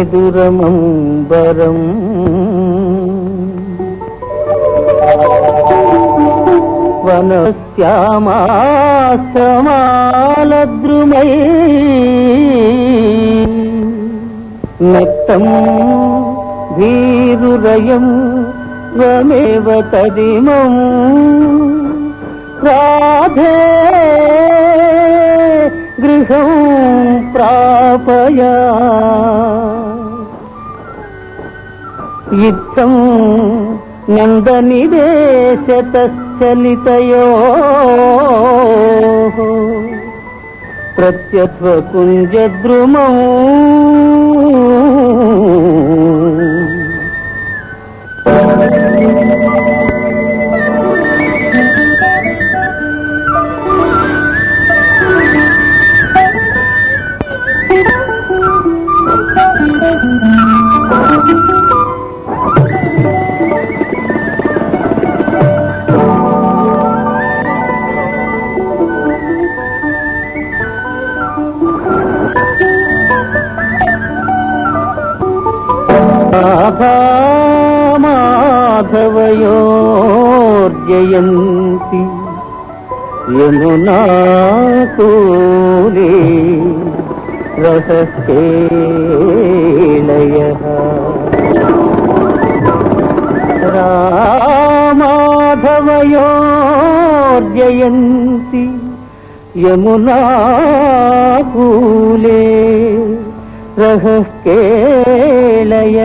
మేదురమంబరం వనశ్యామాస్తమాలద్రుమై నిత్తం భీరురయం త్వమేవ తదిమం రాధే గృహం ప్రాపయా ఇత్తం నందనిదేశతశ్చలితయో ప్రత్యత్వకుంజద్రుమౌ మాధవయోర్జయంతి యమునా కూలే రహస్యేలయ రామాధవయోర్జయంతి యమునా కూలే రహస్యేలయ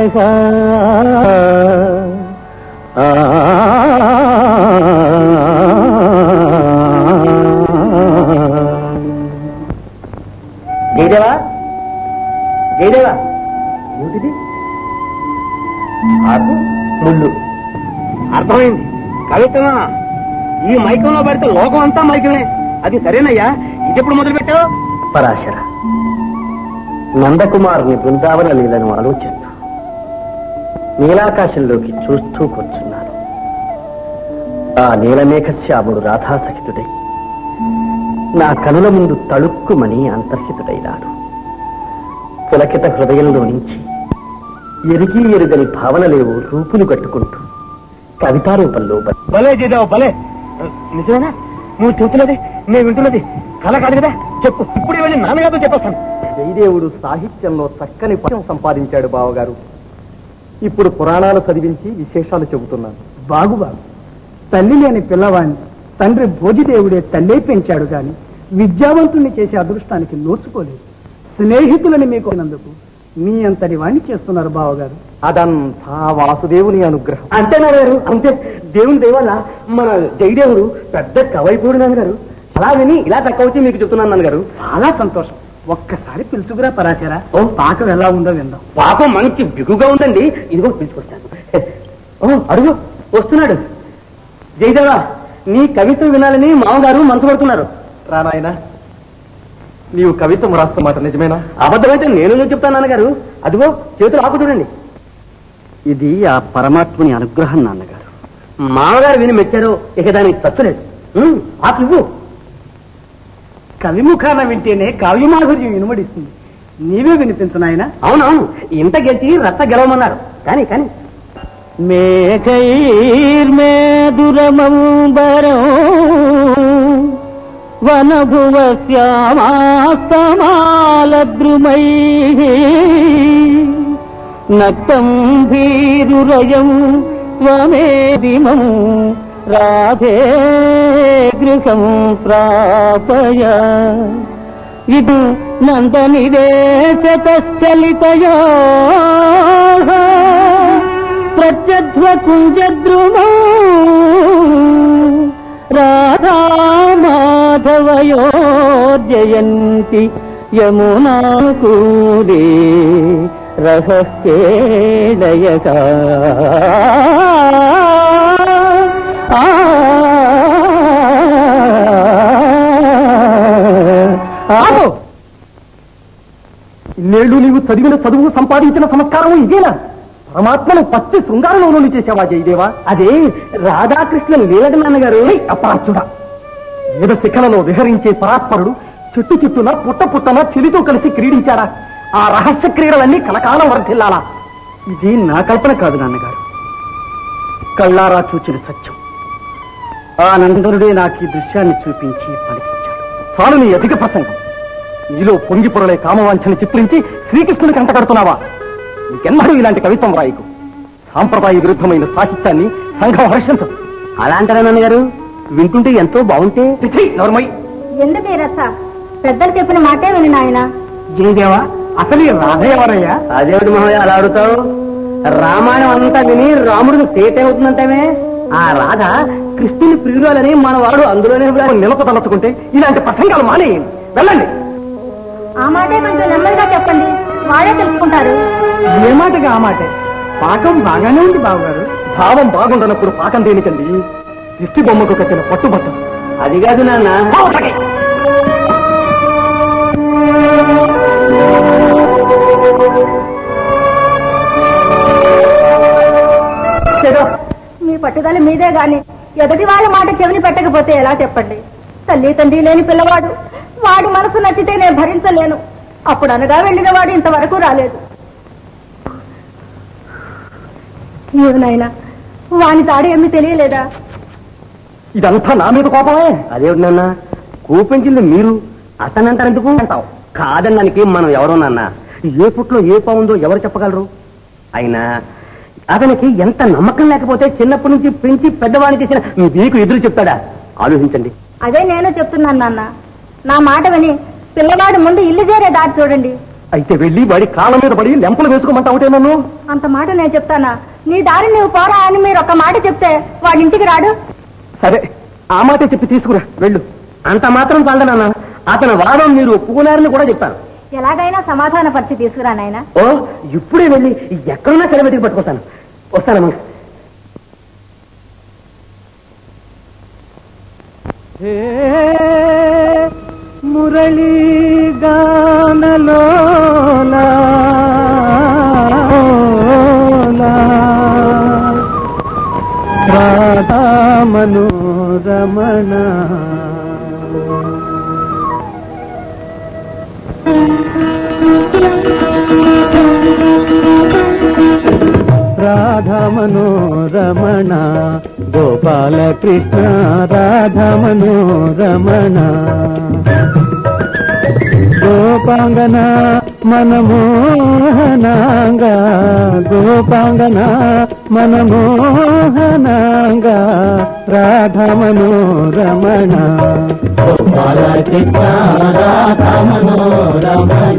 ఆ జయదేవా జయదేవా ఏమిటిది ఆకు ముళ్ళు అర్థమైంది కవిత్వమా ఈ మైకంలో పడితే లోకం అంతా మైకమే అది సరేనయ్యా ఇదెప్పుడు మొదలు పెట్టావు పరాశర నందకుమారుని బృందావన లీలను ఆలోచిస్తూ నీలాకాశంలోకి చూస్తూ కూర్చున్నాను ఆ నీలమేఘశ్యాముడు రాధాసహితుడై నా కనుల ముందు తళుక్కుమని అంతర్హితుడైనాడు పులకిత హృదయంలో నుంచి ఎరిగి ఎరుగని భావనలేవు రూపులు కట్టుకుంటూ కవితారూపంలో బ- భలే చేద్దావు భలే నిజమేనా నువ్వు చెబుతున్నది నేను వింటున్నది కల కాదు కదా చెప్పు ఇప్పుడు వెళ్ళి నాన్నగారితో చెప్పేస్తాను జయదేవుడు సాహిత్యంలో చక్కని పట్టం సంపాదించాడు బావగారు ఇప్పుడు పురాణాలు చదివించి విశేషాలు చెబుతున్నాను బాగు బాగు తల్లి లేని పిల్లవాణ్ణి తండ్రి భోజిదేవుడే తల్లే పెంచాడు గాని విద్యావంతుణ్ణి చేసే అదృష్టానికి నోచుకోలేదు స్నేహితులని మీకు అయినందుకు మీ అంతటి వాణ్ణి చేస్తున్నారు బావగారు అదంతా వాసుదేవుని అనుగ్రహం అంతే నాన్నగారు అంతే దేవుని దేవల్ల మన జయదేవుడు పెద్ద కవైపోడు నాన్నగారు అలా విని ఇలా తక్కువ వచ్చి మీకు చెప్తున్నాను నాన్నగారు చాలా సంతోషం ఒక్కసారి పిలుచుకురా పరాశరా ఓ పాకం ఎలా ఉందో విందాం పాపం మంచి బిగుగా ఉందండి ఇదిగో పిలుచుకొస్తాను ఓ అడుగు వస్తున్నాడు జయదేవా నీ కవిత్వం వినాలని మామగారు మనసు పడుతున్నారు రానాయన నీవు కవిత్వం రాస్తున్నమాట నిజమేనా అబద్ధమైతే నేను నువ్వు చెప్తాను నాన్నగారు అదిగో చేతులు ఆకు చూడండి ఇది ఆ పరమాత్ముని అనుగ్రహం నాన్నగారు మామగారు విని మెచ్చారు ఇక దానికి తచ్చులేదు ఉమ్, ఆకు ఇవ్వు కవిముఖాన వింటేనే కావ్యమాధుర్యం వినబడిస్తుంది నీవే వినిపించు నాయనా అవునవును ఇంత గెలిచి రచ్చ గెలవమన్నారు కానీ కానీ మేఘైర్మేదురమంబరం వనభువ శ్యామాస్తమాలద్రుమై నక్తం భీరురయం త్వమేదిమం రాధే గృహం ప్రాపయ ఇది నందనిదేశతశ్చలితయో ప్రత్యధ్వకుంజద్రుమో రాధామాధవయో జయంతి యమునా కూలే రహస్యేడయగా ఆపు! ఇన్నేళ్లు నీవు చదివిన చదువు సంపాదించిన సంస్కారం ఇదేనా పరమాత్మను పచ్చి శృంగారంలో చేసావా జయదేవా అదే రాధాకృష్ణ లీలట నాన్నగారు అపరాచుడా వేద శిఖలలో విహరించే పరాత్పరుడు చెట్టు చెట్టున పుట్ట పుట్టన చెలితో కలిసి క్రీడించాడా ఆ రహస్య క్రీడలన్నీ కలకాలం వర్ధిల్లాలా ఇది నా కల్పన కాదు నాన్నగారు కళ్ళారా చూచిన సత్యం ఆ నందనుడే నాకు ఈ దృశ్యాన్ని చూపించి పలికించాడు చాలు నీ అధిక ప్రసంగం నీలో పొంగి పొరలే కామవాంఛని చిత్రించి శ్రీకృష్ణునికి అంటగడుతున్నావా నీకెన్నడూ ఇలాంటి కవిత్వం రాయకు సాంప్రదాయ విరుద్ధమైన సాహిత్యాన్ని సంఘం హర్షించదు అలా అంటారా నాన్నగారు వింటుంటే ఎంతో బాగుంటే పిచ్చి, నోర్మై ఎందుకు ఈ రచ్చ పెద్దలు చెప్పిన మాటే విని నాయన జయదేవా అసలు ఈ రాధ ఎవరయ్యా అదేమిటి మహోదయ అలా అడుగుతావు రామాయణం అంతా విని రాముడికి తేటవుతుందంటామే ఆ రాధ కృష్ణుని ప్రియురాలని మన వాడు అందులోనే నిలపదలుచుకుంటే ఇలాంటి ప్రసంగాలు మానేయండి వెళ్ళండి ఆ మాటే కొంచెం నెమ్మదిగా చెప్పండి వాళ్ళే తెలుసుకుంటారు ఏ మాటగా ఆ మాటే పాకం బాగానే ఉంది బావగారు భావం బాగుండనప్పుడు పాకం దేనికండి దిష్టి బొమ్మకు కట్టిన పట్టుబట్ట అది కాదు నాన్న మీ పట్టుదల మీదే గాని ఎదుటి వాళ్ళ మాట చెవిని పెట్టకపోతే ఎలా చెప్పండి తల్లి తండ్రి లేని పిల్లవాడు వాడి మనసు నచ్చితే నేను భరించలేను అప్పుడు అనగా వెళ్ళిన వాడు ఇంతవరకు రాలేదు ఏమనైనా వాని తాడు ఏమీ తెలియలేదా ఇదంతా నా మీద కోపమే అదేమిటి నాన్న కూపించింది మీరు అతనంటారెందుకు అంటావు కాదన్నానికి మనం ఎవరో నాన్న ఏ పుట్లో ఏ పావుందో ఎవరు చెప్పగలరు అయినా అతనికి ఎంత నమ్మకం లేకపోతే చిన్నప్పటి నుంచి పెంచి పెద్దవాడిని చేసిన మీకు ఎదురు చెప్తాడా ఆలోచించండి అదే నేను చెప్తున్నాను నాన్న నా మాట విని పిల్లవాడు ముందు ఇల్లు చేరే దారి చూడండి అయితే వెళ్ళి వాడి కాళ్ళ మీద పడి లెంపలు వేసుకోమంటా ఉంటే నన్ను అంత మాట నేను చెప్తానా నీ దారి నువ్వు పోరా అని మీరు ఒక మాట చెప్తే వాడి ఇంటికి రాడు సరే ఆ మాటే చెప్పి తీసుకురా వెళ్ళు అంత మాత్రం చాలదా నాన్న అతని వాదం మీరు ఒప్పుకున్నారని కూడా చెప్తాను ఎలాగైనా సమాధాన పరిచి తీసుకురా నాయనా ఓ ఇప్పుడే వెళ్ళి ఎక్కడున్నా సరే వెతికి పట్టుకొస్తాను వస్తానమ్మా మురళీ గానలోలా రాధా మనోరమణ రాధా మనోరమణ గోపాల కృష్ణ రాధా మనోరమణ గోపాంగన మనమోహనాంగ గోపాంగన మనమోహనాంగ రాధా మనోరమణ గోపాల కృష్ణ రాధా మనోరమణ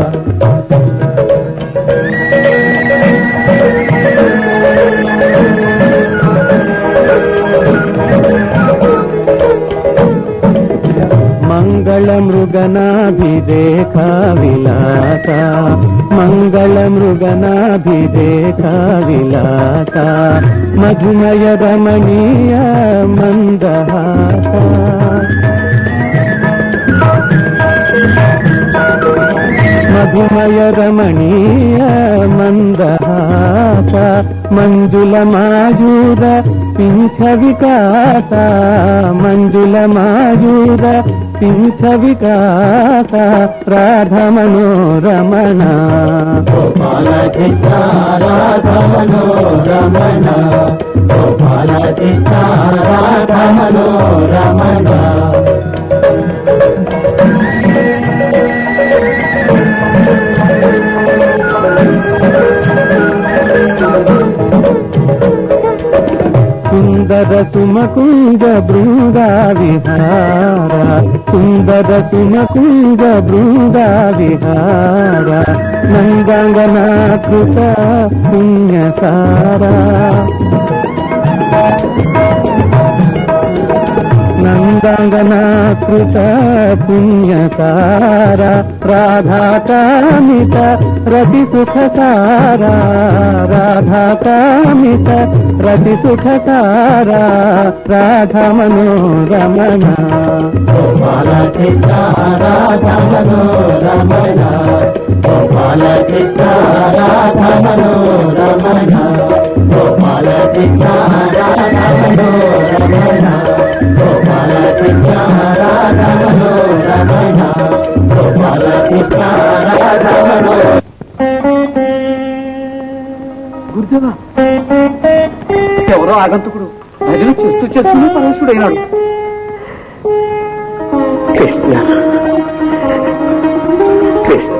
मङ्गलमृगनाभिरेख विलास मङ्गलमृगनाभिरेख विलास मधुमय रमणीय मन्दहास మధుమయ రమణీయ మందహాస మంజుల మాయూర పింఛ వికాస మంజుల మాయూర పింఛ వికాస రాధ మనోరమణ గోపాల కృష్ణ రాధ మనోరమణ గోపాల కృష్ణ రాధ మనోరమణ సుందర సుమకుంద బృందా విహార సుందర సుమకుంద బృందా విహార నందాంగనాకృత పుణ్యసారా నందాంగనాకృత పుణ్యసార రాధాకామిత రతి సుఖసారా రాధాకామిత రతి సుఖసారా రాధా మనోరమణ గోపాల కృష్ణ రాధా మనోరమణ గోపాల కృష్ణ రాధా మనోరమణ గోపాల కృష్ణ రాధా మనోరమణ గోపాల కృష్ణ రాధా మనోరమణ గోపాల కృష్ణ రాధా మనోరమణ గురుదేవా ఎవరో ఆగంతుకుడు భజన చేస్తూ చేస్తూనే పరమేశ్వరుడైనాడు కృష్ణ కృష్ణ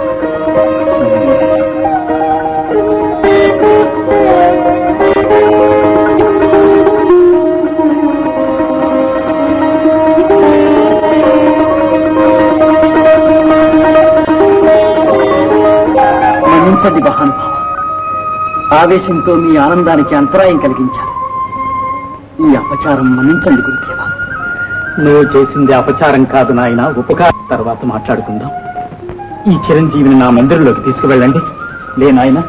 మన్నించండి మహానుభావ ఆవేశంతో మీ ఆనందానికి అంతరాయం కలిగించారు ఈ అపచారం మన్నించండి గురుదేవా నువ్వు చేసింది అపచారం కాదు నాయన ఉపకారం తర్వాత మాట్లాడుకుందాం ఈ చిరంజీవిని నా మందిరంలోకి తీసుకువెళ్ళండి లే నాయన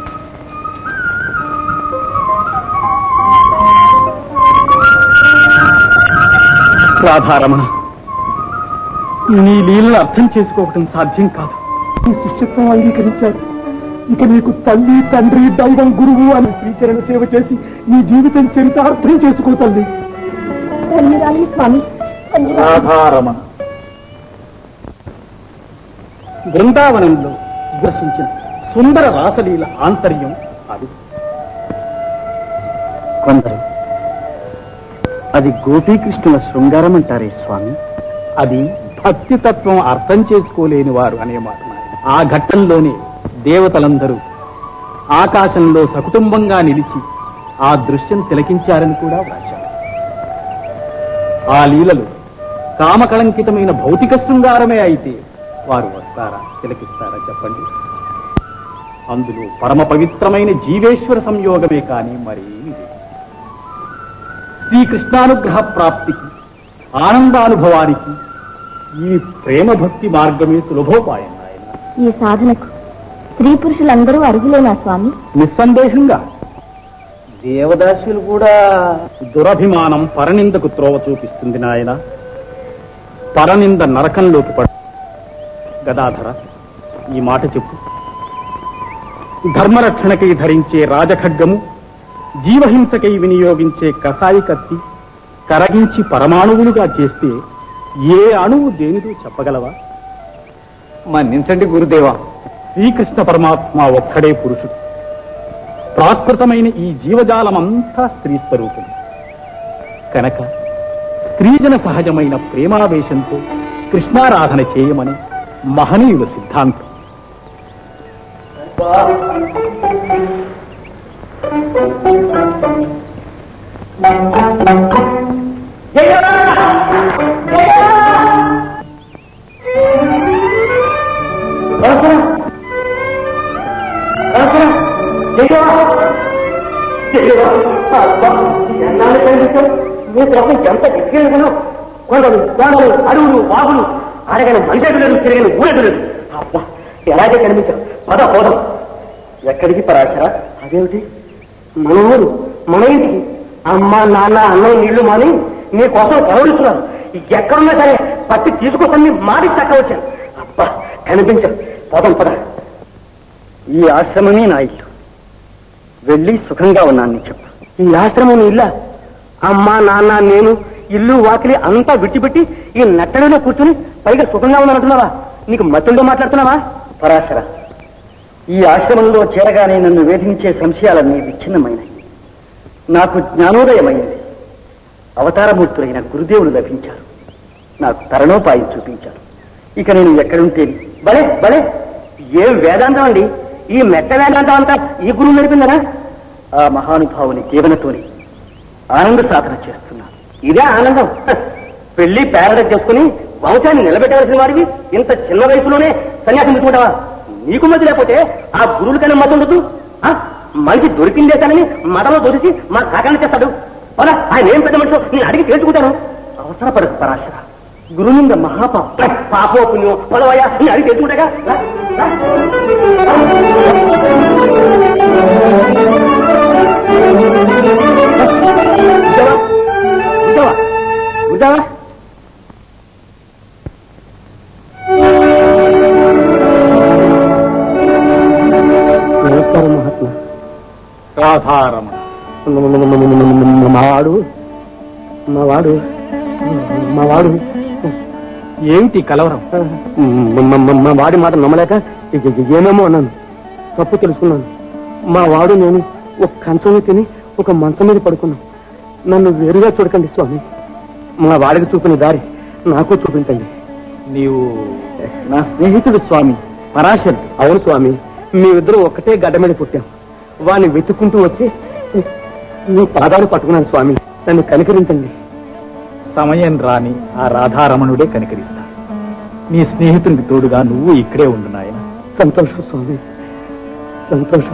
రాధారమణ నీ లీలను అర్థం చేసుకోవటం సాధ్యం కాదు ఈ శిష్యత్వం అంగీకరించారు ఇక నీకు తల్లి తండ్రి దైవం గురువు అని శ్రీచరణ సేవ చేసి నీ జీవితం చరితార్థం చేసుకో తల్లి ధన్యురాలి స్వామి ధన్యురాలి. రాధారమణ బృందావనంలో దర్శించిన సుందర రాసలీల ఆంతర్యం అది కొందరు అది గోపీకృష్ణుల శృంగారం అంటారే స్వామి అది భక్తి తత్వం అర్థం చేసుకోలేని వారు అనే మాట నాయన. ఆ ఘట్టంలోనే దేవతలందరూ ఆకాశంలో సకుటుంబంగా నిలిచి ఆ దృశ్యం తిలకించారని కూడా వ్రాశారు ఆ లీలలు కామకళంకితమైన భౌతిక శృంగారమే అయితే వారు వస్తారా తిలకిస్తారా చెప్పండి అందులో పరమ పవిత్రమైన జీవేశ్వర సంయోగమే కాని మరేమీ లేదు శ్రీకృష్ణానుగ్రహ ప్రాప్తికి ఆనందానుభవానికి ఈ ప్రేమ భక్తి మార్గమే సులభోపాయం నాయన ఈ సాధనకు స్త్రీ పురుషులందరూ అర్హులేనా స్వామి నిస్సందేహంగా దేవదాసులు కూడా దురభిమానం పరనిందకు త్రోవ చూపిస్తుంది నాయన పరనింద నరకంలోకి పడ గదాధర ఈ మాట చెప్పు ధర్మరక్షణకై ధరించే రాజఖడ్గము జీవహింసకై వినియోగించే కసాయి కత్తి కరగించి పరమాణువులుగా చేస్తే ఏ అణువు దేనిదో చెప్పగలవా మన్నించండి గురుదేవా శ్రీకృష్ణ పరమాత్మ ఒక్కడే పురుషుడు ప్రాకృతమైన ఈ జీవజాలమంతా స్త్రీ స్వరూపం కనుక స్త్రీజన సహజమైన ప్రేమావేశంతో కృష్ణారాధన చేయమని మహనీయుల సిద్ధాంతం ఎంత దిగ్గను కొండలు కోనలు అడవులు వాగులు అడగని మనిషి లేదు తిరిగిన ఊరేడు లేదు అబ్బా ఎలాగే కనిపించారు పద పోదాం ఎక్కడికి పరాశర అదేమిటి మన ఊరు మన ఇంటికి అమ్మ నాన్న అన్నం నీళ్లు మాని నీ కోసం గౌరవిస్తున్నారు ఎక్కడున్నా సరే పట్టి తీసుకొస్తాను మాటి చక్క వచ్చాను అబ్బా కనిపించారు పోదాం పద ఈ ఆశ్రమమే నా ఇల్లు వెళ్ళి సుఖంగా ఉన్నాను నీ చెప్పు ఈ ఆశ్రమం నీ ఇల్లా అమ్మ నాన్న నేను ఇల్లు వాకిలి అంతా విడిచిపెట్టి ఈ నట్టడిలో కూర్చుని పైగా సుఖంగా ఉన్నానంటున్నావా నీకు మత్తుల్లో మాట్లాడుతున్నావా పరాశర ఈ ఆశ్రమంలో చేరగానే నన్ను వేధించే సంశయాలన్నీ విచ్ఛిన్నమైనవి నాకు జ్ఞానోదయమైంది అవతారమూర్తులైన గురుదేవులు లభించారు నాకు తరణోపాయం చూపించారు ఇక నేను ఎక్కడుంటే భలే భలే ఏం వేదాంతం అండి ఈ మెట్ట వేదాంతం అంతా ఈ గురువు నడిపిందనా ఆ మహానుభావుని జీవనతోని ఆనంద సాధన చేస్తున్నాను ఇదే ఆనందం హ, పెళ్లి పేరడ చేసుకుని వంశాన్ని నిలబెట్టవలసిన వాడివి ఇంత చిన్న వయసులోనే సన్యాసం తీసుకుంటావా నీకు మధ్య లేకపోతే ఆ గురువుల కన్నా మతం ఉండదు ఆ, మనిషి దొరికిందేశానని మతంలో దొరికి మా కాకాన్ని చేస్తాడు పదా ఆయన ఏం పెద్ద మనిషి నేను అడిగి తెలుసుకుంటాను అవసరపడదు పరాశర గురునింద మహాపాపం పాపో పుణ్యం పదవయ్యా నేను అడిగి తెలుసుకుంటాగా రా, రా. ఉద్యోగం? ఉద్యోగం? ఉద్యోగం? నమస్కారం మహాత్మా రాధారమణ మా వాడు మా వాడు మా వాడు ఏమిటి కలవరం మా వాడి మాట నమ్మలేక ఇక ఏమేమో అన్నాను తప్పు తెలుసుకున్నాను మా వాడు నేను ఒక కంచంలో తిని ఒక మంచం మీద పడుకున్నాం నన్ను వేరుగా చూడకండి స్వామి మా వాడికి చూపిన దారి నాకు చూపించండి నీవు నా స్నేహితుడు స్వామి పరాశర్ అవును స్వామి మేమిద్దరూ ఒక్కటే గడ్డ మీద పుట్టాం వాడిని వెతుక్కుంటూ వచ్చి మీ పాదాలు పట్టుకున్నాను స్వామి నన్ను కనికరించండి సమయం రాని ఆ రాధారమణుడే కనికరిస్తాడు నీ స్నేహితునికి తోడుగా నువ్వు ఇక్కడే ఉండు నాయన సంతోషం స్వామి సంతోషం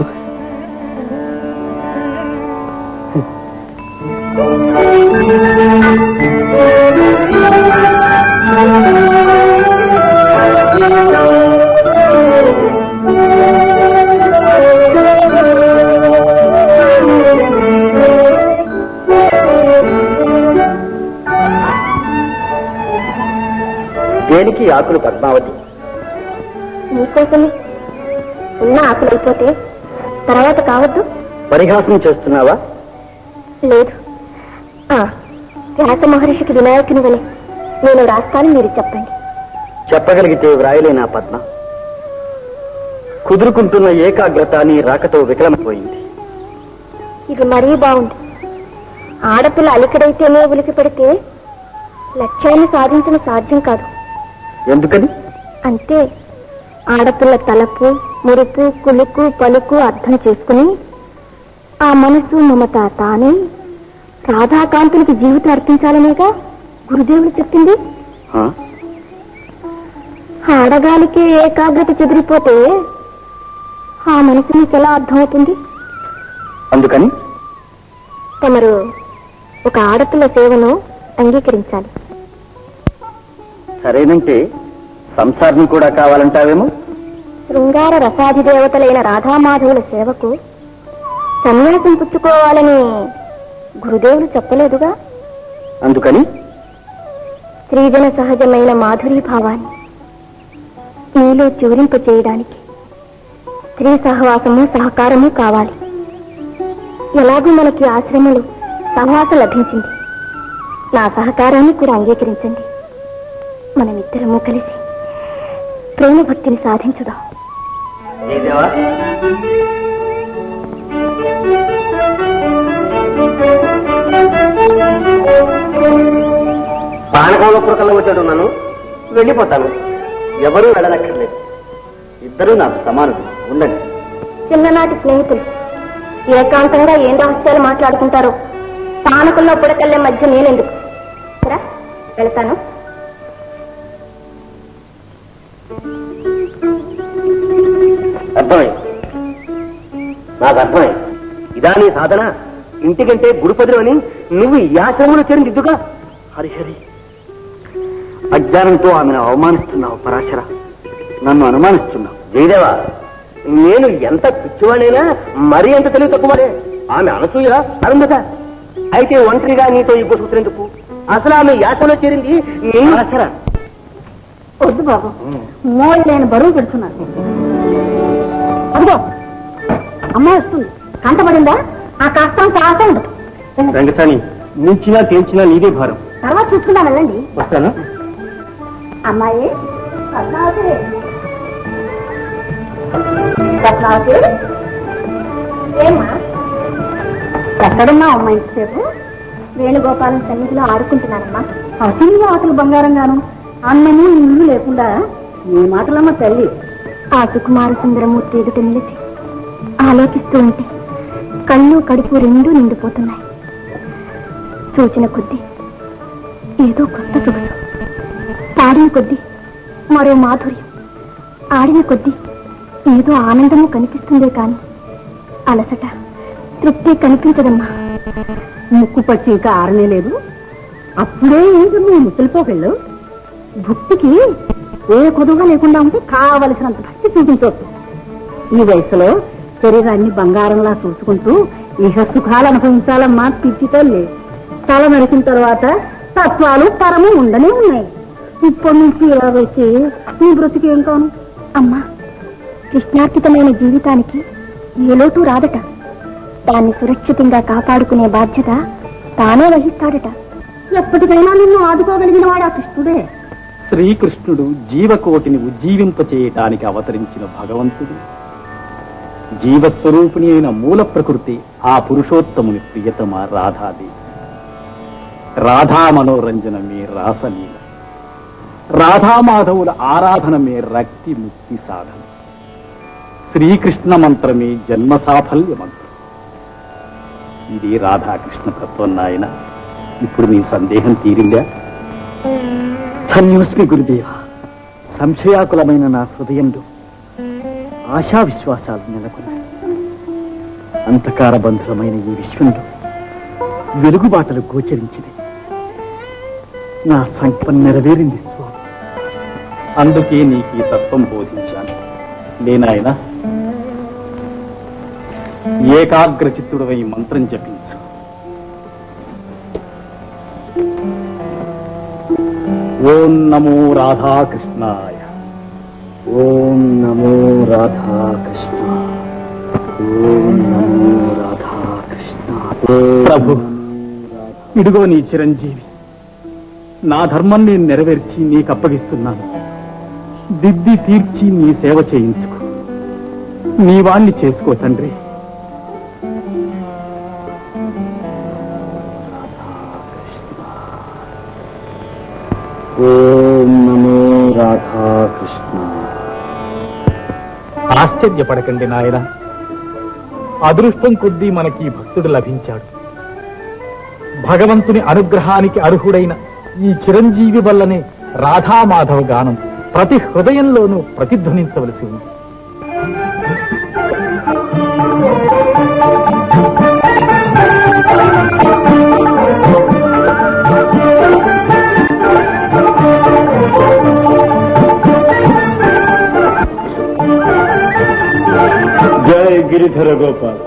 దేనికి ఆకులు పద్మావతి నీకోసమే ఉన్న ఆకులు అయిపోతే తర్వాత కావద్దు పరిహాసం చేస్తున్నావా లేదు ఆ, వ్యాస మహర్షికి వినాయకుని వలె నేను రాస్తాను మీరు చెప్పండి చెప్పగలిగితే వ్రాయలేనా పద్మ కుదురుకుంటున్న ఏకాగ్రత నీ రాకతో వికలమైపోయింది ఇది మరీ బాగుంది ఆడపిల్ల అలికడైతేనే ఉలికి పెడితే లక్ష్యాన్ని సాధించడం సాధ్యం కాదు ఎందుకని అంటే ఆడపిల్ల తలపు మురుపు కులుకు పలుకు అర్థం చేసుకుని ఆ మనసు మమత తానే రాధాకాంతునికి జీవితం అర్పించాలనేగా గురుదేవుడు చెప్పింది ఆ? ఆడగాలికే ఏకాగ్రత చెదిరిపోతే ఆ మనసు మీకు ఎలా అర్థమవుతుంది అందుకని తమరు ఒక ఆడపిల్ల సేవను అంగీకరించాలి సరేనంటే సంసారం కూడా కావాలంటావేమో శృంగార రసాధిదేవతలైన రాధామాధవుల సేవకు సన్యాసం పుచ్చుకోవాలని గురుదేవులు చెప్పలేదుగా అందుకని స్త్రీజన సహజమైన మాధురీ భావాన్ని నీలో చూరింప చేయడానికి స్త్రీ సహవాసము సహకారము కావాలి ఎలాగూ మనకి ఆశ్రమంలో సహవాసం లభించింది నా సహకారాన్ని కూడా అంగీకరించండి మనమిద్దరము కలిసి ప్రేమ భక్తిని సాధించుదాం పానకంలో పురకల్లో వచ్చాడు నన్ను వెళ్ళిపోతాను ఎవరూ వెళ్ళనక్కర్లేదు ఇద్దరూ నాకు సమానులు ఉండండి చిన్ననాటి స్నేహితులు ఏకాంతంగా ఏం రహస్యాలు మాట్లాడుకుంటారో స్థానకుల్లో పుడకల్లే మధ్య నేనెందుకు సరే వెళ్తాను అర్థమై నాకు అర్థమై ఇదా నీ సాధన ఇంటికంటే గురుపదిలో అని నువ్వు ఈ ఆశ్రమంలో చేరిందిద్దుగా హరిహరి అజ్ఞానంతో ఆమెను అవమానిస్తున్నావు పరాశర నన్ను అనుమానిస్తున్నావు జయదేవా నేను ఎంత పిచ్చివాడైనా మరీ ఎంత తెలివి తక్కువడే ఆమె అనసూయరా అరుందట అయితే ఒంటరిగా నీతో ఈ గుసూత్రెందుకు అసలు ఆమె యాసలో చేరింది నేను పరాశర వద్దు బాబు మోయి నేను బరువు పెడుతున్నాను అదిగో అమ్మ వస్తుంది కంటపడిందా ఆ కష్టం కాసే ఉండదు రంగసాని మించినా తేల్చినా నీదే భారం తర్వాత చూసుకుందాం వెళ్ళండి వస్తాను అమ్మాయి పద్మావతి పద్మావతి ఏమ్మా ఎక్కడున్నా అమ్మా ఇంతసేపు వేణుగోపాలం సన్నిధిలో ఆడుకుంటున్నానమ్మా అసలు ఆటలు బంగారంగాను అన్నము ఇల్లు లేకుండా నీ మాటలమ్మ తల్లి ఆ సుకుమార సుందరమూర్తి ఎదుట నిలిచి ఆలోచిస్తూ ఉంటే కళ్ళు కడుపు రెండూ నిండిపోతున్నాయి చూచిన కొద్దీ ఏదో కొత్త సొగసు పాడిన కొద్దీ మరో మాధుర్యం ఆడిన కొద్దీ ఏదో ఆనందము కనిపిస్తుందే కాని అలసట తృప్తి కనిపించదమ్మా ముక్కు పచ్చి ఇంకా ఆరనే లేదు అప్పుడే ఏంటి నువ్వు ముసలిపోకెళ్ళు భక్తికి ఏ కొదుగా లేకుండా ఉంటే కావలసినంత భక్తి చూపించవచ్చు ఈ వయసులో శరీరాన్ని బంగారంలా చూసుకుంటూ ఇహ సుఖాలు అనుభవించాలమ్మా పిచ్చి తల్లి తల నరికిన తర్వాత తత్వాలు పరము ఉండనే ఉన్నాయి ఇప్పటి నుంచి ఇలా వచ్చి నీ బ్రతికేం కాను అమ్మా కృష్ణార్పితమైన జీవితానికి ఏ లోటు రాదట దాన్ని సురక్షితంగా కాపాడుకునే బాధ్యత తానే వహిస్తాడట ఎప్పటికైనా నిన్ను ఆదుకోగలిగిన వాడు ఆ కృష్ణుడే శ్రీకృష్ణుడు జీవకోటిని ఉజ్జీవింపచేయటానికి అవతరించిన భగవంతుడు జీవస్వరూపిణి అయిన మూల ప్రకృతి ఆ పురుషోత్తముని ప్రియతమ రాధాదేవి రాధా మనోరంజనమే రాసలీల రాధామాధవుల ఆరాధనమే రక్తి ముక్తి సాధన శ్రీకృష్ణ మంత్రమే జన్మ సాఫల్య మంత్రం ఇది రాధాకృష్ణ తత్వం నాయన ఇప్పుడు నీ సందేహం తీరిందా ధన్యోస్మి గురుదేవ సంశయాకులమైన నా హృదయంలో ఆశా విశ్వాసాలు నెలకొన్నాయి అంధకార బంధులమైన ఈ విశ్వంలో వెలుగుబాటలు గోచరించింది నా సంకల్పం నెరవేరింది స్వామి అందుకే నీకు ఈ తత్వం బోధించాను లేనాయన ఏకాగ్ర చిత్తుడవై మంత్రం జపించు ఓం నమో రాధాకృష్ణాయ ఓం నమో రాధాకృష్ణ ఓం నమో రాధాకృష్ణ ప్రభు ఇదిగో నీ చిరంజీవి నా ధర్మం నేను నెరవేర్చి నీకు అప్పగిస్తున్నాను దిద్ది తీర్చి నీ సేవ చేయించుకో నీ వాణ్ణి చేసుకో తండ్రి ఓం నమో రాధాకృష్ణ ఆశ్చర్యపడకండి నాయన అదృష్టం కొద్దీ మనకి ఈ భక్తుడు లభించాడు భగవంతుని అనుగ్రహానికి అర్హుడైన ఈ చిరంజీవి వల్లనే రాధామాధవ గానం ప్రతి హృదయంలోనూ ప్రతిధ్వనించవలసి ఉంది జై గిరిధర గోపాల్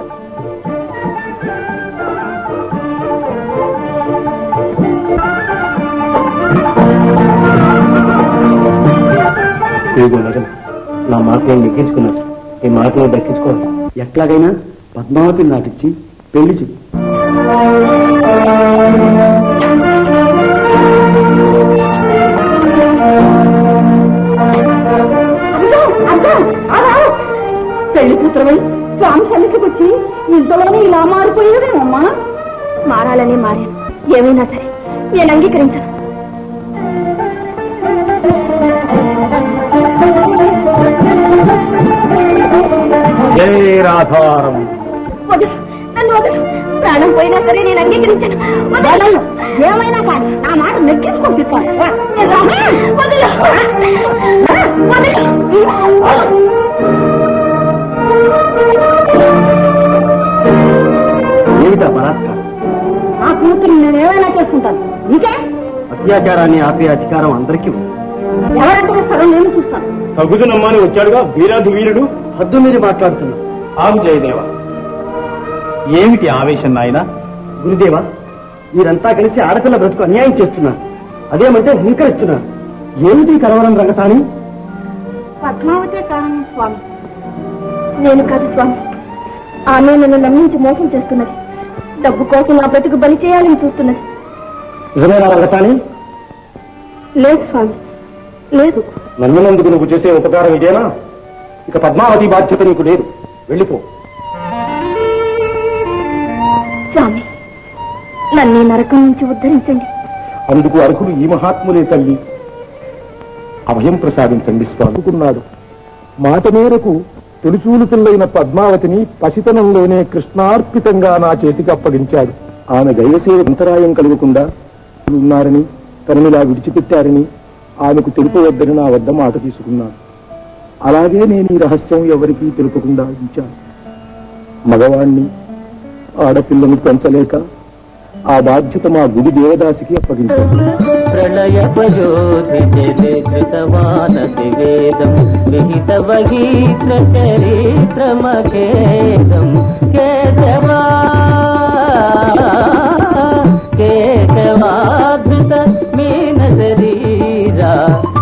నా మాటలను దక్కించుకున్నాను ఈ మాటలను దక్కించుకోవాలి ఎట్లాగైనా పద్మావతిని నాటించి పెళ్లి చెయ్యి అయ్యో, అయ్యో, ఆగావు. పెళ్లి కూతురవై స్వామి సన్నిధికి వచ్చి ఇంతలోనే ఇలా మారిపోయేదేమమ్మా మారాలని మారాను ఏమైనా సరే నేను అంగీకరించను జై రాధారం వదిలు నన్ను వదిలు ప్రాణం పోయినా సరే నేను అంగీకరించను వదలను ఏమైనా కానీ నా మాట నెగ్గించుకొని తీసుకోవాలి వదిలు వదిలు ఏమిటా బలాత్కారం ఆ కూతురు నేను ఏమైనా చేసుకుంటాను నీకే అత్యాచారాన్ని ఆపే అధికారం అందరికీ ఉంది ఎవరంటే సగం నేను చూస్తాను తగుదునమ్మని వచ్చాడుగా వీరాధి వీరుడు హద్దు మీరు మాట్లాడుతున్నా ఆగు జయదేవ ఏమిటి ఆవేశం నాయన గురుదేవ మీరంతా కలిసి ఆడపిల్ల బ్రతుకు అన్యాయం చేస్తున్నారు అదేమంటే హుంకరిస్తున్నారు ఏమిటి ఈ కలవరం రంగసాని పద్మావతే కారణం స్వామి నేను కాదు స్వామి ఆమె నన్ను నమ్మించి మోసం చేస్తున్నది డబ్బు కోసం నా బ్రతుకు బలి చేయాలని చూస్తున్నది నిజమేనా రంగసాని లేదు స్వామి లేదు నన్నునందుకు నువ్వు చేసే ఉపకారం ఇదేనా ఇక పద్మావతి బాధ్యత నీకు లేదు వెళ్ళిపో స్వామి నన్ను ఈ నరకం నుంచి ఉద్ధరించండి అందుకు అర్హులు ఈ మహాత్ములే తల్లి అభయం ప్రసాదించండి స్వామికున్నాడు మాట మేరకు తొలిచూలు పిల్లైన పద్మావతిని పసితనంలోనే కృష్ణార్పితంగా నా చేతికి అప్పగించాడు ఆమె దైవసేవ అంతరాయం కలగకుండా ఉన్నారని తననిలా విడిచిపెట్టారని ఆమెకు తెలుపవద్దని నా వద్ద మాట తీసుకున్నాను అలాగే నేను ఈ రహస్యం ఎవరికీ తెలుపకుండా ఉంచాను మగవాణ్ణి ఆడపిల్లను పెంచలేక ఆ బాధ్యత మా గుడి దేవదాసికి అప్పగించాను ప్రళయపయోధిజలే కృతవానసి వేదం విహిత వహీత్ర చరిత్రమఖేదం కేశవా కేశవాధృత మీన శరీరా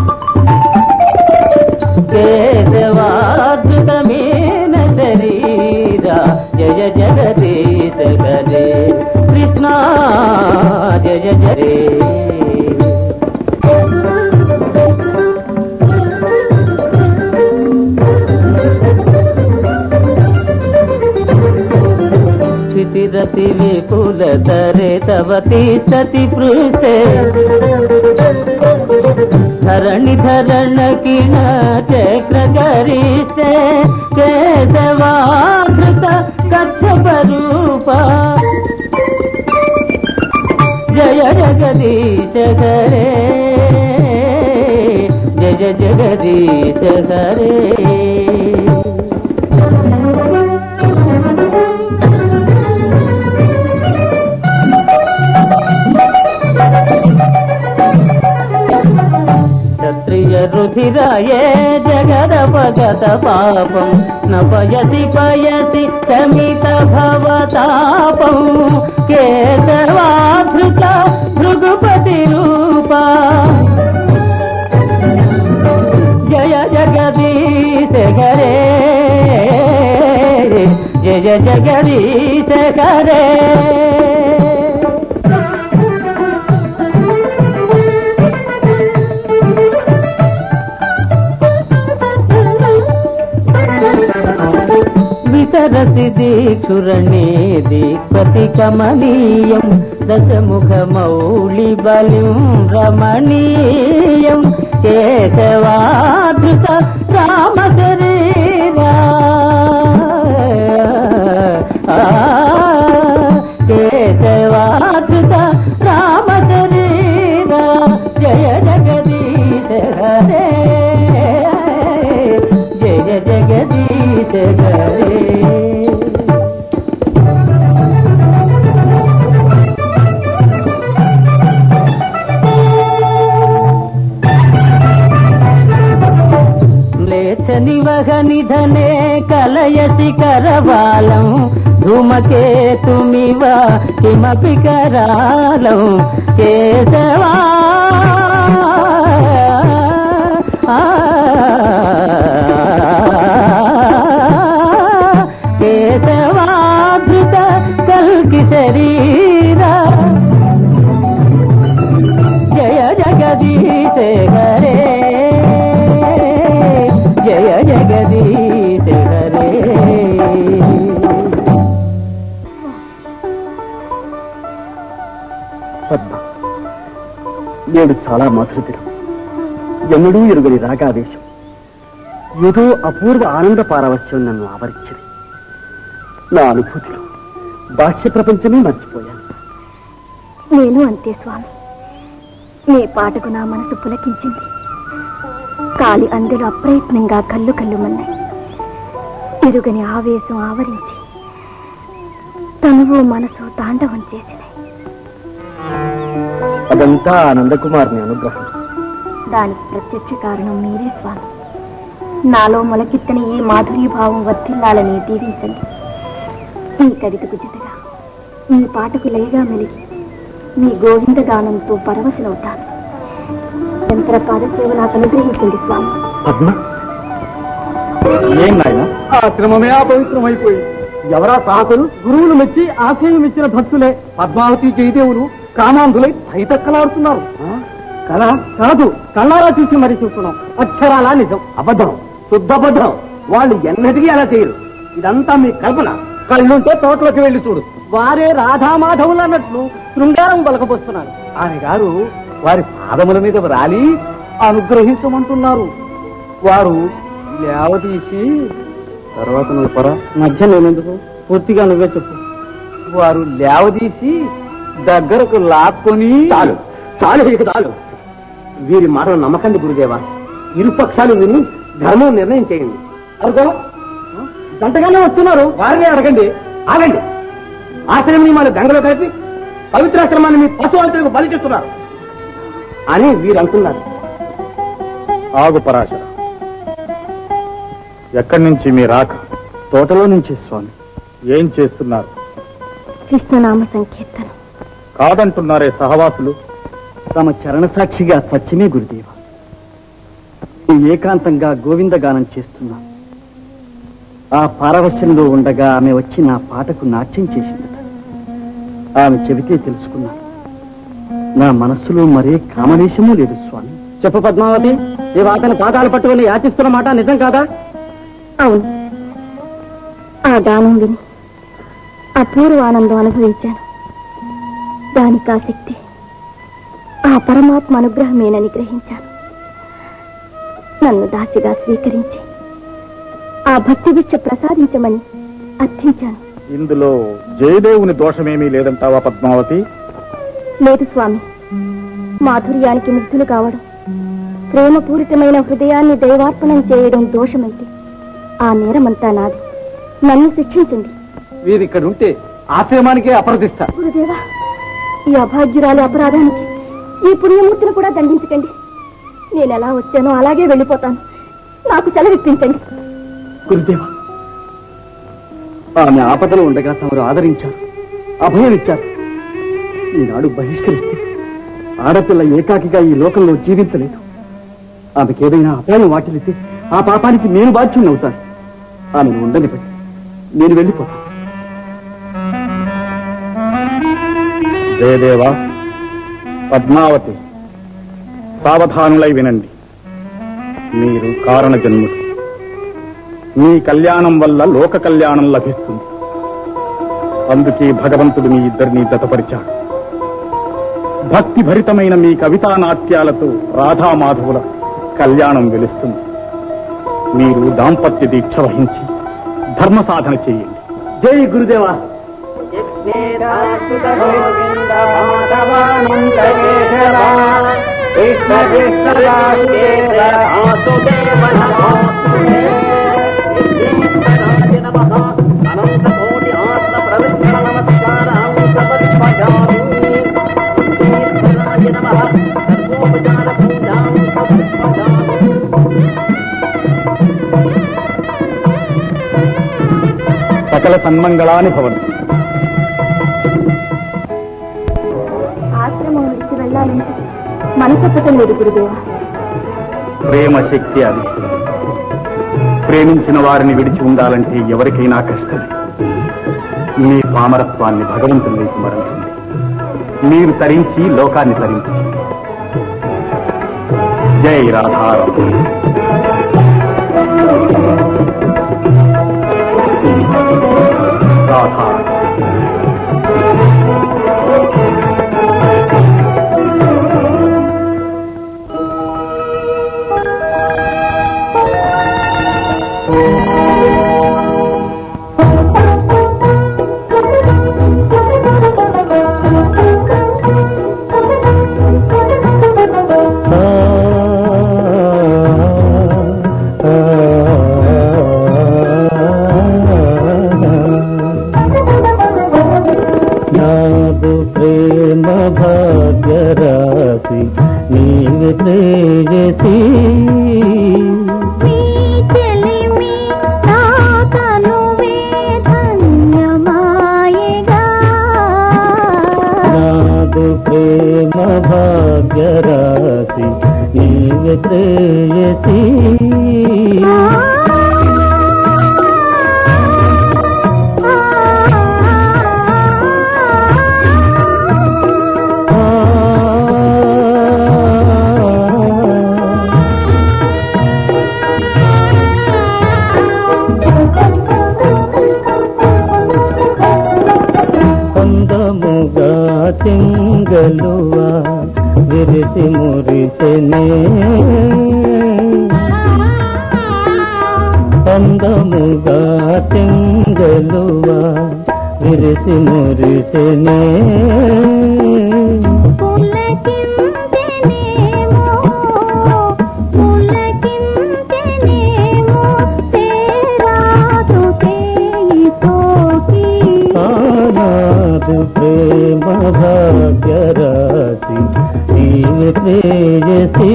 కేశవాధృత మీన శరీరా జయ జగదీశ హరే కృష్ణ జయ జరే విరతి విపులతరే తవ తిష్టతి పృష్ఠే ధరణి ధరణ కిణ చక్ర గరిష్టే కేశవాధృత కచ్చప రూప జయ జగదీశ హరే జయ జగదీశ హరే క్షత్రియ రుధిరాయే జగదపగత పాపం నపయసి పయసి శమిత భవతాపం కేశవాధృత భృగుపతి రూపా జయ జగదీశ హరే జయ జగదీశ హరే వితరసి దీక్షురణే దీపతి కమనీయం దశముఖ మౌళి బలిం రమణీయం కేశవాధృత రామ శరీరా కేశవాధృత రామ శరీరా జయ జగదీశ హరే జయ జగదీశ హరే లేచ నివహ నిధనే కలయసి కరవాలం ధూమకేతుమివ కిమపి కరాలం కేశవా ఆ, కేశవాధృత కల్కి శరీరా జయ జగదీశ హరే జయ జగదీశ హరే పద్మ నేడు చాలా మధురదినం ఎన్నడూ ఎరుగని రాగావేశం ఏదో అపూర్వ ఆనంద పారవశ్యం నన్ను ఆవరించింది నా అనుభూతిలో బాహ్య ప్రపంచమే మర్చిపోయాను నేను అంతే స్వామి నీ పాటకు నా మనసు పులకించింది కాలి అందరూ అప్రయత్నంగా కళ్ళు కళ్ళుమన్నాయి ఎరుగని ఆవేశం ఆవరించి తనువు మనసు తాండవం చేసినాయి అదంతా ఆనందకుమార్ని అనుగ్రహం దానికి ప్రత్యక్ష కారణం మీరే స్వామి నాలో మొలకెత్తని ఈ మాధుర్య భావం వర్ధిల్లాలని దీవించండి ఈ కవితకు జతగా మీ పాటకు లయగా మెలిగి మీ గోవింద గానంతో పరవశనవుతాను యంత్ర పాదసేవ నాకు అనుగ్రహించండి స్వామి పద్మ ఏం నాయన ఆశ్రమమే అపవిత్రమైపోయింది ఎవరా సాకులు గురువులు మెచ్చి ఆశయం ఇచ్చిన భక్తులే పద్మావతి జయదేవులు కామాంధులై తైతక్కలాడుతున్నారు కళ కాదు కళ్ళారా చూసి మరీ చూస్తున్నాం అక్షరాలా నిజం అబద్ధం శుద్ధబద్ధం వాళ్ళు ఎన్నటికీ అలా చేయరు ఇదంతా మీ కల్పన కళ్ళుంటే తోటలోకి వెళ్లి చూడు వారే రాధామాధవులు అన్నట్లు శృంగారం పలకపోస్తున్నారు ఆయన గారు వారి పాదముల మీద రాలి అనుగ్రహించమంటున్నారు వారు లేవదీసి తర్వాత నువ్వు పరా మధ్య నేనెందుకు పూర్తిగా నువ్వే చెప్పు వారు లేవదీసి దగ్గరకు లాక్కొని చాలు చాలు ఇక చాలు వీరి మాటలు నమ్మకండి గురుదేవా ఇరు పక్షాలు విని ధర్మం నిర్ణయం చేయండి అరుగో గంటగానే వస్తున్నారు వారిని అడగండి ఆగండి ఆశ్రమ నియమాలు గంగలో కలిపి పవిత్రాశ్రమాన్ని మీ పశువులకు బలి చేస్తున్నారు అని వీరు అంటున్నారు ఆగు పరాశర ఎక్కడి నుంచి మీ రాక తోటలో నుంచి స్వామి ఏం చేస్తున్నారు కృష్ణనామ సంకీర్తనం కాదంటున్నారే సహవాసులు తమ చరణ సాక్షిగా సత్యమే గురుదేవ ఈ ఏకాంతంగా గోవింద గానం చేస్తున్నా ఆ పారవశ్యంలో ఉండగా ఆమె వచ్చి నా పాటకు నాట్యం చేసిందట ఆమె చెబితే తెలుసుకున్నాను నా మనస్సులో మరే కామవేశమూ లేదు స్వామి చెప్పు పద్మావతి ఈ వాతను పాదాలు పట్టుకుని యాచిస్తున్న మాట నిజం కాదా అవును ఆ గానం విని అపూర్వ ఆనందం అనుభవించాను దానికి ఆ శక్తి ఆ పరమాత్మ అనుగ్రహమేనని గ్రహించాను నన్ను దాసిగా స్వీకరించి ఆ భక్తి భిక్ష ప్రసాదించమని అర్థించాను ఇందులో జయదేవుని దోషమేమీ లేదంటావా పద్మావతి లేదు స్వామి మాధుర్యానికి ముగ్ధులు కావడం ప్రేమపూరితమైన హృదయాన్ని దైవార్పణం చేయడం దోషమైతే ఆ నేరమంతా నాది నన్ను శిక్షించండి వీరిక్కడుంటే ఆశ్రమానికే అప్రతిష్ట గురుదేవా ఈ అభాగ్యురాలి అపరాధానికి ఈ పుణ్యమూర్తిని కూడా దండించకండి నేను ఎలా వచ్చానో అలాగే వెళ్ళిపోతాను నాకు సెలవిప్పించండి గురుదేవా ఆమె ఆపదలో ఉండగా తమరు ఆదరించారు అభయం ఇచ్చారు ఈనాడు బహిష్కరిస్తే ఆడపిల్ల ఏకాకిగా ఈ లోకంలో జీవించలేదు ఆమెకి ఏదైనా అపాయం వాటిల్లితే ఆ పాపానికి నేను బాధ్యుని అవుతాను ఆమెను ఉండనివ్వండి నేను వెళ్ళిపోతాను జయదేవ పద్మావతి సావధానులై వినండి మీరు కారణ జన్ముడు మీ కళ్యాణం వల్ల లోక కళ్యాణం లభిస్తుంది అందుకే భగవంతుడు మీ ఇద్దరిని జతపరిచాడు భక్తి భరితమైన మీ కవితా నాట్యాలతో రాధామాధవుల కళ్యాణం వెలుస్తుంది మీరు దాంపత్య దీక్ష వహించి ధర్మ సాధన చేయండి జై గురుదేవా సకల సన్మంగళాని భవంతు ఆశ్రమం విడిచి వెళ్ళాలంటే మనసొప్పటం లేదు గురుదేవా ప్రేమ శక్తి అది ప్రేమించిన వారిని విడిచి ఉండాలంటే ఎవరికైనా కష్టమే మీ పామరత్వాన్ని భగవంతుని వైపు మరలింది మీరు తరించి లోకాన్ని తరించి జై రాధారాం రాధా నాదు ప్రేమ భాగ్యరాశి నీవు ప్రేయసి నాదు ప్రేమ భాగ్యరాశి నీవు ప్రేయసి అందముగా చెంగలువా విరిసి మురిసెనే అందముగా చెంగలువా విరిసి మురిసెనే ఆనాదు ప్రేమ భాగ్యరాశి నీవు ప్రేయసి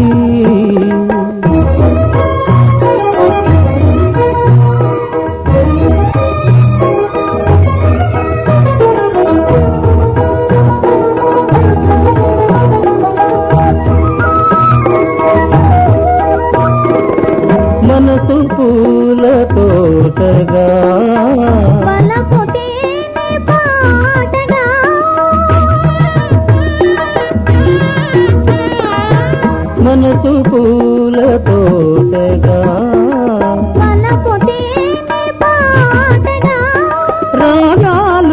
మనసు పూల తోటగా మనసు పూల తోటగా రాగాల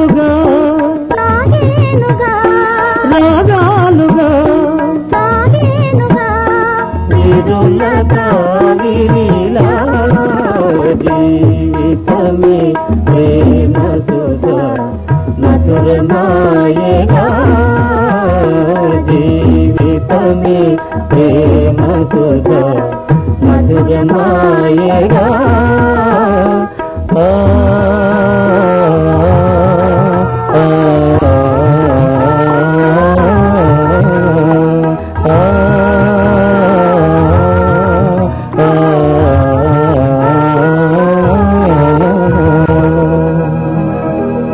జీవితమే ప్రేమ సుధా మధురమాయగా జీవితమే ప్రేమ సుధా మధురమాయగా ఆ, ఆ, ఆ, ఆ, ఆ.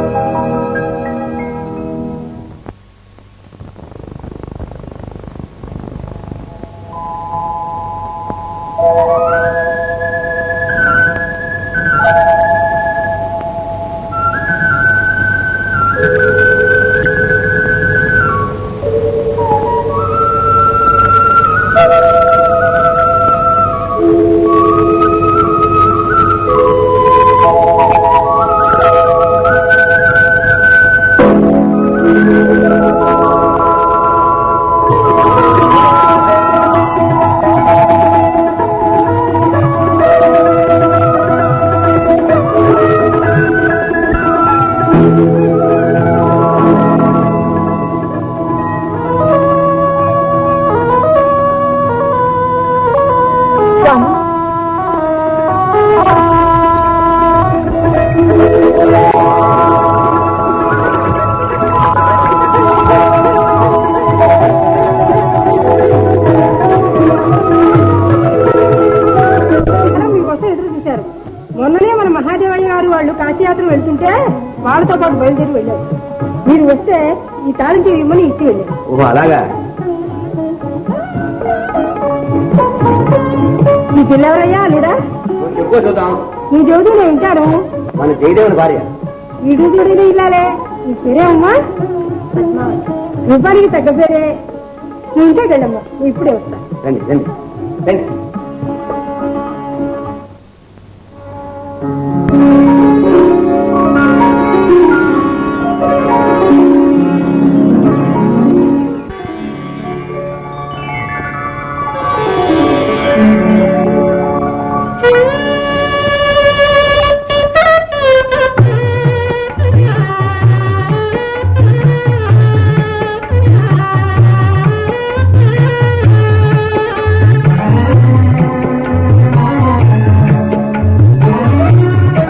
రాము మీకోసం ఎదురు చూశారు మొన్ననే మన మహాదేవయ్య గారు వాళ్ళు కాశీయాత్ర వెళ్తుంటే వాళ్ళతో పాటు బయలుదేరి వెళ్ళారు మీరు వస్తే ఈ తాళం చెవి ఇమ్మని ఇచ్చి వెళ్ళారు ఓ అలాగా ఈ పిల్లవరయ్యా లేదా చెప్పు చూద్దాం ఈ దేవుడు నేను ఉంటాను మన జయదేవుని భార్య ఈ దేవుడు ఇల్లాలే ఈ పేరే అమ్మా రూపానికి తగ్గ పేరే నువ్వు ఇంటికి వెళ్ళమ్మా నువ్వు ఇప్పుడే వస్తా రండి రండి రండి ఆ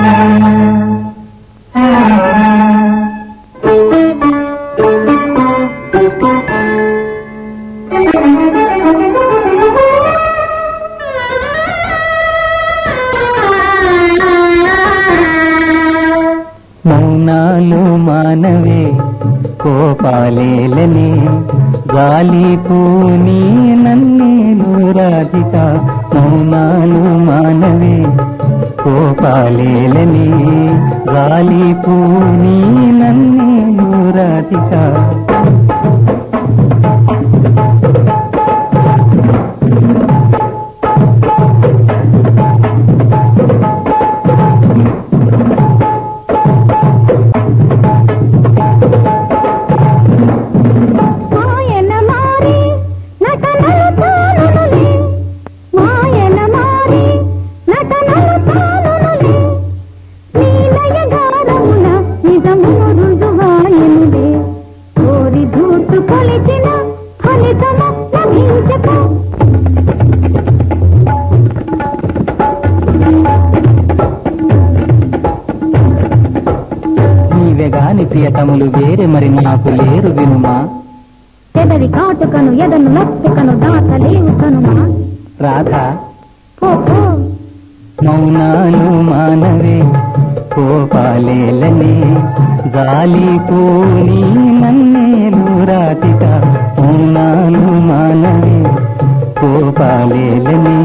మౌనాలు మానవే కోపాలేలని గాలి పూని నన్నేలు రాధిక మౌనాలు మానవే కోపాలేలని గాలి పూని నన్నేలు రాధిక మాయన మారి నటనలు తానునులే మాయన మారి నటనలు తానునులే నీలయ గానమున నిజమును రుజువాయనులే కోరి ధూర్తు కొలిచిన ఫలితము లభించక నీవే గాని ప్రియతములు వేరే మరి నాకు లేరు వినుమా ఎదరి కాటుకను ఎదను లక్షకను దాటలేవు కనుమా రాధా పో పో మౌనాలు మానవే కోపాలేలని గాలి పూని నన్నేలు రాధిక మౌనాలు మానవే కోపాలేలని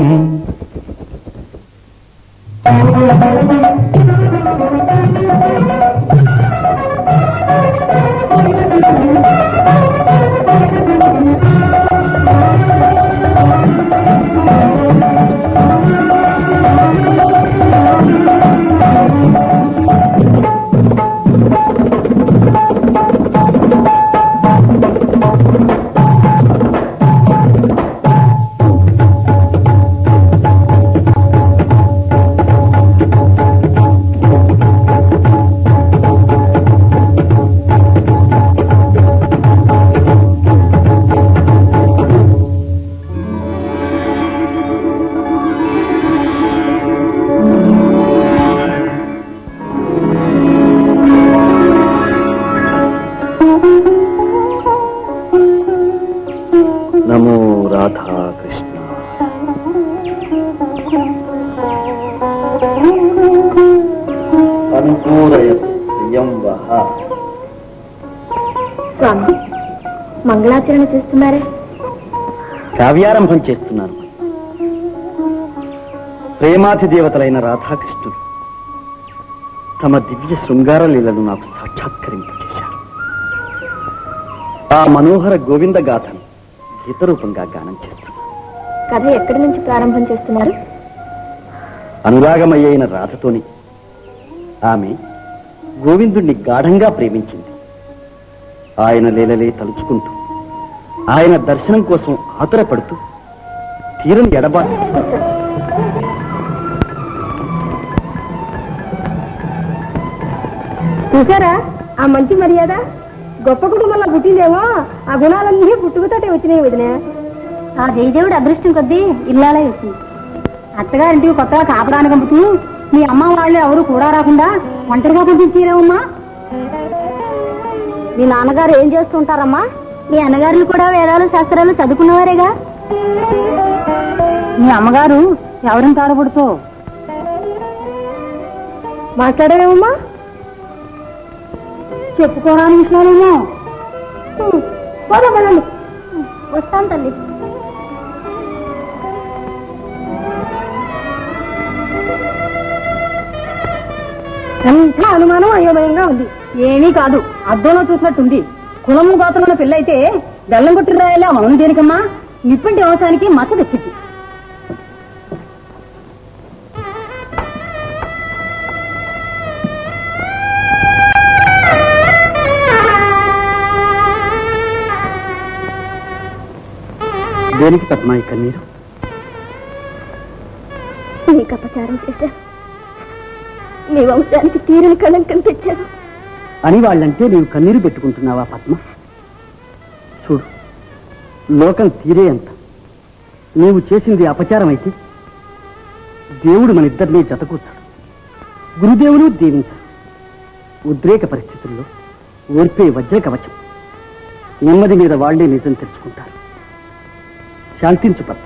నమో రాధా కృష్ణ అనుకూలయతు ప్రియం వహ స్వామి మంగళాచరణ చేస్తున్నారే కావ్యారంభం చేస్తున్నాను ప్రేమాతి దేవతలైన రాధాకృష్ణుడు తమ దివ్య శృంగార లీలను నాకు సాక్షాత్కరింపచేశారు ఆ మనోహర గోవింద గాథను గీతరూపంగా గానం చేస్తున్నాను కథ ఎక్కడి నుంచి ప్రారంభం చేస్తున్నారు అనురాగమయ్యైన రాధతోని ఆమె గోవిందుణ్ణి గాఢంగా ప్రేమించింది ఆయన లీలలే తలుచుకుంటూ ఆయన దర్శనం కోసం ఆతురపడుతూ తీరని ఎడబా చూసారా ఆ మంచి మర్యాద గొప్ప కుటుంబంలో పుట్టిందేమో ఆ గుణాలన్నీ పుట్టుకతోటే వచ్చినాయి వదినే ఆ జయదేవుడు అదృష్టం కొద్దీ ఇల్లాలే వచ్చింది అత్తగారింటికి కొత్తగా కాపడానికి పంపుతూ మీ అమ్మ వాళ్ళు ఎవరు కూడా రాకుండా ఒంటరిగా పంపించేరేమమ్మా మీ నాన్నగారు ఏం చేస్తుంటారమ్మా మీ అన్నగారులు కూడా వేదాలు శాస్త్రాలు చదువుకున్నవారేగా మీ అమ్మగారు ఎవరిని తాడబడుతో మాట్లాడారేమమ్మా చెప్పుకోరాని విషయాలేమో పోదాం పదండి వస్తాం తల్లి అంతా అనుమానం అయోమయంగా ఉంది ఏమీ కాదు అద్దంలో చూసినట్టుంది కులము గోతలున్న పిల్లయితే బెల్లం కొట్టి రాయాలా మనం దేనికమ్మా నిప్పంటి అవసరానికి మచ్చ తెచ్చింది దేనికి పద్మాయి కన్నీరు నీకు అపచారం చేశాను మీ వంశానికి తీరని కళంకం తెచ్చాను అని వాళ్ళంటే నీవు కన్నీరు పెట్టుకుంటున్నావా పద్మ చూడు లోకం తీరే అంత నీవు చేసింది అపచారం అయితే దేవుడు మన ఇద్దరినీ జతకూర్చాడు గురుదేవులు దీవించారు ఉద్రేక పరిస్థితుల్లో ఓర్పే వజ్ర కవచం నెమ్మది మీద వాళ్లే నిజం తెలుసుకుంటారు శాంతించు పద్మ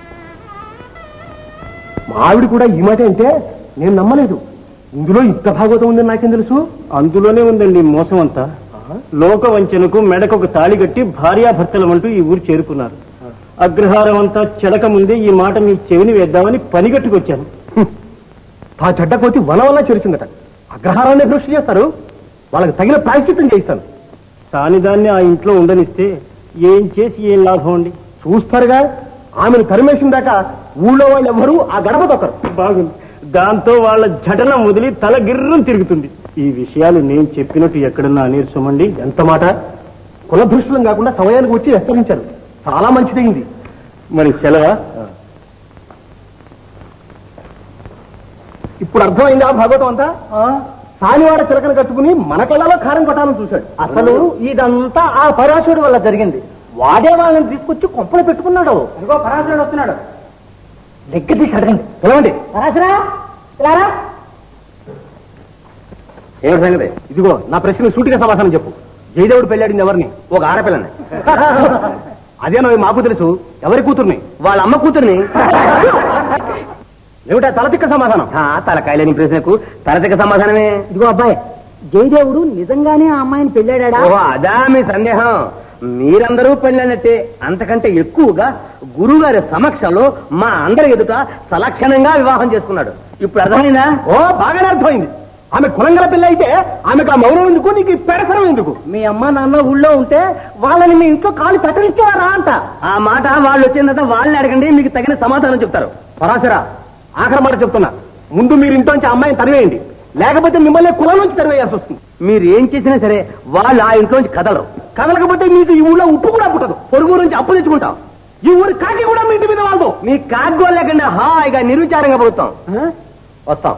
మా ఆవిడ కూడా ఈ మాట అంటే నేను నమ్మలేదు ఇందులో ఇంత భాగవతం ఉందని నాకేం తెలుసు అందులోనే ఉందండి మోసం అంతా లోక వంచనకు మెడకు ఒక తాళి కట్టి భార్యాభర్తలమంటూ ఈ ఊరు చేరుకున్నారు అగ్రహారం అంతా చెడక ముందే ఈ మాట మీ చెవిని వేద్దామని పనిగట్టుకొచ్చాను ఆ చెడ్డ కోతి వల వల్ల చెరిచిందట అగ్రహారాన్ని దృష్టి చేస్తారు వాళ్ళకి తగిన ప్రాయశ్చిత్తం చేయిస్తాను కాని దాన్ని ఆ ఇంట్లో ఉండనిస్తే ఏం చేసి ఏం లాభం అండి చూస్తారుగా ఆమెను తరిమేసిన దాకా ఊళ్ళో వాళ్ళు ఎవ్వరూ ఆ గడప తొక్కరు బాగుంది దాంతో వాళ్ళ జటన వదిలి తల గిర్రం తిరుగుతుంది ఈ విషయాలు నేను చెప్పినట్టు ఎక్కడన్నా అనేర్సమండి ఎంత మాట కులభృష్టులం కాకుండా సమయానికి వచ్చి హెచ్చరించారు చాలా మంచిదైంది మరి సెలవా ఇప్పుడు అర్థమైంది ఆ భాగవతం అంతా సానివాడ చిలకను కట్టుకుని మన కళ్ళలో కారం కొట్టాలని చూశాడు అసలు ఇదంతా ఆ పరాశుడు వల్ల జరిగింది వాడే వాళ్ళని తీసుకొచ్చి కొంపలు పెట్టుకున్నాడు ఇదిగో పరాశరుడు వస్తున్నాడు దగ్గర తీసి అడగండి పిలవండి పరాశరా రారా ఏమిటి సంగతి ఇదిగో నా ప్రశ్న సూటిగా సమాధానం చెప్పు జయదేవుడు పెళ్ళాడింది ఎవరిని ఒక ఆడపిల్లని అదేనో మాకు తెలుసు ఎవరి కూతుర్ని వాళ్ళ అమ్మ కూతుర్ని ఏమిటా తలతిక్క సమాధానం ఆ, తలకాయలేని ప్రశ్నకు తలతిక సమాధానమే ఇదిగో అబ్బాయి జయదేవుడు నిజంగానే ఆ అమ్మాయిని పెళ్ళాడా ఓహో అదా మీ సందేహం మీరందరూ పెళ్ళనట్టే అంతకంటే ఎక్కువగా గురుగారి సమక్షంలో మా అందరి ఎదుట సలక్షణంగా వివాహం చేసుకున్నాడు ఇప్పుడు అర్థమైందా ఓ బాగానే అర్థమైంది ఆమె కులంగల పిల్ల అయితే ఆమెకు ఆ మౌనం ఎందుకు నీకు ఈ పెడసరం ఎందుకు మీ అమ్మ నాన్న ఊళ్ళో ఉంటే వాళ్ళని మీ ఇంట్లో కాలు పెట్టనిచ్చేవారా అంట ఆ మాట వాళ్ళు వచ్చిన తర్వాత వాళ్ళని అడగండి మీకు తగిన సమాధానం చెప్తారు పరాశరా ఆఖరి మాట చెప్తున్నా ముందు మీరు ఇంట్లోంచి ఆ అమ్మాయిని తరివేయండి లేకపోతే మిమ్మల్ని కులం నుంచి తరివేయాల్సి వస్తుంది మీరు ఏం చేసినా సరే వాళ్ళు ఆ ఇంట్లోంచి కదలరు కదలకపోతే మీకు ఈ ఊళ్ళో ఉప్పు కూడా పుట్టదు పొరుగు నుంచి అప్పు తెచ్చుకుంటాం ఈ ఊరి కాకి కూడా మీ ఇంటి మీద వాళ్ళదు మీ కాగ్గోలు లేకుండా హాయిగా నిర్విచారంగా పోతాం వస్తాం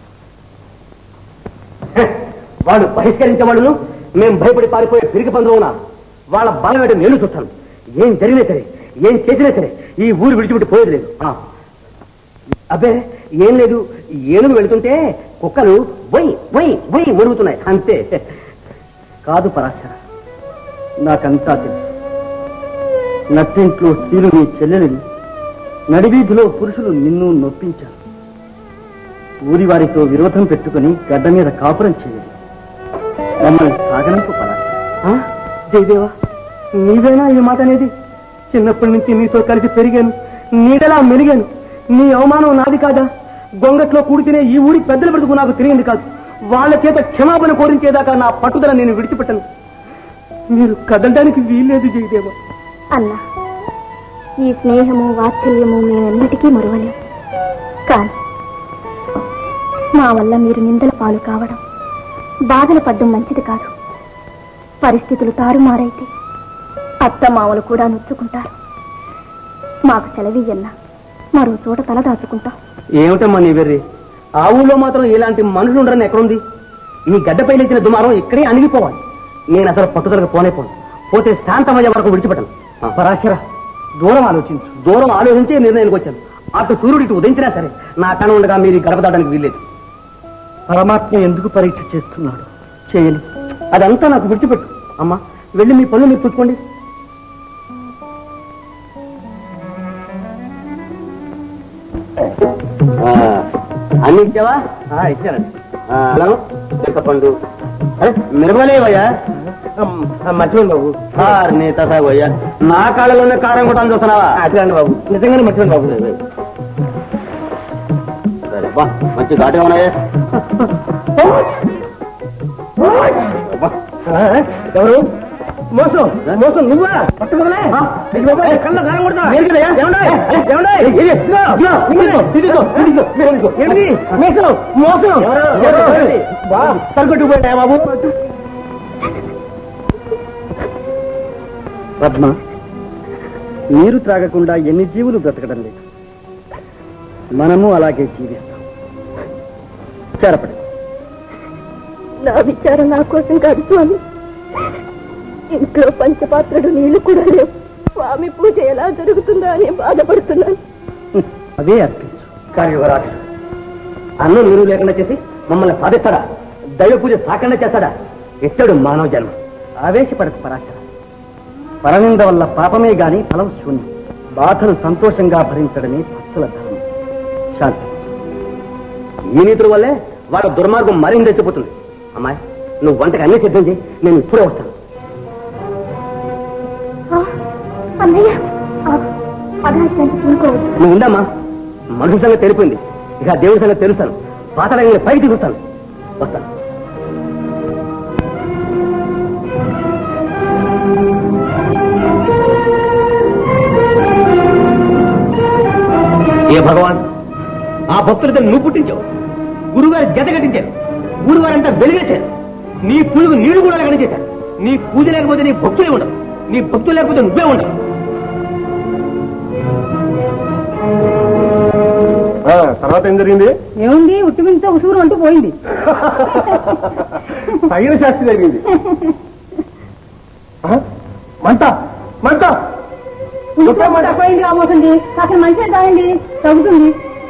హె, వాడు బహిష్కరించే వాళ్ళను మేము భయపడి పారిపోయే పిరిగి పందులో ఉన్నా వాళ్ళ బలం ఏంటో నేను చూస్తాను ఏం జరిగినా సరే ఏం చేసినా సరే ఈ ఊరు విడిచిపెట్టి పోయేది లేదు ఆ. అబ్బే ఏం లేదు ఏనుగు వెళుతుంటే కుక్కలు వై వై వై మురుగుతున్నాయి అంతే కాదు పరాశర నాకంతా తెలుసు నట్టింట్లో స్త్రీలు నీ చెల్లెలిని నడివీధిలో పురుషులు నిన్ను నొప్పించారు ఊరి వారితో విరోధం పెట్టుకుని గడ్డ మీద కాపురం చేయాలి మమ్మల్ని సాగనంపు పరాశర జయదేవా నీవేనా ఈ మాట అనేది చిన్నప్పటి నుంచి నీతో కలిసి పెరిగాను నీడలా మెరిగాను నీ అవమానం నాది కాదా గొంగట్లో కూడితేనే ఈ ఊరి పెద్దల బ్రతుకు నాకు తెలియంది కాదు వాళ్ళ చేత క్షమాపణ కోరించేదాకా నా పట్టుదల నేను విడిచిపెట్టను మీరు కదలడానికి వీల్లేదు జయదేవా అన్నా ఈ స్నేహము వాత్సల్యము మేమెన్నటికీ మరువలేం కానీ మా వల్ల మీరు నిందల పాలు కావడం బాధలు పడ్డం మంచిది కాదు పరిస్థితులు తారుమారైతే అత్త మామలు కూడా నొచ్చుకుంటారు మాకు సెలవియ్యన్నా మరో చోట తల దాచుకుంటాం ఏమిటమ్మా నీ వెర్రి ఆ ఊళ్ళో మాత్రం ఇలాంటి మనుషులు ఉండరని ఎక్కడుంది ఈ గడ్డపై లేచిన దుమారం ఇక్కడే అణిగిపోవాలి నేను అసలు పట్టుదలకు పోనే పోను పోతే శాంతమయ్యే వరకు విడిచిపెట్టను ఆ, పరాశర దూరం ఆలోచించు దూరం ఆలోచించే నిర్ణయానికి వచ్చాను అటు సూర్యుడు ఇటు ఉదయించినా సరే నా కణ ఉండగా మీరు ఈ గడప దాటానికి వీల్లేదు పరమాత్మ ఎందుకు పరీక్ష చేస్తున్నాడు చేయని అదంతా నాకు విడిచిపెట్టు అమ్మా వెళ్ళి మీ పనులు మీరు పుచ్చుకోండి అన్ని ఇచ్చావా ఇచ్చానండి పండు మిరవలేవయ్యా మర్చిపోండి బాబు నీ తసాగోయ్యా నా కాళ్ళలోనే కారం కూడా చూస్తున్నావా అట్లండి బాబు నిజంగానే మర్చిపోండి బాబు సరే బా మంచి ఘాటుగా ఉన్నాయా ఎవరు మోసం మోసం నువ్వా పట్టుకోలే కళ్ళ దారం కొడతా మోసం సరికొట్టుకుపోయా బాబు పద్మ నీరు త్రాగకుండా ఎన్ని జీవులు బ్రతకడం లేదు మనము అలాగే జీవిస్తాం చేరపడి నా విచారం నా కోసం కాదు స్వామి ఇంట్లో పంచపాత్రలు నీళ్లు కూడా లేవు స్వామి పూజ ఎలా జరుగుతుందో అని బాధపడుతున్నాను అదే అర్పించు కార్యవరాజు అన్నం నీరు లేకుండా చేసి మమ్మల్ని సాధిస్తాడా దైవ పూజ సాకన్నా చేస్తాడా ఎత్తడు మానవ జన్మ ఆవేశపడకు పరాశర పరనింద వల్ల పాపమే గాని ఫలం శూన్యం బాధను సంతోషంగా భరించడమే భక్తుల ధర్మం శాంతి ఈ నీతుల వల్లే వాళ్ళ దుర్మార్గం మరింత రెచ్చిపోతుంది అమ్మాయి నువ్వు వంటకి అన్ని సిద్ధం చేయి నేను ఇప్పుడే వస్తాను అన్నయ్య పదార్థాన్ని ఊరుకోవద్దు నువ్వు ఉండమ్మా మనుషుల సంగతి తెలిపింది ఇక దేవుడి సంగతి తెలుస్తాను పాతరంగా పైకి దిగుతాను వస్తాను ఏ భగవాన్ ఆ భక్తులతో నువ్వు పుట్టించావు గురుగారు జత కట్టించారు గురువారంతా వెలిగేశారు నీ పూజకు నీళ్లు కూడా కనిచేశారు నీ పూజ లేకపోతే నీ భక్తులే ఉండవు నీ భక్తులు లేకపోతే నువ్వే ఉండవు ఆ, తర్వాత ఏం జరిగింది ఏముంది ఉట్టిమింతో ఉసురు అంటూ పోయింది తగిన శాస్త్రి జరిగింది ఆ, మంట మంట ఉసురు మంట పోయింది రాబోతుంది అసలు మంచిగా తాగండి తగ్గుతుంది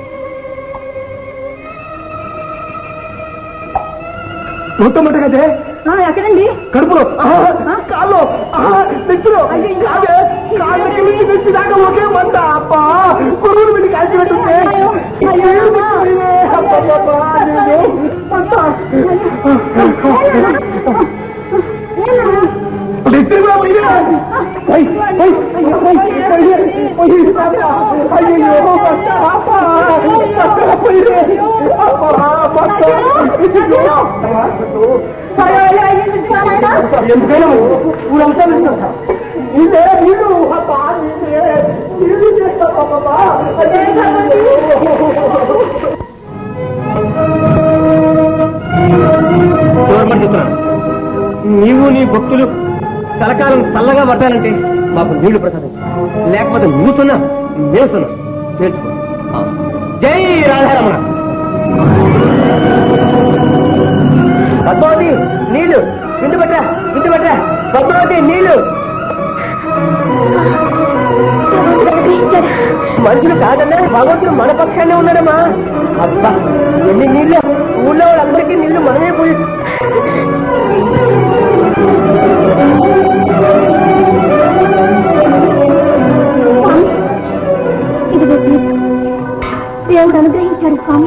మొట్టమొదటి కదే ఆ, ఎక్కడండి కడుపులో ఆహా, కాళ్ళు ఆహా, నెత్తిలో కాదే కాళ్ళకి నుంచి నెత్తి దాకా ఒకే మంట అబ్బా కొడుకులు పెట్టి కాల్చినట్టుంటే అయ్యో, అయ్యో, అమ్మా. అబ్బబ్బబ్బా, అయ్యో, మంట. నెత్తి కూడా పోయింది. పోయ్, పోయ్, పోయ్, పోయ్, పోయ్, మంట. అయ్యయ్యో, మంట, అబ్బా, మంట పోయింది. అబ్బా, మంట. ఎందుకైనా ఊరంతా వెళ్తా ఇదే నీళ్ళు అబ్బా, ఇదే నీళ్ళు చేస్తా బాబా చివరి చెప్తున్నాను నీవు నీ భక్తులు కలకాలం చల్లగా పట్టాలంటే మాకు నీళ్లు ప్రసాదించు లేకపోతే నువ్వు సున్నా మేము సున్నా చేర్చుకో ఆ. జై రాధారమణ పద్మావతి నీళ్లు ఇంటి పట్ట ఇంటి పట్ట పద్మావతి నీళ్లు మనుషులు కాదన్నా భగవంతుడు మన పక్షాన్ని ఉన్నాడమ్మా అబ్బా ఎన్ని నీళ్లు ఊళ్ళో వాళ్ళందరికీ నీళ్లు మనమే పోయి ఇదిగో తీర్థం. దేవుడు అనుగ్రహించాడు స్వామి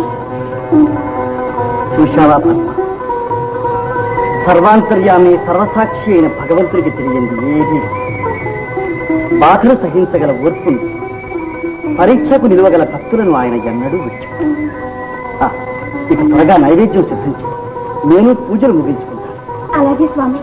చూశావా పద్మ సర్వాంతర్యామి సర్వసాక్షి అయిన భగవంతుడికి తెలియంది ఏది బాధలు సహించగల ఓర్పును పరీక్షకు నిలవగల భక్తులను ఆయన ఎన్నడూ వచ్చి ఇక త్వరగా నైవేద్యం సిద్ధించి నేను పూజలు ముగించుకుంటాను అలాగే స్వామి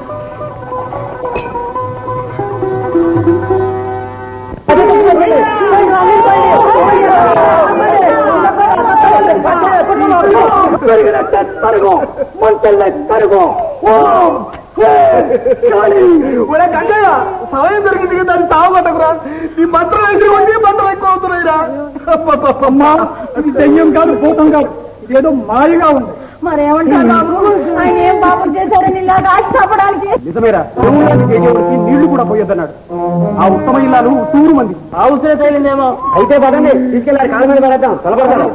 ఒరే గంగయ్య సమయం దొరికింది కదా దాన్ని తావగొట్టకురా ఈ మంటలు వేసి కొట్టి మంటలు ఎక్కువ అవుతున్నాయిరా అమ్మా అది దెయ్యం కాదు భూతం కాదు ఏదో మాయగా ఉంది మరేమంటారు బాబు ఆయన ఏం పాపం చేశారని ఇలాగా ఆశపడానికి నిజమేరా దేవుళ్ళని చేసేవారికి నీళ్లు కూడా పోయొద్దన్నాడు ఆ ఉత్తమ ఇల్లాలు తూరు మంది అవసరం తేలిందేమో అయితే పదండి తీసుకెళ్ళారు కాళ్ళ మీద పడేద్దాం తలపడతాను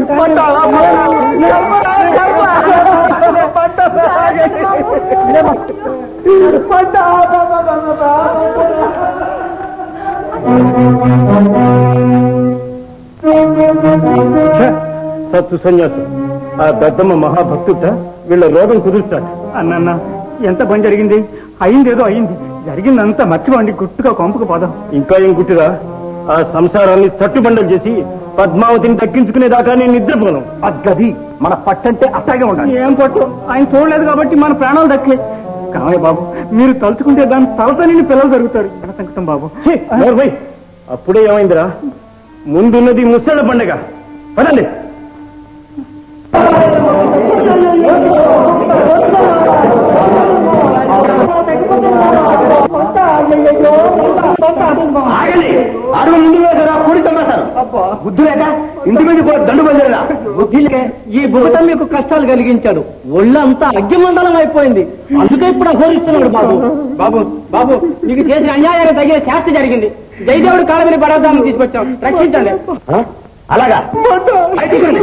సత్తు సన్యాసం ఆ దద్దమ్మ మహాభక్తుట వీళ్ళ రోగం కుదురుతాడు అన్న ఎంత పని జరిగింది అయిందేదో అయింది జరిగిందంతా మర్చిపోండి గుట్టుగా కొంపకు పోదాం ఇంకా ఏం గుట్టిరా ఆ సంసారాన్ని తట్టుబండలు చేసి పద్మావతిని దక్కించుకునేదాకా నేను నిద్రపోను అగ్గది మన పట్టంటే అట్టాగే ఉండాలి ఏం పట్టు ఆయన చూడలేదు కాబట్టి మన ప్రాణాలు దక్కే కామయ్య బాబు మీరు తలుచుకుంటే దాని తలతని పిల్లలు జరుగుతారు ఎన సంకటం బాబు ఛీ, నోర్మై. అప్పుడే ఏమైందిరా ముందున్నది ముసళ్ళ పండగ పదండి ఆగండి అడుగు ముందు వేసారా కూడి చంపేస్తారు బుద్ధి లేక ఇంటి మీద పో- దండు బయలుదేరా బుద్ధి లేక ఈ భూతం మీకు కష్టాలు కలిగించాడు ఒళ్ళంతా అగ్గిమండలం అయిపోయింది అందుకే ఇప్పుడు అఘోరిస్తున్నాడు బాబు బాబు బాబు నీకు చేసిన అన్యాయానికి తగిన శాస్తి జరిగింది జయదేవుడు కాళ్ళ మీద పడేద్దామని తీసుకొచ్చాం రక్షించండి ఆ? అలాగా అయితే చూడండి.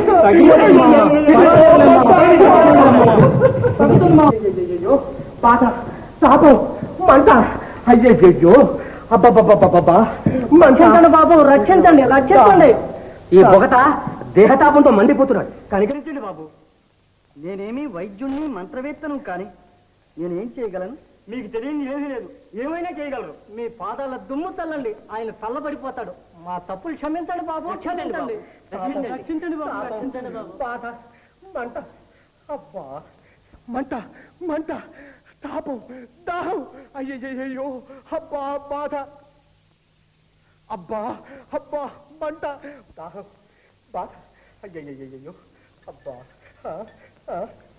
అయ్యయ్యో బాధ తాపం మంట అయ్యయ్యో అబ్బబ్బబ్బబ్బబ్బా మంట రక్షించండి బాబు రక్షించండి రక్షించండి ఈ పొగట దేహతాపంతో మండిపోతున్నాడు కనికరించండి బాబు నేనేమీ వైద్యుణ్ణి మంత్రవేత్తను కాని నేనేం చేయగలను మీకు తెలియని ఏమీ లేదు ఏమైనా చేయగలరు మీ పాదాల దుమ్ము తల్లండి ఆయన చల్లబడిపోతాడు మా తప్పులు క్షమించండి బాబు క్షమించండి రక్షించండి బాబు రక్షించండి బాబు బాధ మంట అబ్బా మంట మంట తాపం దాహం అయ్యయ్యో అబ్బా బాధ అబ్బా అబ్బా మంట దాహం బాధ అయ్యయ్యో అబ్బా ఆ, ఆ.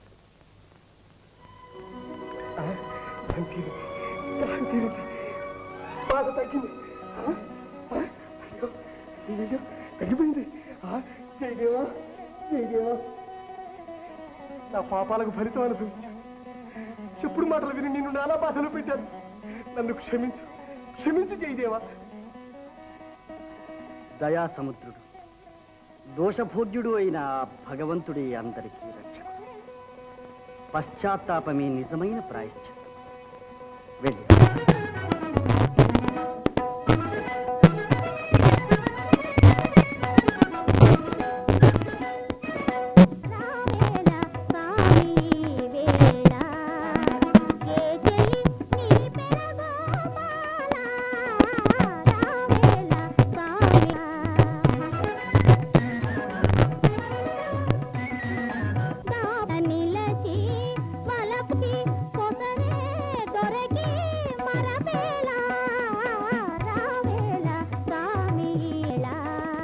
ఆ, దాహం తీరింది, దాహం తీరింది. బాధ తగ్గింది ఆ, ఆ, అయ్యో అయ్యయ్యో తగ్గిపోయింది ఆ, జయదేవా జయదేవా నా పాపాలకు ఫలితం అనుభవించాను చెప్పుడు మాటలు విని నిన్ను నానా బాధలు పెట్టాను నన్ను క్షమించు క్షమించు జయదేవా దయా సముద్రుడు దోషభూజ్యుడు అయిన ఆ భగవంతుడే అందరికీ రక్షకుడు పశ్చాత్తాపమే నిజమైన ప్రాయశ్చిత్తం వెళ్ళి నిలచి వలపుచి కొసరే దొరకి మరపేలా రావేలా సామీలా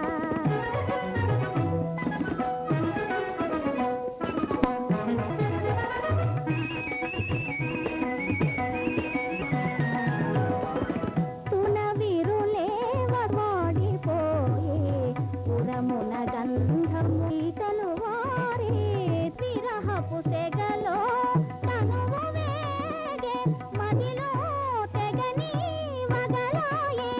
తున విరులే వడిపోయే పురమున గంధము ఈకలు వారే తిరహపు సెగలో తనువు వేగే మదిలో తెగని వగలాయే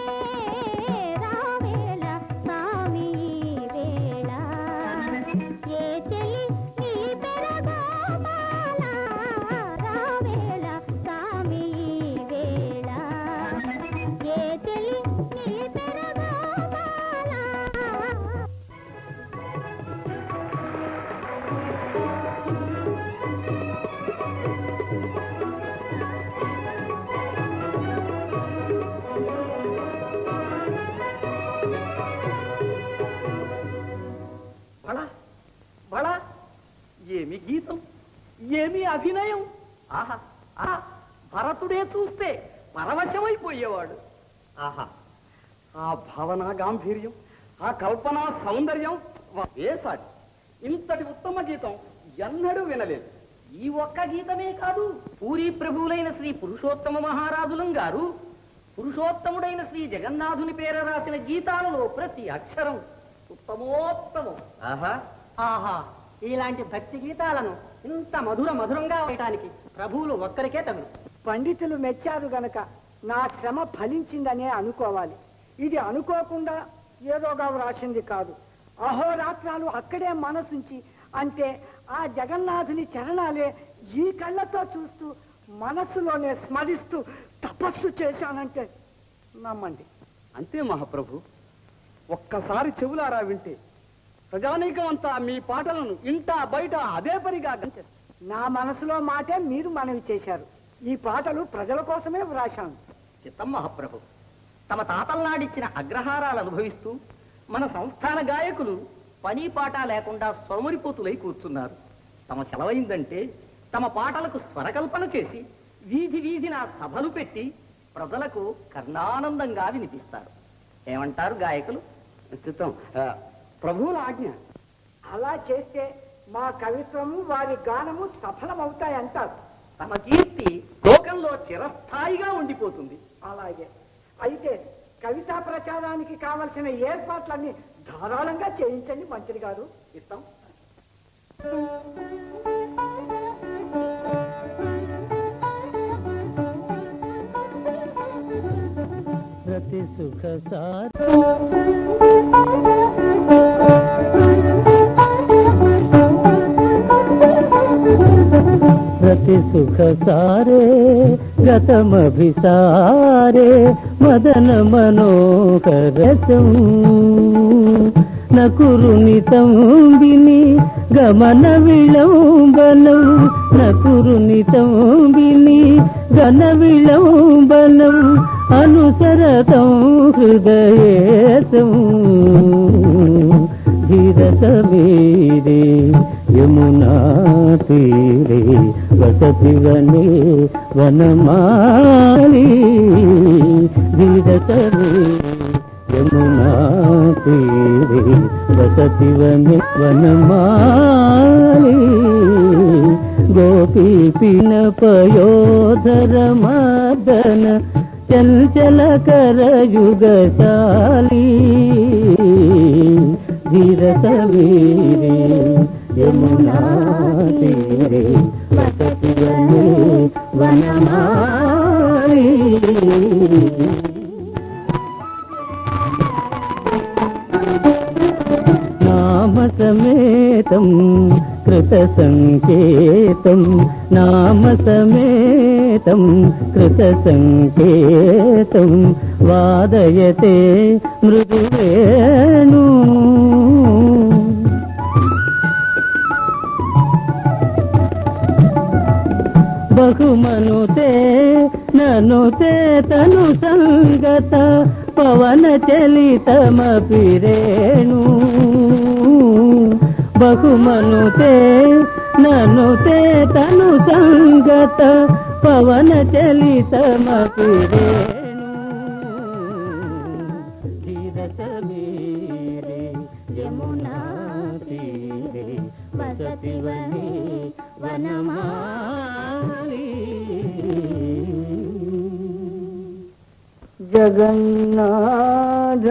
రావేళ సామి వేళ ఏ చెలి నీ పెరగోమాల రావేళ సామి వేళ ఏ చెలి నీ పెరగోమాల బళ బళ ఏమి గీతం ఏమి అభినయం ఆహా ఆహా భరతుడే చూస్తే పరవశమైపోయేవాడు ఆహా ఆ భావన గాంభీర్యం ఆ కల్పన సౌందర్యం వేసాడు ఇంతటి ఉత్తమ గీతం ఎన్నడూ వినలేదు ఈ ఒక్క గీతమే కాదు పూరి ప్రభువులైన శ్రీ పురుషోత్తమ మహారాజులం గారు పురుషోత్తముడైన శ్రీ జగన్నాథుని పేర రాసిన గీతాలలో ప్రతి అక్షరం ఉత్తమోత్తమం ఆహా ఆహా ఇలాంటి భక్తి గీతాలను ఇంత మధుర మధురంగా వేయటానికి ప్రభువులు ఒక్కరికే తగులు పండితులు మెచ్చారు గనక నా శ్రమ ఫలించిందనే అనుకోవాలి ఇది అనుకోకుండా ఏదోగా వ్రాసింది కాదు అహోరాత్రాలు అక్కడే మనసుంచి అంటే ఆ జగన్నాథుని చరణాలే ఈ కళ్ళతో చూస్తూ మనస్సులోనే స్మరిస్తూ తపస్సు చేశానంటే నమ్మండి అంతే మహాప్రభు ఒక్కసారి చెవులారా వింటే ప్రజానీకం అంతా మీ పాటలను ఇంట బయట అదే పనిగా గంచేస్తారు. నా మనసులో మాటే మీరు మనవి చేశారు ఈ పాటలు ప్రజల కోసమే వ్రాశాను చిత్తం మహాప్రభు తమ తాతల్నాడిచ్చిన అగ్రహారాలు అనుభవిస్తూ మన సంస్థాన గాయకులు పని పాట లేకుండా సోమరిపోతులై కూర్చున్నారు తమ సెలవైందంటే తమ పాటలకు స్వరకల్పన చేసి వీధి వీధిన సభలు పెట్టి ప్రజలకు కర్ణానందంగా వినిపిస్తారు ఏమంటారు గాయకులు చిత్తం ప్రభువుల ఆజ్ఞ అలా చేస్తే మా కవిత్వము వారి గానము సఫలమవుతాయంటారు తమ కీర్తి లోకంలో చిరస్థాయిగా ఉండిపోతుంది అలాగే అయితే కవితా ప్రచారానికి కావలసిన ఏర్పాట్లన్నీ ధారాళంగా చేయించండి మంత్రి గారు ఇస్తాం ప్రతి సుఖ సార రతి సుఖ సారే గతమభిసారే మదన మనోహరసం నకురునితం విని గమన విళంబనం నకురునితం విని గణ విళంబనం అనుసరతం హృదయేశం ధీరసమీరే యమునా తీరే వసతి వనే వనమాలి ధీరసమీరే యమునా తీరే వసతి వనే వనమాలి గోపీ పిన పయోధర మదన చంచల కరయుగశాలి ధీరత వీరే యమునా తీరే వసతి వనే వనమాలి నామసమేతం కృత సంకేతం నామసమేతం కృత సంకేతం వాదయతే మృదువేణు బహుమనుతే ననుతే తను సంగత పవన చలితమపి రేణు బహుమనుతే ననుతే తను సంగత పవన చలితమపి రేణు ధీరత మీరే యమునా తీరే వసతి వనే వనమాలి జగన్నాథ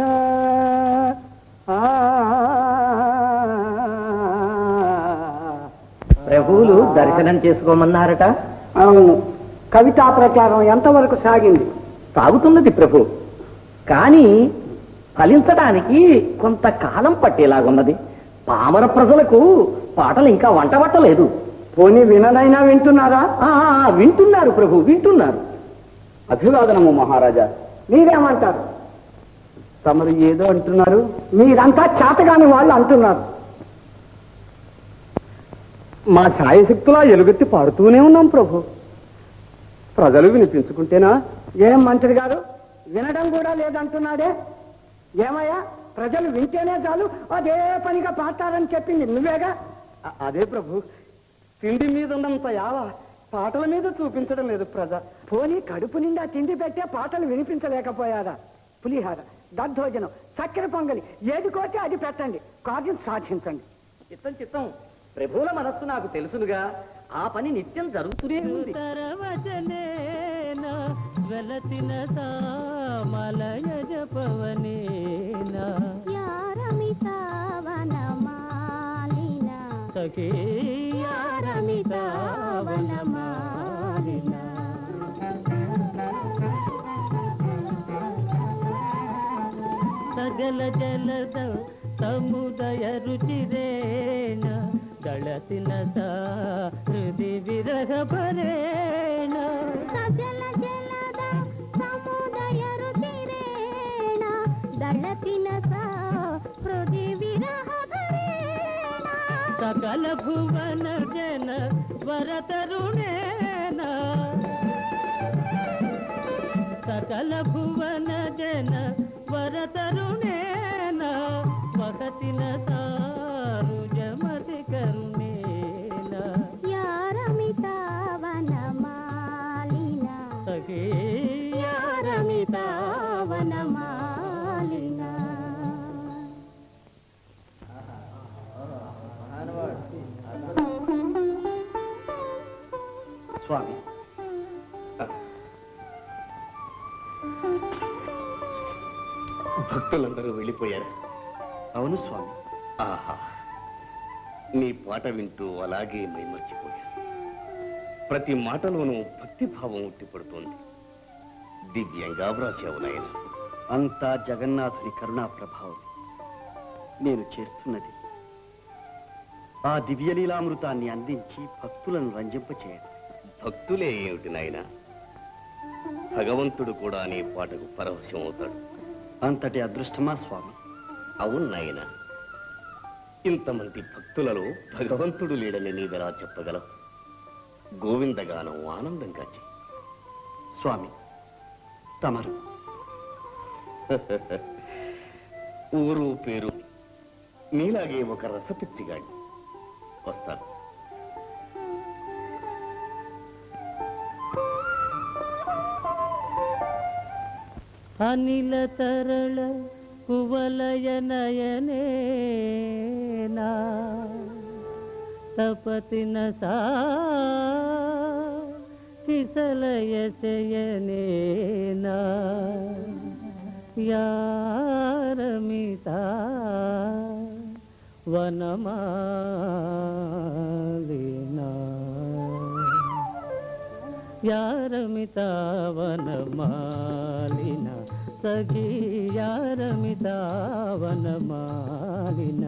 ప్రభువులు దర్శనం చేసుకోమన్నారట అవును కవితా ప్రచారం ఎంతవరకు సాగింది సాగుతున్నది ప్రభు కానీ ఫలించడానికి కొంతకాలం పట్టేలాగున్నది పామర ప్రజలకు పాటలు ఇంకా వంట పట్టలేదు పోనీ విననైనా వింటున్నారా ఆ, ఆ, వింటున్నారు ప్రభు వింటున్నారు అభివాదనము మహారాజా మీరేమంటారు తమరు ఏదో అంటున్నారు మీరంతా చేతగాని వాళ్ళు అంటున్నారు మా ఛాయశక్తులా ఎలుగెత్తి పాడుతూనే ఉన్నాం ప్రభు ప్రజలు వినిపించుకుంటేనా ఏం మంత్రి గారు వినడం కూడా లేదంటున్నాడే ఏమయ్యా ప్రజలు వింటేనే చాలు అదే పనిగా పాడతారని చెప్పింది నువ్వేగా అ- అదే ప్రభు తిండి మీద ఉన్నంత యావ పాటల మీద చూపించడం లేదు ప్రజ పోనీ కడుపు నిండా తిండి పెట్టే పాటలు వినిపించలేకపోయారా పులిహార దద్దోజనం చక్కెర పొంగలి ఏది కోతే అది పెట్టండి కార్యం సాధించండి చిత్తం చిత్తం ప్రభువుల మనస్సు నాకు తెలుసునుగా ఆ పని నిత్యం జరుగుతూనే ఉంది తరవచనేన వెలసిన సామలయ జపవనేన సఖీ సగల జలద సముదయ రుచిరేణ దళసిన సా హృది విరహ పరేణ సకల భువన జన వరతరుణేన సకల భువన జన వరతరుణేన వహతిన సారు జమతి కరుణేన సఖీ స్వామి భక్తులందరూ వెళ్ళిపోయారు అవును స్వామి ఆహా నీ పాట వింటూ అలాగే మైమర్చిపోయాను ప్రతి మాటలోనూ భక్తిభావం ఉట్టిపడుతోంది దివ్యంగా వ్రాసావు నాయన అంతా జగన్నాథుని కరుణా ప్రభావం నేను చేస్తున్నది ఆ దివ్యలీలామృతాన్ని అందించి భక్తులను రంజింపచేయడం భక్తులే ఏమిటి నాయనా భగవంతుడు కూడా నీ పాటకు పరవశం అవుతాడు అంతటి అదృష్టమా స్వామి అవును నాయనా ఇంతమంది భక్తులలో భగవంతుడు లేడని నీవెలా చెప్పగలవు గోవిందగానం ఆనందంగా చెయ్యి స్వామి తమరు ఊరు పేరు నీలాగే ఒక రసపిచ్చిగాడి వస్తాను అనిల తరళ కువలయ నయనేనా తపతిన సా కిసలయ శయనేనా యారమితా వనమాలినా యారమితావనమాలిన సఖీ యారమితావనమాలిన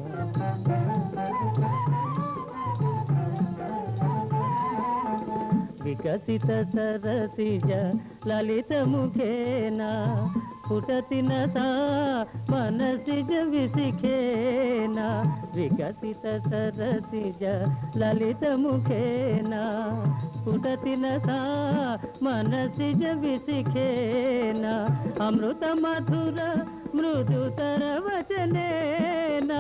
వికసిత సరసిజ లలిత ముఖేన పుటతిన సా మనసిజ విసిఖేన వికసిత సరసిజ లలిత ముఖేన పుటతిన సా మనసిజ విసిఖేన అమృత మధుర మృదుతర వచనేనా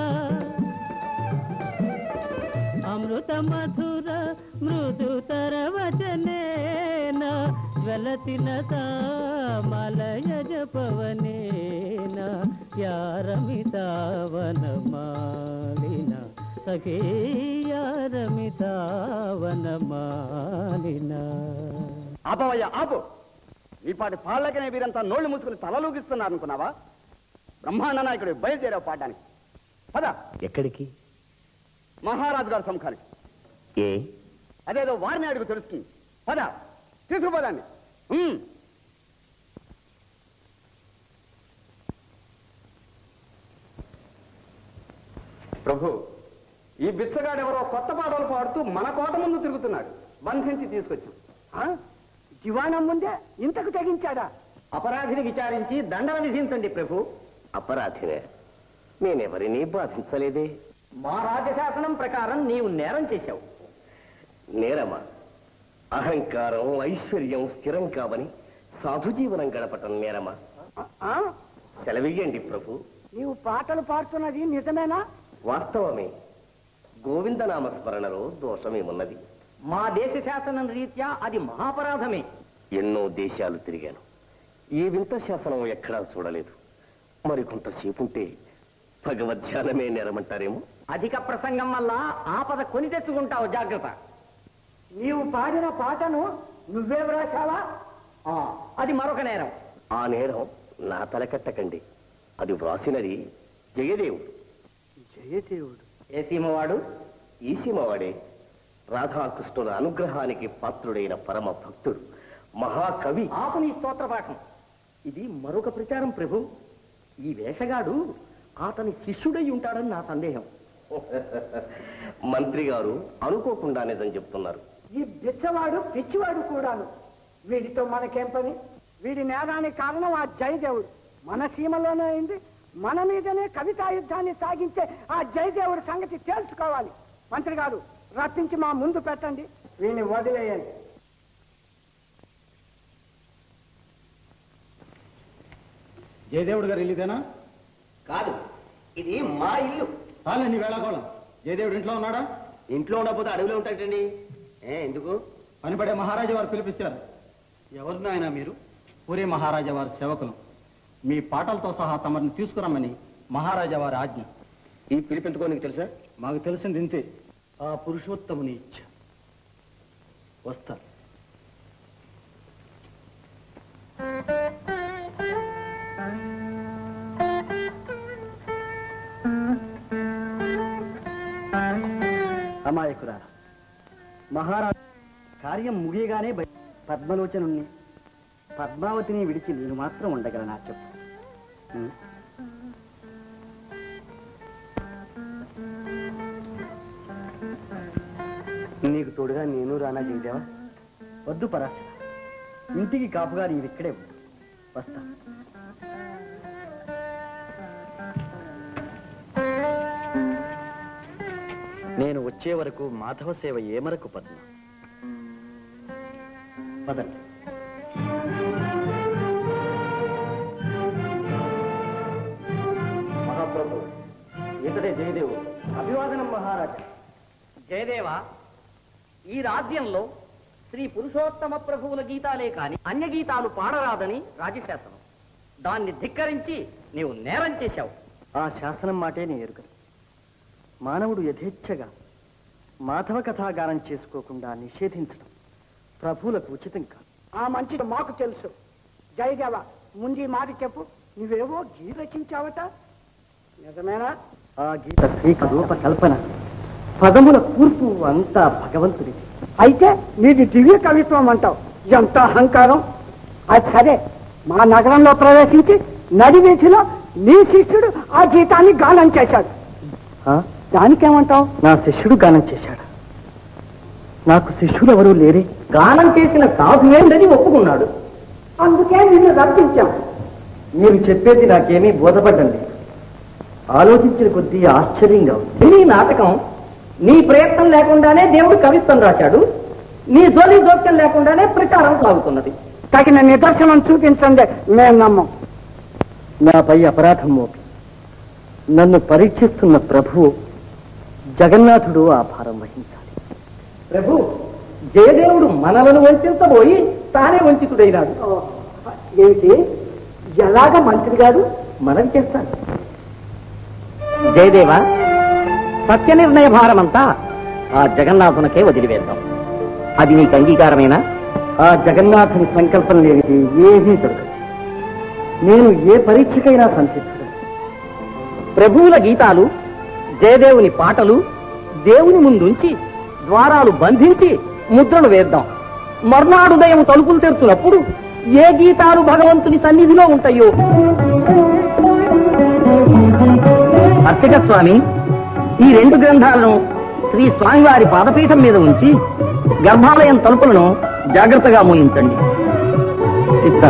అమృత మధుర మృదుతర వచనేన జ్వలతిన మలయ జపవనేన యారమితావనమాలిన సఖే యారమితావనమాలిన ఆపవయ్యా ఆపు ఈ పాటి పాళ్ళకనే వీరంతా నోళ్లు మూసుకుని తలలూగిస్తున్నారు అనుకున్నావా బ్రహ్మాండ నాయకుడు బయలుదేరావు పాడడానికి పద ఎక్కడికి మహారాజు గారి సముఖానికి ఏ అదేదో వారిని అడుగు తెలుస్తుంది పద తీసుకుపోదాన్ని ఉమ్. ప్రభు ఈ బిచ్చగాడెవరో కొత్త పాటలు పాడుతూ మన కోట ముందు తిరుగుతున్నాడు బంధించి తీసుకొచ్చాం ఆ? దివాణం ముందే ఇంతకు తెగించాడా అపరాధిని విచారించి దండన విధించండి ప్రభు అపరాధినే నేనెవరినీ బాధించలేదే మా రాజశాసనం ప్రకారం నీవు నేరం చేశావు నేరమా అహంకారం ఐశ్వర్యం స్థిరం కావని సాధు జీవనం గడపటం నేరమా ఆ? సెలవియ్యండి ప్రభు నీవు పాటలు పాడుతున్నది నిజమేనా వాస్తవమే గోవిందనామ స్మరణలో దోషమేమున్నది మా దేశ శాసనం రీత్యా అది మహాపరాధమే ఎన్నో దేశాలు తిరిగాను ఈ వింత శాసనం ఎక్కడా చూడలేదు మరి కొంతసేపుంటే భగవద్ధ్యానమే నేరమంటారేమో అధిక ప్రసంగం వల్ల ఆపద కొని తెచ్చుకుంటావు జాగ్రత్త నీవు పాడిన పాటను నువ్వే వ్రాసావా ఆ, అది మరొక నేరం ఆ నేరం నా తలకట్టకండి అది వ్రాసినది జయదేవుడు జయదేవుడు ఏ సీమవాడు ఈసీమవాడే రాధాకృష్ణుల అనుగ్రహానికి పాత్రుడైన పరమ భక్తుడు మహాకవి ఆపు నీ స్తోత్ర పాఠం ఇది మరొక ప్రచారం ప్రభు ఈ వేషగాడు అతని శిష్యుడై ఉంటాడని నా సందేహం మంత్రి గారు అనుకోకుండా నిజం చెప్తున్నారు ఈ బిచ్చవాడు పిచ్చివాడు కూడాను వీడితో మనకేం పని వీడి నేరానికి కారణం ఆ జయదేవుడు మన సీమలోనే అయింది మన మీదనే కవితా యుద్ధాన్ని సాగించే ఆ జయదేవుడి సంగతి తేల్చుకోవాలి మంత్రి గారు రప్పించి మా ముందు పెట్టండి వీడిని వదిలేయండి జయదేవుడు గారు ఇల్లుదేనా కాదు ఇది మా ఇల్లు చాలండి వేళాకోళం జయదేవుడు ఇంట్లో ఉన్నాడా ఇంట్లో ఉండకపోతే అడవిలో ఉంటాడండి ఏ ఎందుకు పనిపడే మహారాజా వారు పిలిపించారు ఎవరు నాయన మీరు పూరే మహారాజా వారి సేవకులు మీ పాటలతో సహా తమరిని తీసుకురమ్మని మహారాజా వారి ఆజ్ఞ ఈ పిలిపించుకో నీకు తెలుసా మాకు తెలిసింది ఇంతే ఆ పురుషోత్తముని ఇచ్చ వస్తా అమాయకురా మహారాజు కార్యం ముగియగానే బయ- పద్మలోచనుణ్ణి పద్మావతిని విడిచి నేను మాత్రం ఉండగలనా చెప్పు ఉం? నీకు తోడుగా నేను రానా జయదేవా వద్దు పరాశర ఇంటికి కాపుగా నీవు ఇక్కడే ఉండు వస్తా నేను వచ్చే వరకు మాధవ సేవ ఏమరకు పద్మ పదండి మహాప్రభు ఇతడే జయదేవుడు అభివాదనం మహారాజా జయదేవ ఈ రాజ్యంలో శ్రీ పురుషోత్తమ ప్రభువుల గీతాలే కాని అన్య గీతాలు పాడరాదని రాజశాసనం దాన్ని ధిక్కరించి నీవు నేరం చేశావు ఆ శాసనం మాటే నీ ఎరుగను మానవుడు యథేచ్ఛగా మాధవ కథాగానం చేసుకోకుండా నిషేధించడం ప్రభువులకు ఉచితం కాదు ఆ మంచిది మాకు తెలుసు జయదేవ ముందు ఈ మాట చెప్పు నువ్వేవో గీ రచించావట నిజమేనా ఆ గీత శ్రీక రూప కల్పన పదముల కూర్పు అంతా భగవంతుడిది అయితే నీది దివ్య కవిత్వం అంటావు ఎంత అహంకారం అది సరే మా నగరంలో ప్రవేశించి నడివీధిలో నీ శిష్యుడు ఆ గీతాన్ని గానం చేశాడు ఆ? దానికేమంటావు నా శిష్యుడు గానం చేశాడు నాకు శిష్యులు ఎవరూ లేరే గానం చేసిన సాధువేందని ఒప్పుకున్నాడు అందుకే నిన్ను రప్పించాం మీరు చెప్పేది నాకేమీ బోధపడ్డండి ఆలోచించిన కొద్దీ ఆశ్చర్యంగా ఉంది నీ నాటకం నీ ప్రయత్నం లేకుండానే దేవుడు కవిత్వం రాశాడు నీ జోలి జోక్యం లేకుండానే ప్రచారం సాగుతున్నది తగిన నిదర్శనం చూపించండి మేము నమ్మం నాపై అపరాధం మోపి నన్ను పరీక్షిస్తున్న ప్రభువు జగన్నాథుడు ఆ భారం వహించాలి ప్రభు జయదేవుడు మనలను వంచబోయి తానే వంచితుడైనాడు ఏమిటి ఎలాగ మంత్రి గారు మనం చేస్తాను జయదేవ సత్య నిర్ణయ భారమంతా ఆ జగన్నాథునకే వదిలివేద్దాం అది నీకు అంగీకారమేనా ఆ జగన్నాథుని సంకల్పం లేనిది ఏమీ దొరకదు నేను ఏ పరీక్షకైనా సంసిద్ధుడు ప్రభువుల గీతాలు జయదేవుని పాటలు దేవుని ముందుంచి ద్వారాలు బంధించి ముద్రలు వేద్దాం మర్నాడు ఉదయం తలుపులు తెరుచున్నప్పుడు ఏ గీతాలు భగవంతుని సన్నిధిలో ఉంటాయో అర్చక స్వామి ఈ రెండు గ్రంథాలను శ్రీ స్వామివారి పాదపీఠం మీద ఉంచి గర్భాలయం తలుపులను జాగ్రత్తగా మూయించండి ఇస్తాం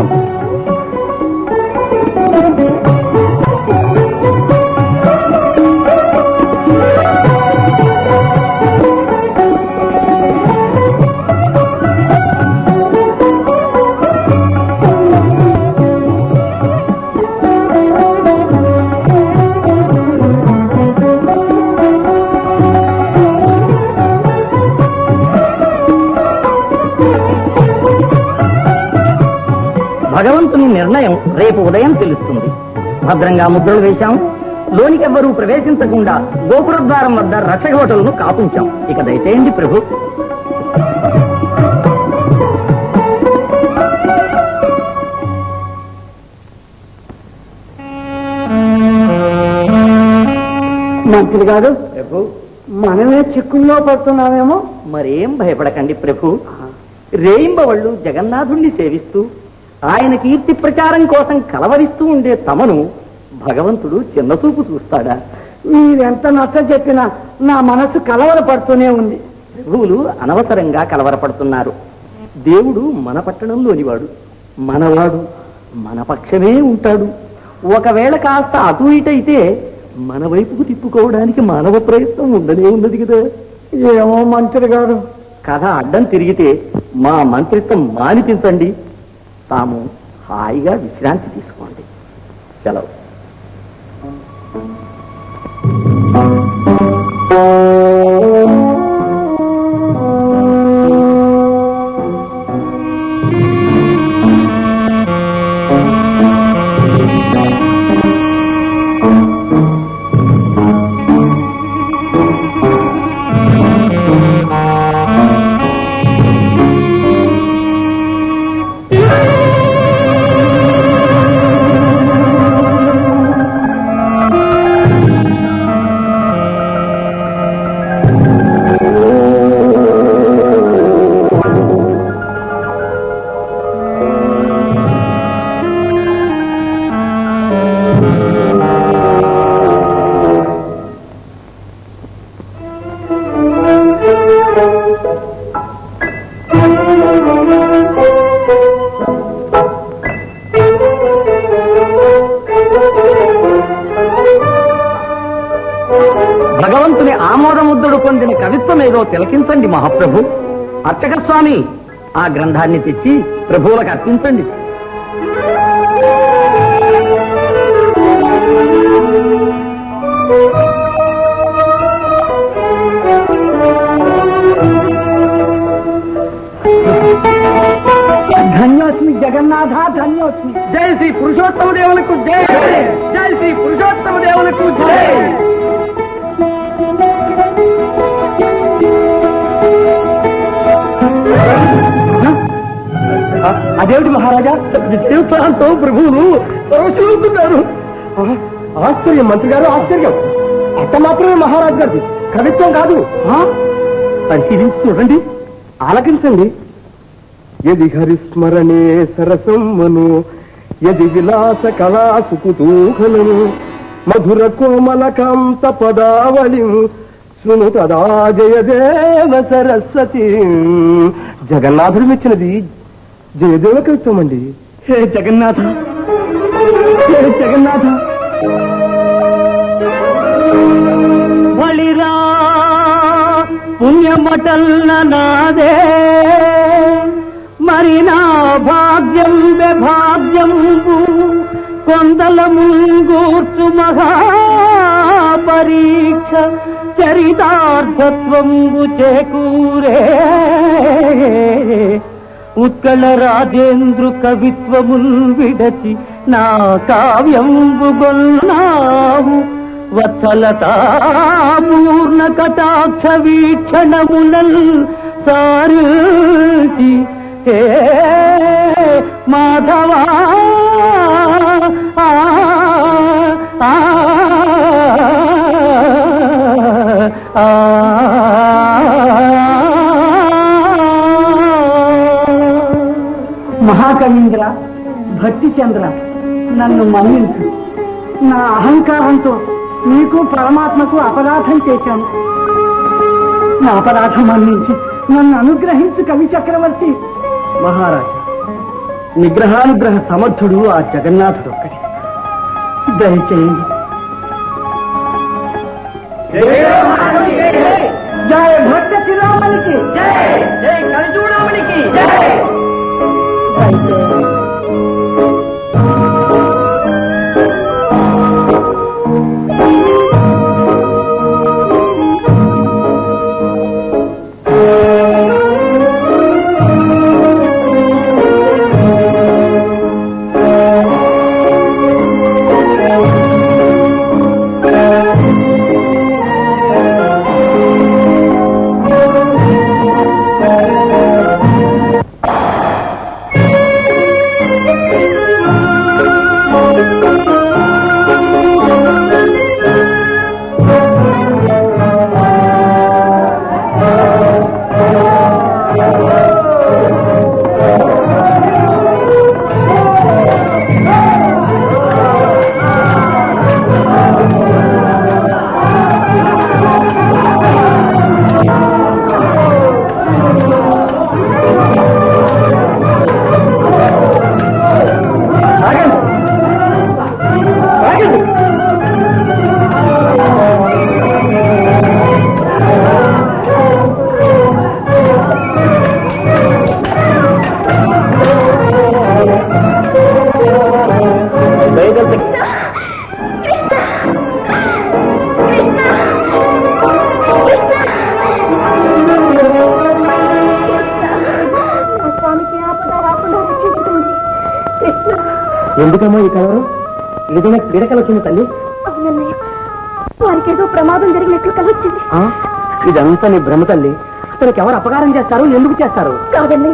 భగవంతుని నిర్ణయం రేపు ఉదయం తెలుస్తుంది భద్రంగా ముద్రలు వేశాం లోనికెవ్వరూ ప్రవేశించకుండా గోపురద్వారం వద్ద రక్షక హోటల్ను కాపుంచాం ఇక దయచేయండి ప్రభు మంత్రి గారు ప్రభు మనమే చిక్కుల్లో పడుతున్నామేమో మరేం భయపడకండి ప్రభు రేయింబవళ్ళు జగన్నాథుణ్ణి సేవిస్తూ ఆయన కీర్తి ప్రచారం కోసం కలవరిస్తూ ఉండే తమను భగవంతుడు చిన్నచూపు చూస్తాడా మీరెంత నచ్చ చెప్పినా నా మనసు కలవర పడుతూనే ఉంది ప్రభువులు అనవసరంగా కలవరపడుతున్నారు దేవుడు మన పట్టణంలోనివాడు మనవాడు మన పక్షమే ఉంటాడు ఒకవేళ కాస్త అటు ఇటైతే మన వైపుకు తిప్పుకోవడానికి మానవ ప్రయత్నం ఉండనే ఉన్నది కదా ఏమో మంత్రి గారు కథ అడ్డం తిరిగితే మా మంత్రిత్వం మానిపించండి తాము హాయిగా విశ్రాంతి తీసుకోండి సెలవు భగవంతుని ఆమోదముద్దుడు పొందిన కవిత్వం ఏదో తిలకించండి మహాప్రభు అర్చక స్వామి ఆ గ్రంథాన్ని తెచ్చి ప్రభువులకు అర్పించండి ధన్యోస్మి జగన్నాథ ధన్యోస్మి జై శ్రీ పురుషోత్తమ దేవులకు జై జై శ్రీ పురుషోత్తమ దేవులకు జై అదేమిటి మహారాజా విజయప్రాంతం ప్రభువులు పరవశివుతున్నారు ఆశ్చర్యం మంత్రి గారు ఆశ్చర్యం అట్ట మాత్రమే మహారాజు గారిది కవిత్వం కాదు ఆ? పరిశీలించి చూడండి ఆలకించండి యది హరిస్మరణే సరసమ్మను యది విలాస కళాసు కుతూహలము మధుర కోమల కాంత పదావళి శృణు తదా జయదేవ సరస్వతి జగన్నాథుడు మెచ్చినది జయదేవ కవిత్వం అండి హే జగన్నాథ హే జగన్నాథ బలిరా పుణ్యమటల్ల నాదే మరి నా భాగ్యం భాగ్యంబు కొందల ముంగూర్చు మహాపరీక్ష చరితార్థత్వంబు చేకూరే ఉత్కళ రాజేంద్రు కవిత్వముల్ విడచి నా కావ్యంబు గొల్నావు వత్సలతాపూర్ణ కటాక్ష వీక్షణమునల్ సారుచి హే మాధవా ఆ, ఆ, ఆ, మహాకవీంద్ర భక్తి చంద్ర నన్ను మన్నించు నా అహంకారంతో నీకు పరమాత్మకు అపరాధం చేశాను నా అపరాధం మన్నించి నన్ను అనుగ్రహించు కవి చక్రవర్తి మహారాజా నిగ్రహానుగ్రహ సమర్థుడు ఆ జగన్నాథుడు ఒక్కడే దయచేయండి జయ భక్త శిరోమణికి స్వామికి ఆపద రాకుండా రక్షించుకోండి కృష్ణ ఎందుకమ్మా ఈ కలవరం ఏదైనా క్రీడకలు వచ్చింది తల్లి అవునన్నయ్య వారికి ఏదో ప్రమాదం జరిగినట్లు కలొచ్చింది ఆ? ఇదంతా నీ భ్రమ తల్లి అతనికి ఎవరు అపకారం చేస్తారు ఎందుకు చేస్తారు కాదన్నయ్య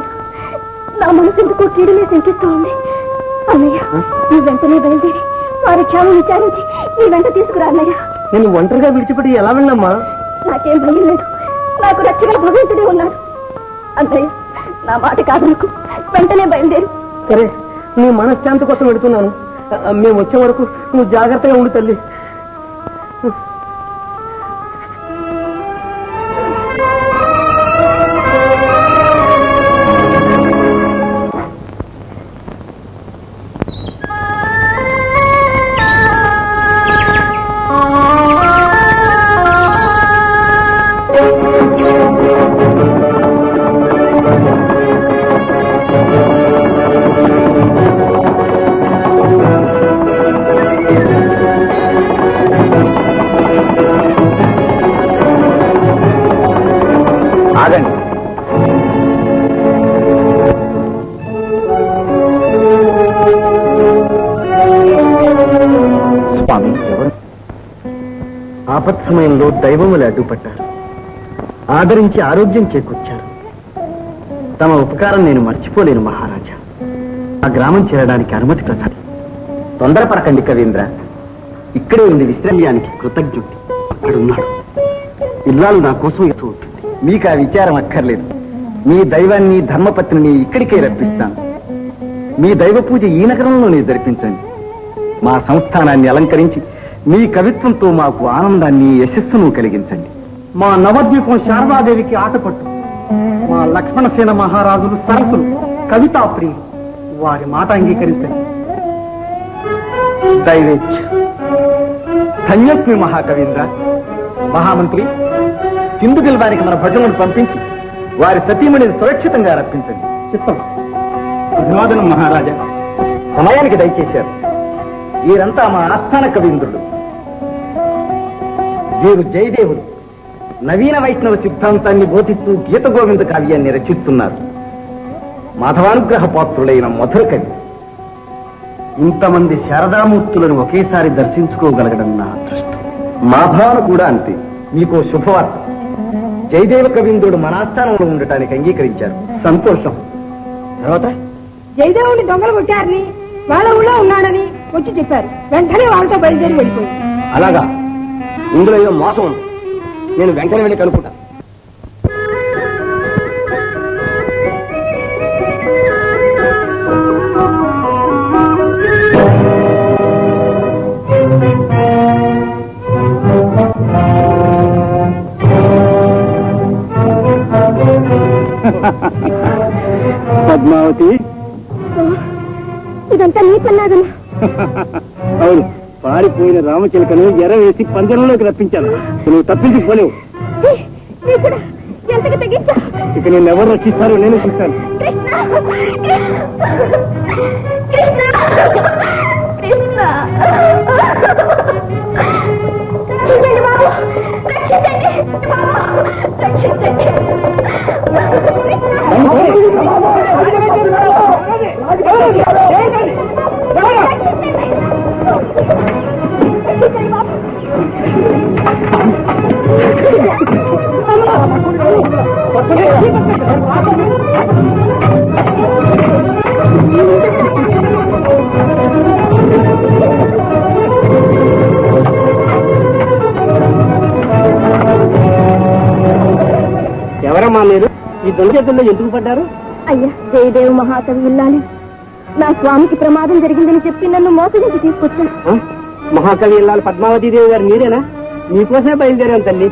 నా మనసు ఎందుకో కీడునే శంకిస్తూ ఉంది అన్నయ్య ఈ వెంటనే బయలుదేరి వారి క్షేమం విచారించి ఈ వెంట తీసుకురా అన్నయ్య నేను ఒంటరిగా విడిచిపెట్టి ఎలా వెళ్ళమ్మా నాకేం భయం లేదు నాకు రక్షగా భగవంతుడే ఉన్నాడు అన్నయ్య నా మాట కాదు నాకు వెంటనే బయలుదేరు సరే నీ మనశ్శాంతి కోసం పెడుతున్నాను ఆ, మేము వచ్చే వరకు నువ్వు జాగ్రత్తగా ఉండు తల్లి ఆ ఆపత్ సమయంలో దైవములు అడ్డుపట్టారు ఆదరించి ఆరోగ్యం చేకూర్చారు తమ ఉపకారం నేను మర్చిపోలేను మహారాజా ఆ గ్రామం చేరడానికి అనుమతి ప్రసాది తొందరపడకండి కవీంద్ర ఇక్కడే ఉంది విశ్రమ్యానికి కృతజ్ఞుడి అక్కడున్నాడు ఇల్లాలు నా కోసం ఎత్తు ఉంటుంది మీకు ఆ విచారం అక్కర్లేదు మీ దైవాన్ని ధర్మపత్నిని ఇక్కడికే రప్పిస్తాను మీ దైవ పూజ ఈ నగరంలోనే జరిపించండి మా సంస్థానాన్ని అలంకరించి మీ కవిత్వంతో మాకు ఆనందాన్ని యశస్సును కలిగించండి మా నవద్వీపం శారదాదేవికి ఆటపట్టు మా లక్ష్మణసేన మహారాజులు సరస్సులు కవితా ప్రియులు వారి మాట అంగీకరించండి దైవేచ్ఛ ధన్యోస్మి మహాకవీంద్ర మహామంత్రి సింధు గెలవానికి మన భటులను పంపించి వారి సతీమణిని సురక్షితంగా రప్పించండి చిత్తం అభివాదనం మహారాజా సమయానికి దయచేశారు వీరంతా మా ఆస్థాన కవీంద్రుడు వీరు జయదేవులు నవీన వైష్ణవ సిద్ధాంతాన్ని బోధిస్తూ గీత గోవింద కావ్యాన్ని రచిస్తున్నారు మాధవానుగ్రహ పాత్రులైన మధుర కవి ఇంతమంది శారదామూర్తులను ఒకేసారి దర్శించుకోగలగడం నా అదృష్టం మా భావన కూడా అంతే మీకు శుభవార్త జయదేవ కవీంద్రుడు మన ఆస్థానంలో ఉండటానికి అంగీకరించారు సంతోషం తర్వాత జయదేవుని దొంగలు కొట్టారని వాళ్ళ ఊళ్ళో ఉన్నాడని వచ్చి చెప్పారు వెంటనే వాళ్ళతో బయలుదేరి వెళ్ళిపోయింది అలాగా ఇందులో ఏదో మోసం ఉంది నేను వెంటనే వెళ్ళి కనుక్కుంటా పద్మావతి ఇదంతా నీ పన్నాగనా అవును పారిపోయిన రామచిలకను ఎర వేసి పంజరంలోకి రప్పించాను నువ్వు తప్పించుకోలేవు ఇక్కడ ఎంతకి తగ్గించా ఇక నేను ఎవరు రక్షిస్తారో నేను చూస్తాను కృష్ణ కృష్ణ కృష్ణ రక్షించండి బాబు రక్షించండి బాబు రక్షించండి ఎవరమ్మా మీరు ఈ దొంగ చేతుల్లో ఎందుకు పడ్డారు అయ్యా జయదేవ్ మహాకవి ఇల్లాలి నా స్వామికి ప్రమాదం జరిగిందని చెప్పి నన్ను మోసగించి తీసుకొచ్చాను ఆ? మహాకవి ఇల్లాలి పద్మావతీదేవి గారు మీరేనా మీకోసమే బయలుదేరాను తల్లి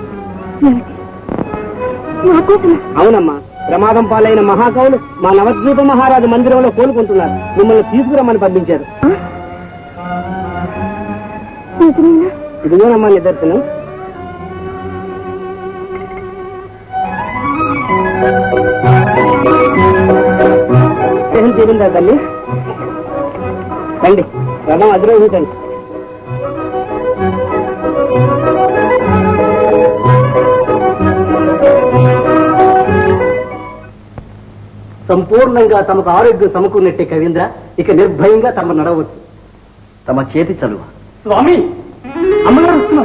నా కోసం అవునమ్మా ప్రమాదం పాలైన మహాకవులు మా నవద్వీప మహారాజు మందిరంలో కోలుకుంటున్నారు మిమ్మల్ని తీసుకురమ్మని పంపించారు నిజమేనా ఇదిగోనమ్మా నిదర్శనం ఏం తీరిందా తల్లి రండి రథం అధిరోహించండి సంపూర్ణంగా తమకు ఆరోగ్యం సమకూరినట్టే కవీంద్ర ఇక నిర్భయంగా తమ నడవచ్చు తమ చేతి చలువ స్వామి అమ్మగారు వస్తున్నారు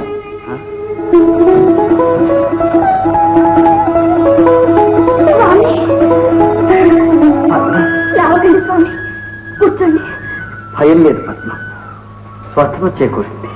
స్వామి రావకండి స్వామి కూర్చోండి భయం లేదు పద్మ స్వస్థత చేకూరింది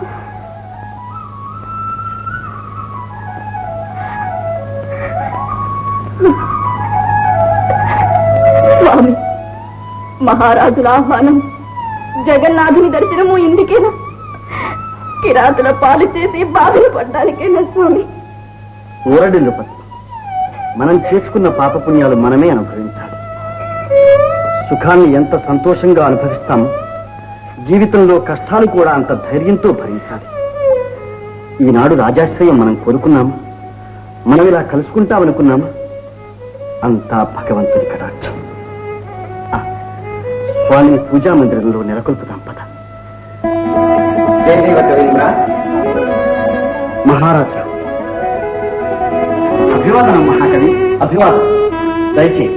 స్వామి మహారాజుల ఆహ్వానం జగన్నాథుని దర్శనము ఇందుకేనా కిరాతుల పాలు చేసి బాధలు పడ్డానికేనా స్వామి ఊరడిల్లు పద్మ మనం చేసుకున్న పాపపుణ్యాలు మనమే అనుభవించాలి సుఖాన్ని ఎంత సంతోషంగా అనుభవిస్తామో జీవితంలో కష్టాలు కూడా అంత ధైర్యంతో భరించాలి ఈనాడు రాజాశ్రయం మనం కోరుకున్నామా మనం ఇలా కలుసుకుంటామనుకున్నామా అంతా భగవంతుని కటాక్షం ఆ, స్వామిని పూజా మందిరంలో నెలకొల్పుదాం పద జయదేవ కవీంద్ర మహారాజు అభివాదనం మహాకవి అభివాదం దయచేసి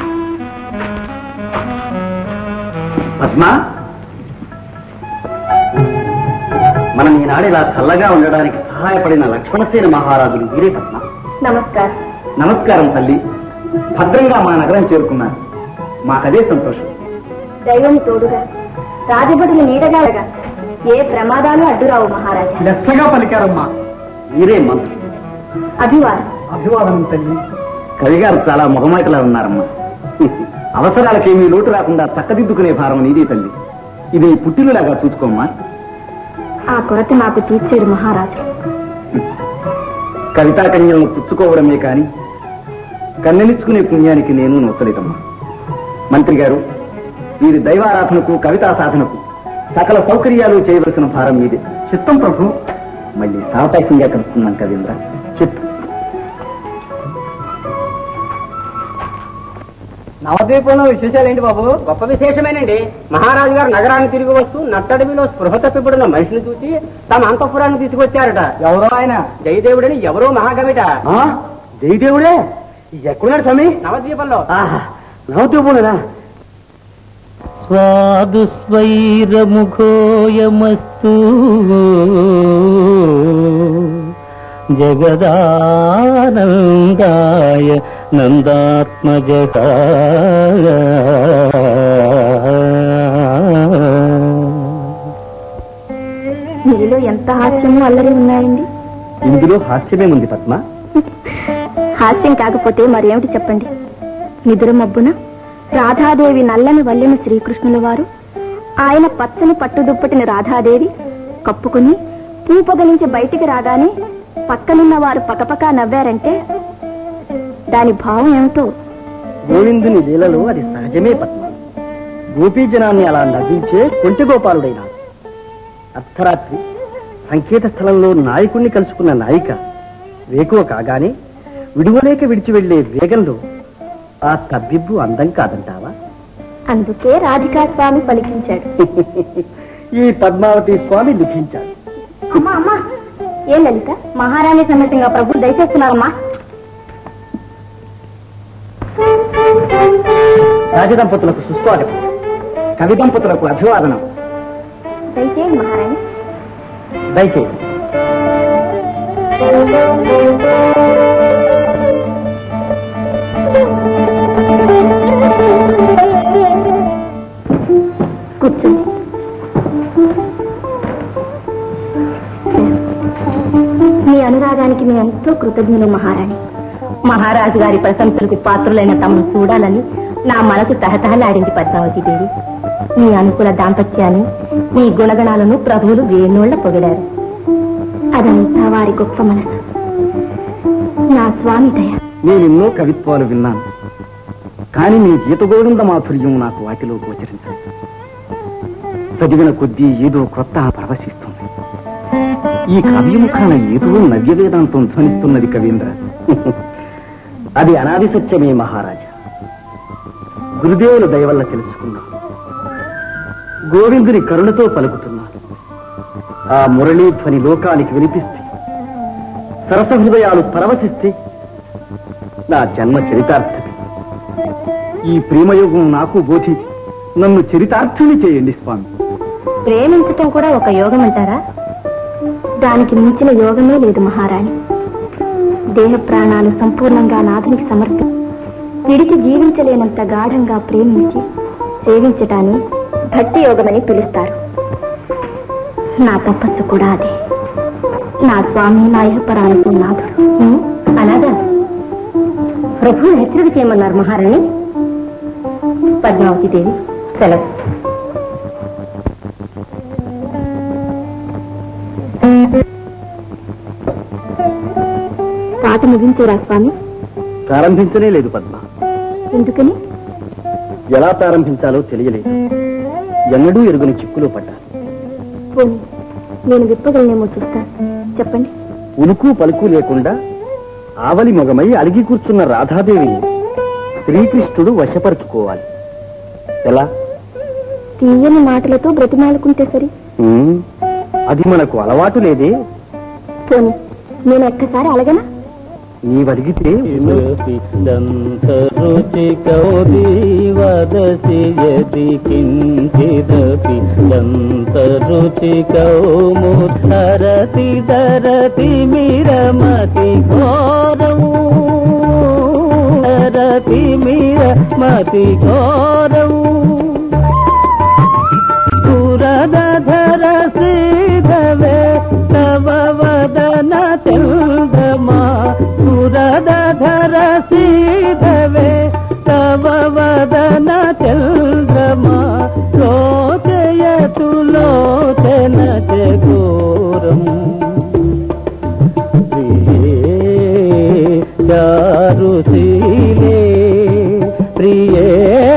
పద్మ మనం ఈనాడు ఇలా చల్లగా ఉండడానికి సహా సహాయపడిన లక్ష్మణసేన మహారాజులు వీరే పద్మ నమస్కారం నమస్కారం తల్లి భద్రంగా మా నగరం చేరుకున్నారు మాకదే సంతోషం దైవం తోడుగా రాజభటులు నీడగా ఉండగా ఏ ప్రమాదాలు అడ్డురావు మహారాజా లెస్సగా పలికారమ్మా వీరే మంత్రి అభివాదం అభివాదనం తల్లి కవిగారు చాలా మొహమాటలా ఉన్నారమ్మా అవసరాలకేమీ లోటు రాకుండా చక్కదిద్దుకునే భారం నీదే తల్లి ఇది పుట్టినలాగా చూసుకోమ్మా ఆ కొరత నాకు తీర్చాడు మహారాజు కవితా కన్యలను పుచ్చుకోవడమే కాని కన్నెలిచ్చుకునే పుణ్యానికి నేను నొత్తలేదమ్మా మంత్రి గారు వీరి దైవారాధనకు కవితా సాధనకు సకల సౌకర్యాలు చేయవలసిన భారం మీదే చిత్తం ప్రభు మళ్ళీ సావకాశంగా కలుస్తున్నాం కవీంద్ర చిత్తం నవద్వీపంలో విశేషాలు ఏంటి బాబు గొప్ప విశేషమేనండి మహారాజు గారు నగరాన్ని తిరిగి వస్తూ నట్టడవిలో స్పృహ తప్పిపడిన మనిషిని చూసి తమ అంతఃపురాన్ని తీసుకొచ్చారట ఎవరో ఆయన జయదేవుడని ఎవరో మహాకవిట జయదేవుడే ఎక్కడున్నాడు స్వామి నవద్వీపంలో నవద్వీపులేనా స్వాదుస్వైరముఖోయమస్తు జగదానందాయ నందాత్మజ మీలో ఎంత హాస్యము అల్లరి ఉన్నాయండి ఇందులో హాస్యమే ఉంది పద్మ హాస్యం కాకపోతే మరేమిటి చెప్పండి నిదుర మబ్బున రాధాదేవి నల్లని వల్లెను శ్రీకృష్ణుల వారు ఆయన పచ్చని పట్టుదుప్పటిని రాధాదేవి కప్పుకుని పూపగ నుంచి బయటికి రాగానే పక్కనున్న వారు పకపకా నవ్వారంటే దాని భావం ఏమిటో గోవిందుని లీలలో అది సహజమే పద్మ గోపీజనాన్ని అలా నవ్వించే కొంటి గోపాలుడైనాడు అర్ధరాత్రి సంకేత స్థలంలో నాయకుణ్ణి కలుసుకున్న నాయిక వేకువ కాగానే విడువలేక విడిచి వెళ్లే వేగంలో ఆ తబ్బిబ్బు అందం కాదంటావా అందుకే రాధికా స్వామి పలికించాడు ఈ పద్మావతి స్వామి దుఃఖించాడు అమ్మా అమ్మా ఏ లలిత మహారాణి సమేతంగా ప్రభు దయచేస్తున్నారమ్మా రాజదంపతులకు సుస్వాగతం కవి దంపతులకు అభివాదనం దయచేయండి మహారాణి దయచేయండి కూర్చోండి మీ అనురాగానికి మేము ఎంతో కృతజ్ఞులు మహారాణి మహారాజు గారి ప్రశంసలకు పాత్రులైన తమను చూడాలని నా మనసు తహతహలాడింది పద్మావతి దేవి మీ అనుకూల దాంపత్యాన్ని మీ గుణగణాలను ప్రభువులు వేణోళ్ల పొగిడారు అదంతా వారి గొప్ప మనసు నా స్వామి దయ నేనెన్నో కవిత్వాలు విన్నాను కానీ మీ గీతగోవింద మాధుర్యం నాకు వాటిలో గోచరించదు చదివిన కొద్దీ ఏదో కొత్త ప్రవశిస్తుంది ఈ కావ్యముఖాన ఏదో నవ్య వేదాంతం ధ్వనిస్తున్నది కవీంద్ర అది అనాది సత్యమే మహారాజా గురుదేవుల దయ వల్ల తెలుసుకున్నా గోవిందుని కరుణతో పలుకుతున్నాను ఆ మురళీ ధ్వని లోకానికి వినిపిస్తే సరస హృదయాలు పరవశిస్తే నా జన్మ చరితార్థమే ఈ ప్రేమయోగం నాకు బోధించి నన్ను చరితార్థుని చేయండి స్వామి ప్రేమించటం కూడా ఒక యోగం అంటారా దానికి మించిన యోగమే లేదు మహారాణి దేహ ప్రాణాలు సంపూర్ణంగా నాథునికి సమర్పి విడిచి జీవించలేనంత గాఢంగా ప్రేమించి సేవించటాన్ని భక్తి యోగమని పిలుస్తారు నా తపస్సు కూడా అదే నా స్వామి నా ఇహపరాలకు నాథుడు ఉం? అలాగా ప్రభు హెచ్చరిక చేయమన్నారు మహారాణి పద్మావతి దేవి సెలవు పాట ముగించారా స్వామి ప్రారంభించనే లేదు పద్మ ఎందుకని ఎలా ప్రారంభించాలో తెలియలేదు ఎన్నడూ ఎరుగుని చిక్కులో పడ్డా పోనీ నేను విప్పగలనేమో చూస్తాను చెప్పండి ఉలుకు పలుకు లేకుండా ఆవలి మొగమై అలిగి కూర్చున్న రాధాదేవిని శ్రీకృష్ణుడు వశపరుచుకోవాలి ఎలా తీయని మాటలతో బ్రతిమాలుకుంటే సరి ఉమ్, అది మనకు అలవాటు లేదే పోనీ నేను ఒక్కసారి అలగనా నీవడిగితే దంతరుచి కౌరీ వదసి యది కించిదపి దంతరుచి కౌముధరతి దరతి మిరమతి ఘోరము దరతి మిరమతి ఘోరము సురధర శ్రీధవే తవ వదన చంద్రమా సురధర శ్రీధవే తవ వదన చంద్రమా లోచయతు లోచన చోరం చారుశీలే ప్రియే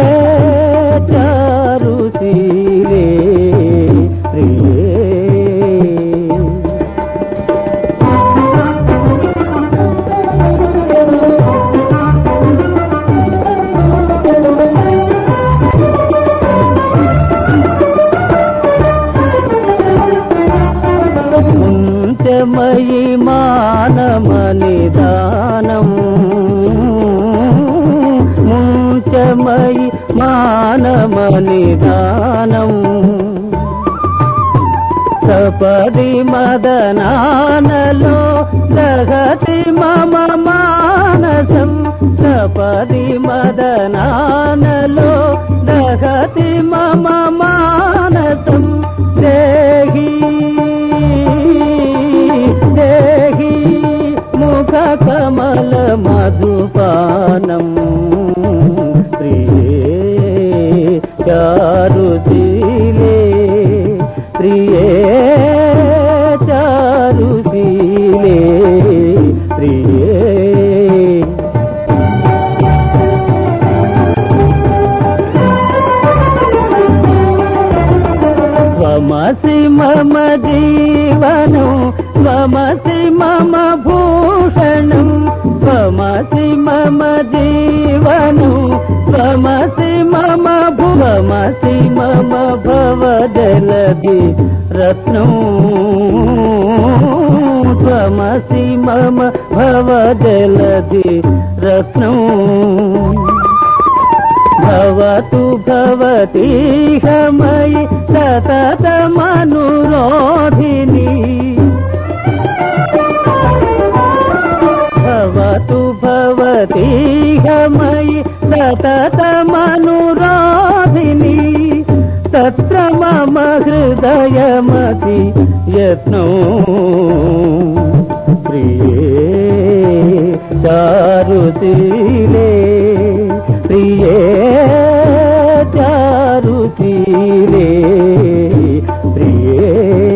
చారుశీలే ప్రియే ముంచమయి మానమనిదానం ముంచమయి మానమనిదానం సపది మదనానలో దహతి మమ మానసం సపది మదనానలో దహతి మమ మానసం దేహి దేహి ముఖ కమల మధుపానం ప్రియే చారుశీలే ప్రియే చారుశీలే ప్రియే స్వమసి మమ జీవనం స్వమసి మమ భూషణం స్వమసి మమ జీవనం స్వమసి మమ భువమసి మమ భవజలది రత్నం స్వమసి మమ భవజలది రత్నం భవతు భవతీహమయి సతతమనురోధిని భవతు భవతీహమయి సతతమనురోధిని తత్ర మమ హృదయమతి యత్నో ప్రియే చారుశీలే ప్రియే చారుశీలే ప్రియే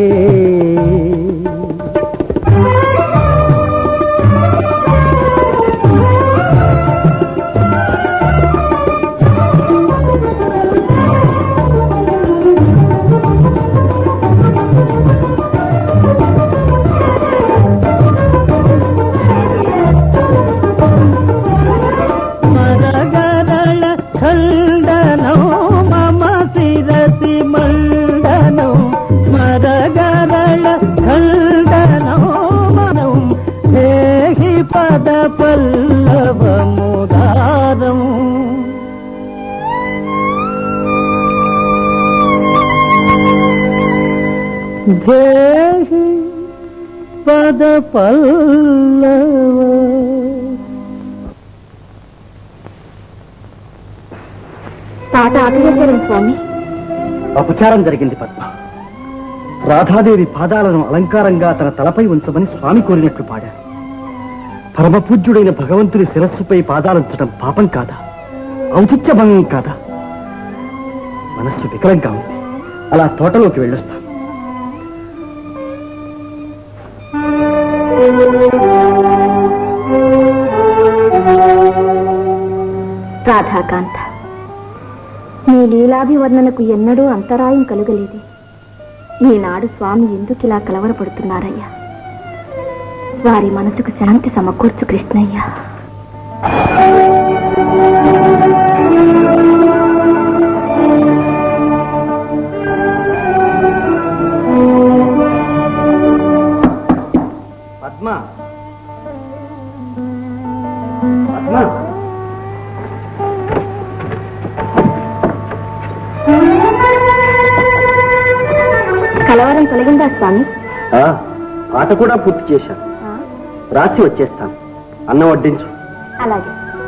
మరగరళ ఖండనో మమ శిరసి మండనో మరగరళ ఖండనో మనం దేహి పద పల్లవముదారం దేహి పద పల్లవ పాట ఆపేశారు స్వామి అపచారం జరిగింది పద్మ రాధాదేవి పాదాలను అలంకారంగా తన తలపై ఉంచమని స్వామి కోరినట్లు పాడారు పరమపూజ్యుడైన భగవంతుని శిరస్సుపై పాదాలుంచడం పాపం కాదా ఔచిత్య భంగం కాదా మనస్సు వికలంగా ఉంది అలా తోటలోకి వెళ్ళొస్తాను రాధాకాంత నీ లీలాభివర్ణనకు ఎన్నడూ అంతరాయం కలుగలేదు ఈనాడు స్వామి ఎందుకిలా కలవరపడుతున్నారయ్యా వారి మనసుకు శాంతి సమకూర్చు కృష్ణయ్య పద్మ పద్మ కలవరం తొలగిందా స్వామి ఆ, పాట కూడా పూర్తి చేశాను రాసి వచ్చేస్తాను అన్నం వడ్డించు అలాగే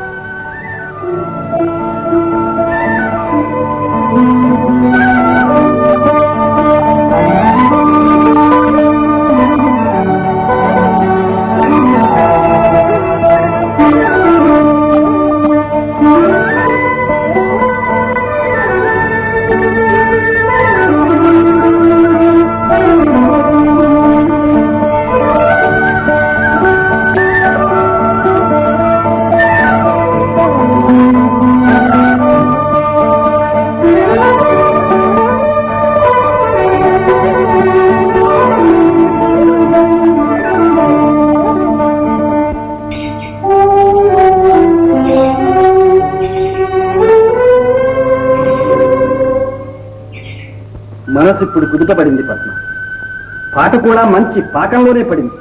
మనసు ఇప్పుడు కుదుటపడింది పద్మ పాట కూడా మంచి పాకంలోనే పడింది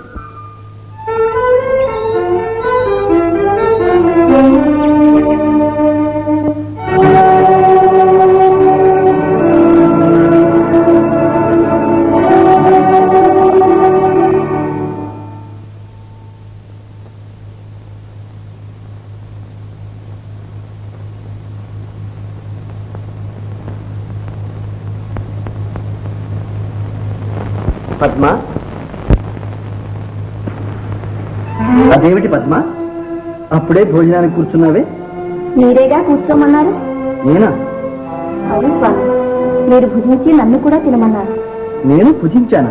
పద్మ అదేమిటి పద్మ అప్పుడే భోజనానికి కూర్చున్నావే మీరేగా కూర్చోమన్నారు నేనా అవును స్వామి మీరు భుజించి నన్ను కూడా తినమన్నారు నేను భుజించానా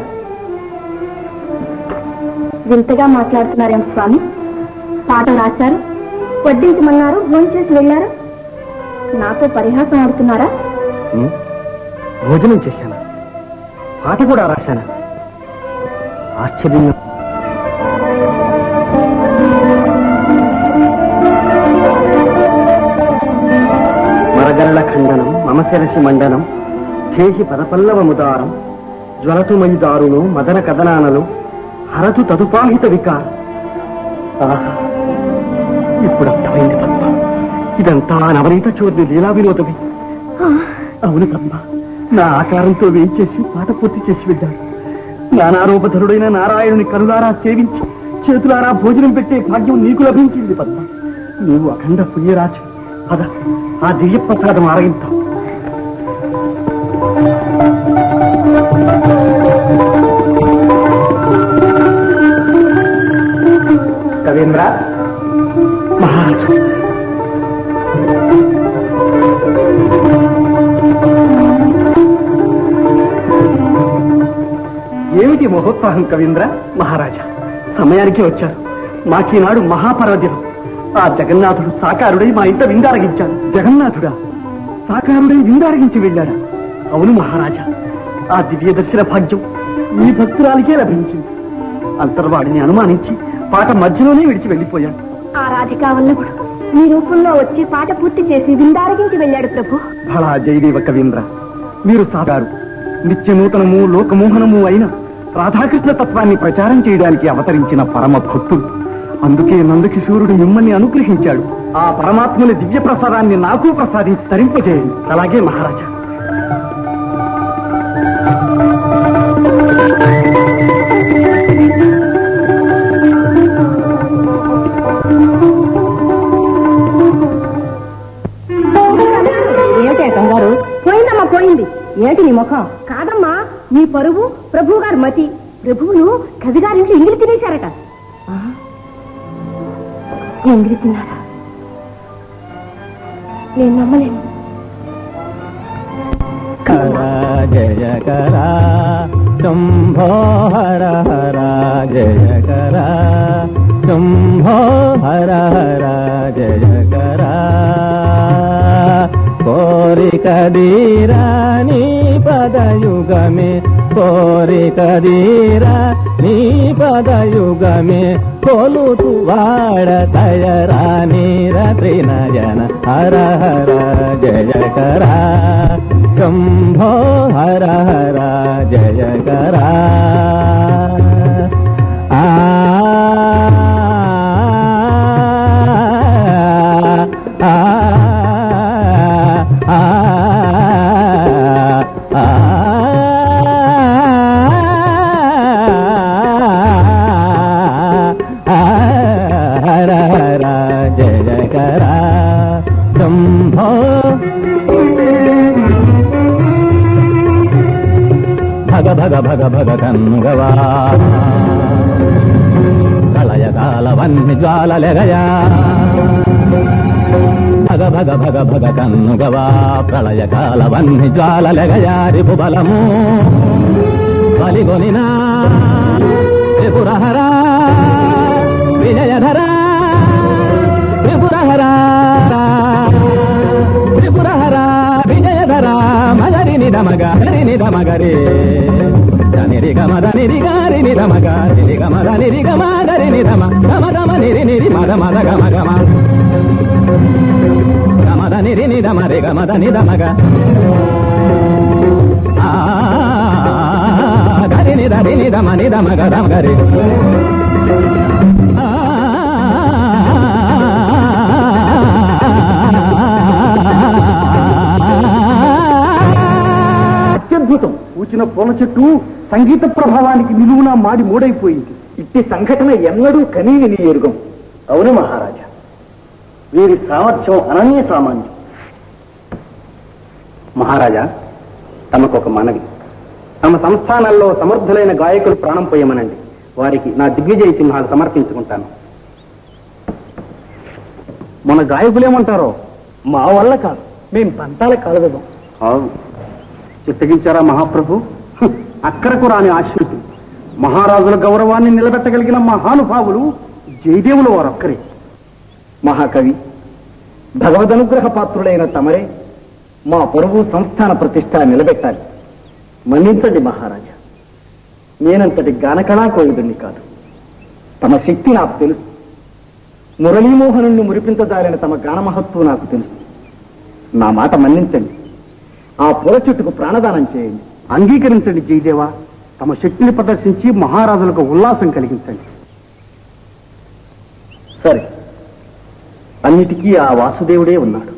వింతగా మాట్లాడుతున్నారేం స్వామి పాట రాశారు వడ్డించమన్నారు భోంచేసి వెళ్ళారు నాతో పరిహాసం ఆడుతున్నారా ఉం? భోజనం చేశానా పాట కూడా రాశానా ఆశ్చర్యంగా మరగరళ ఖండనం మమశిరసి మండనం చేసి పదపల్లవముదారం జ్వలతుమయి దారును మదన కదనానలు హరతు తదుపాహిత వికారం ఆహా ఇప్పుడు అర్థమైంది పద్మ ఇదంతా నవనీత చోద్ని లీలా వినోదమే అవును పద్మ నా ఆకారంతో వేయించేసి పాట పూర్తి చేసి వెళ్ళాడు నానారూపధరుడైన నారాయణుని కరులారా సేవించి చేతులారా భోజనం పెట్టే భాగ్యం నీకు లభించింది పద్మ నీవు అఖండ పుణ్యరాజు పద ఆ దివ్య ప్రసాదం ఆరగిద్దాం కవీంద్ర మహారాజు ఏమిటి మహోత్సాహం కవీంద్ర మహారాజా సమయానికి వచ్చారు మాకీనాడు మహాపర్వదినం ఆ జగన్నాథుడు సాకారుడై మా ఇంట విందారగించాడు జగన్నాథుడా సాకారుడై విందారగించి వెళ్ళాడా అవును మహారాజా ఆ దివ్య దర్శన భాగ్యం ఈ భక్తురాలికే లభించింది అంతర్వాడిని అనుమానించి పాట మధ్యలోనే విడిచి వెళ్ళిపోయాడు ఆ రాధికా వల్లభుడు మీ రూపంలో వచ్చి పాట పూర్తి చేసి విందారగించి వెళ్ళాడు ప్రభు భళా జయదేవ కవీంద్ర మీరు సాగారు నిత్య నూతనము లోకమోహనము అయిన రాధాకృష్ణ తత్వాన్ని ప్రచారం చేయడానికి అవతరించిన పరమ భక్తుడు అందుకే నందకిశోరుడు మిమ్మల్ని అనుగ్రహించాడు ఆ పరమాత్ముని దివ్య ప్రసాదాన్ని నాకు ప్రసాదించి తరింపజేయండి అలాగే మహారాజా ఏమిటే కంగారు పోయిందమ్మా పోయింది ఏంటి నీ ముఖం కాదమ్మా నీ పరువు ప్రభు గారి మతి ప్రభువును కవిగారింట్లో ఇంగిలి తినేశారట ఎంగిలి తిన్నారా నేను నమ్మలేను కరా జయ కరా శంభో హర హర జయ కరా శంభో హర హర జయ కరా కోరిక దీరా నీ పదయుగమే కోరిక దీరా నీ పదయుగమే కొలుతు వాడ తయరాని రత్రినయన హర హర జయ కరా శంభో హర హర జయ కరా ఆ శంకర శంభో భగ భగ భగ భగ కన్నుగవా ప్రళయకాల వన్ని జ్వాలలెగయా భగ భగ భగ భగ కన్నుగవా ప్రళయకాల వన్ని జ్వాలలెగయా రిపు బలము బలిగొనినా త్రిపురహరా విజయధరా త్రిపురహరా త్రిపురహరా విజయధరా మగరి నిధమగ హరి నిధమగరే నిరి గమ నిరి గారి నిధమగ నిరి గమ నిరి గమ గరి నిధమ గమ గమ నిరి నిరి మద మద గమ గమ గమద నిరి నిధమ రి గమద నిధమగ ఆ గరి నిధ రి నిధమ నిధమ గదమ గరి ఆ అత్యద్భుతం పూచిన పూల చెట్టు సంగీత ప్రభావానికి నిలువున మాడి మూడైపోయింది ఇట్టి సంఘటన ఎన్నడూ కనీని నీ ఎరుగం అవును మహారాజా వీరి సామర్థ్యం అనన్య సామాన్యం మహారాజా తమకు ఒక మనవి తమ సంస్థానాల్లో సమర్థులైన గాయకులు ప్రాణం పోయమనండి వారికి నా దిగ్విజయ చిహ్నాలు సమర్పించుకుంటాను మన గాయకులేమంటారో మా వల్ల కాదు మేము పంతాల కలగదాం అవును చిత్తగించారా మహాప్రభు హ్, అక్కరకు రాని ఆశ్రుతి మహారాజుల గౌరవాన్ని నిలబెట్టగలిగిన మహానుభావులు జయదేవులు వారొక్కరే మహాకవి భగవదనుగ్రహ పాత్రులైన తమరే మా పరువు సంస్థాన ప్రతిష్ట నిలబెట్టాలి మన్నించండి మహారాజా నేనంతటి గానకళా కోవిదుణ్ణి కాదు తమ శక్తి నాకు తెలుసు మురళీమోహనుణ్ణి మురిపించదారిన తమ గానమహత్వం నాకు తెలుసు నా మాట మన్నించండి ఆ పూల చెట్టుకు ప్రాణదానం చేయండి అంగీకరించండి జయదేవ తమ శక్తిని ప్రదర్శించి మహారాజులకు ఉల్లాసం కలిగించండి సరే అన్నిటికీ ఆ వాసుదేవుడే ఉన్నాడు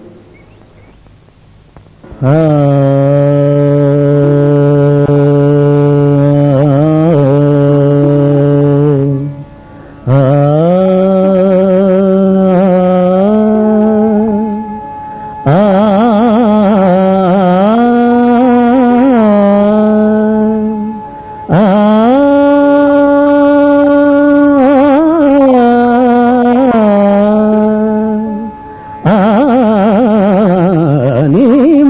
నీ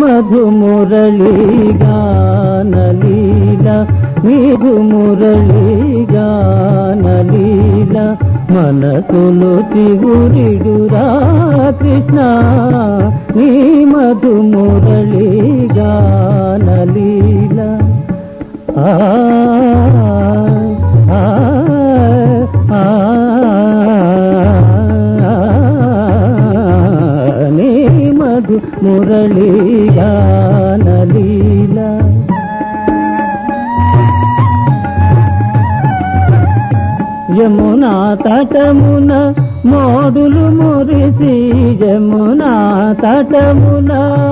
మధుమురళీగానలీల నీగు మురళీగానలీల మనసులు తిగురిడురా కృష్ణ నీ మధుమురళీగానలీల ఆ ఆ నీ మధు మురళీయానలీల యమునా తటమున మోడులు మురిసి యమునా తటమున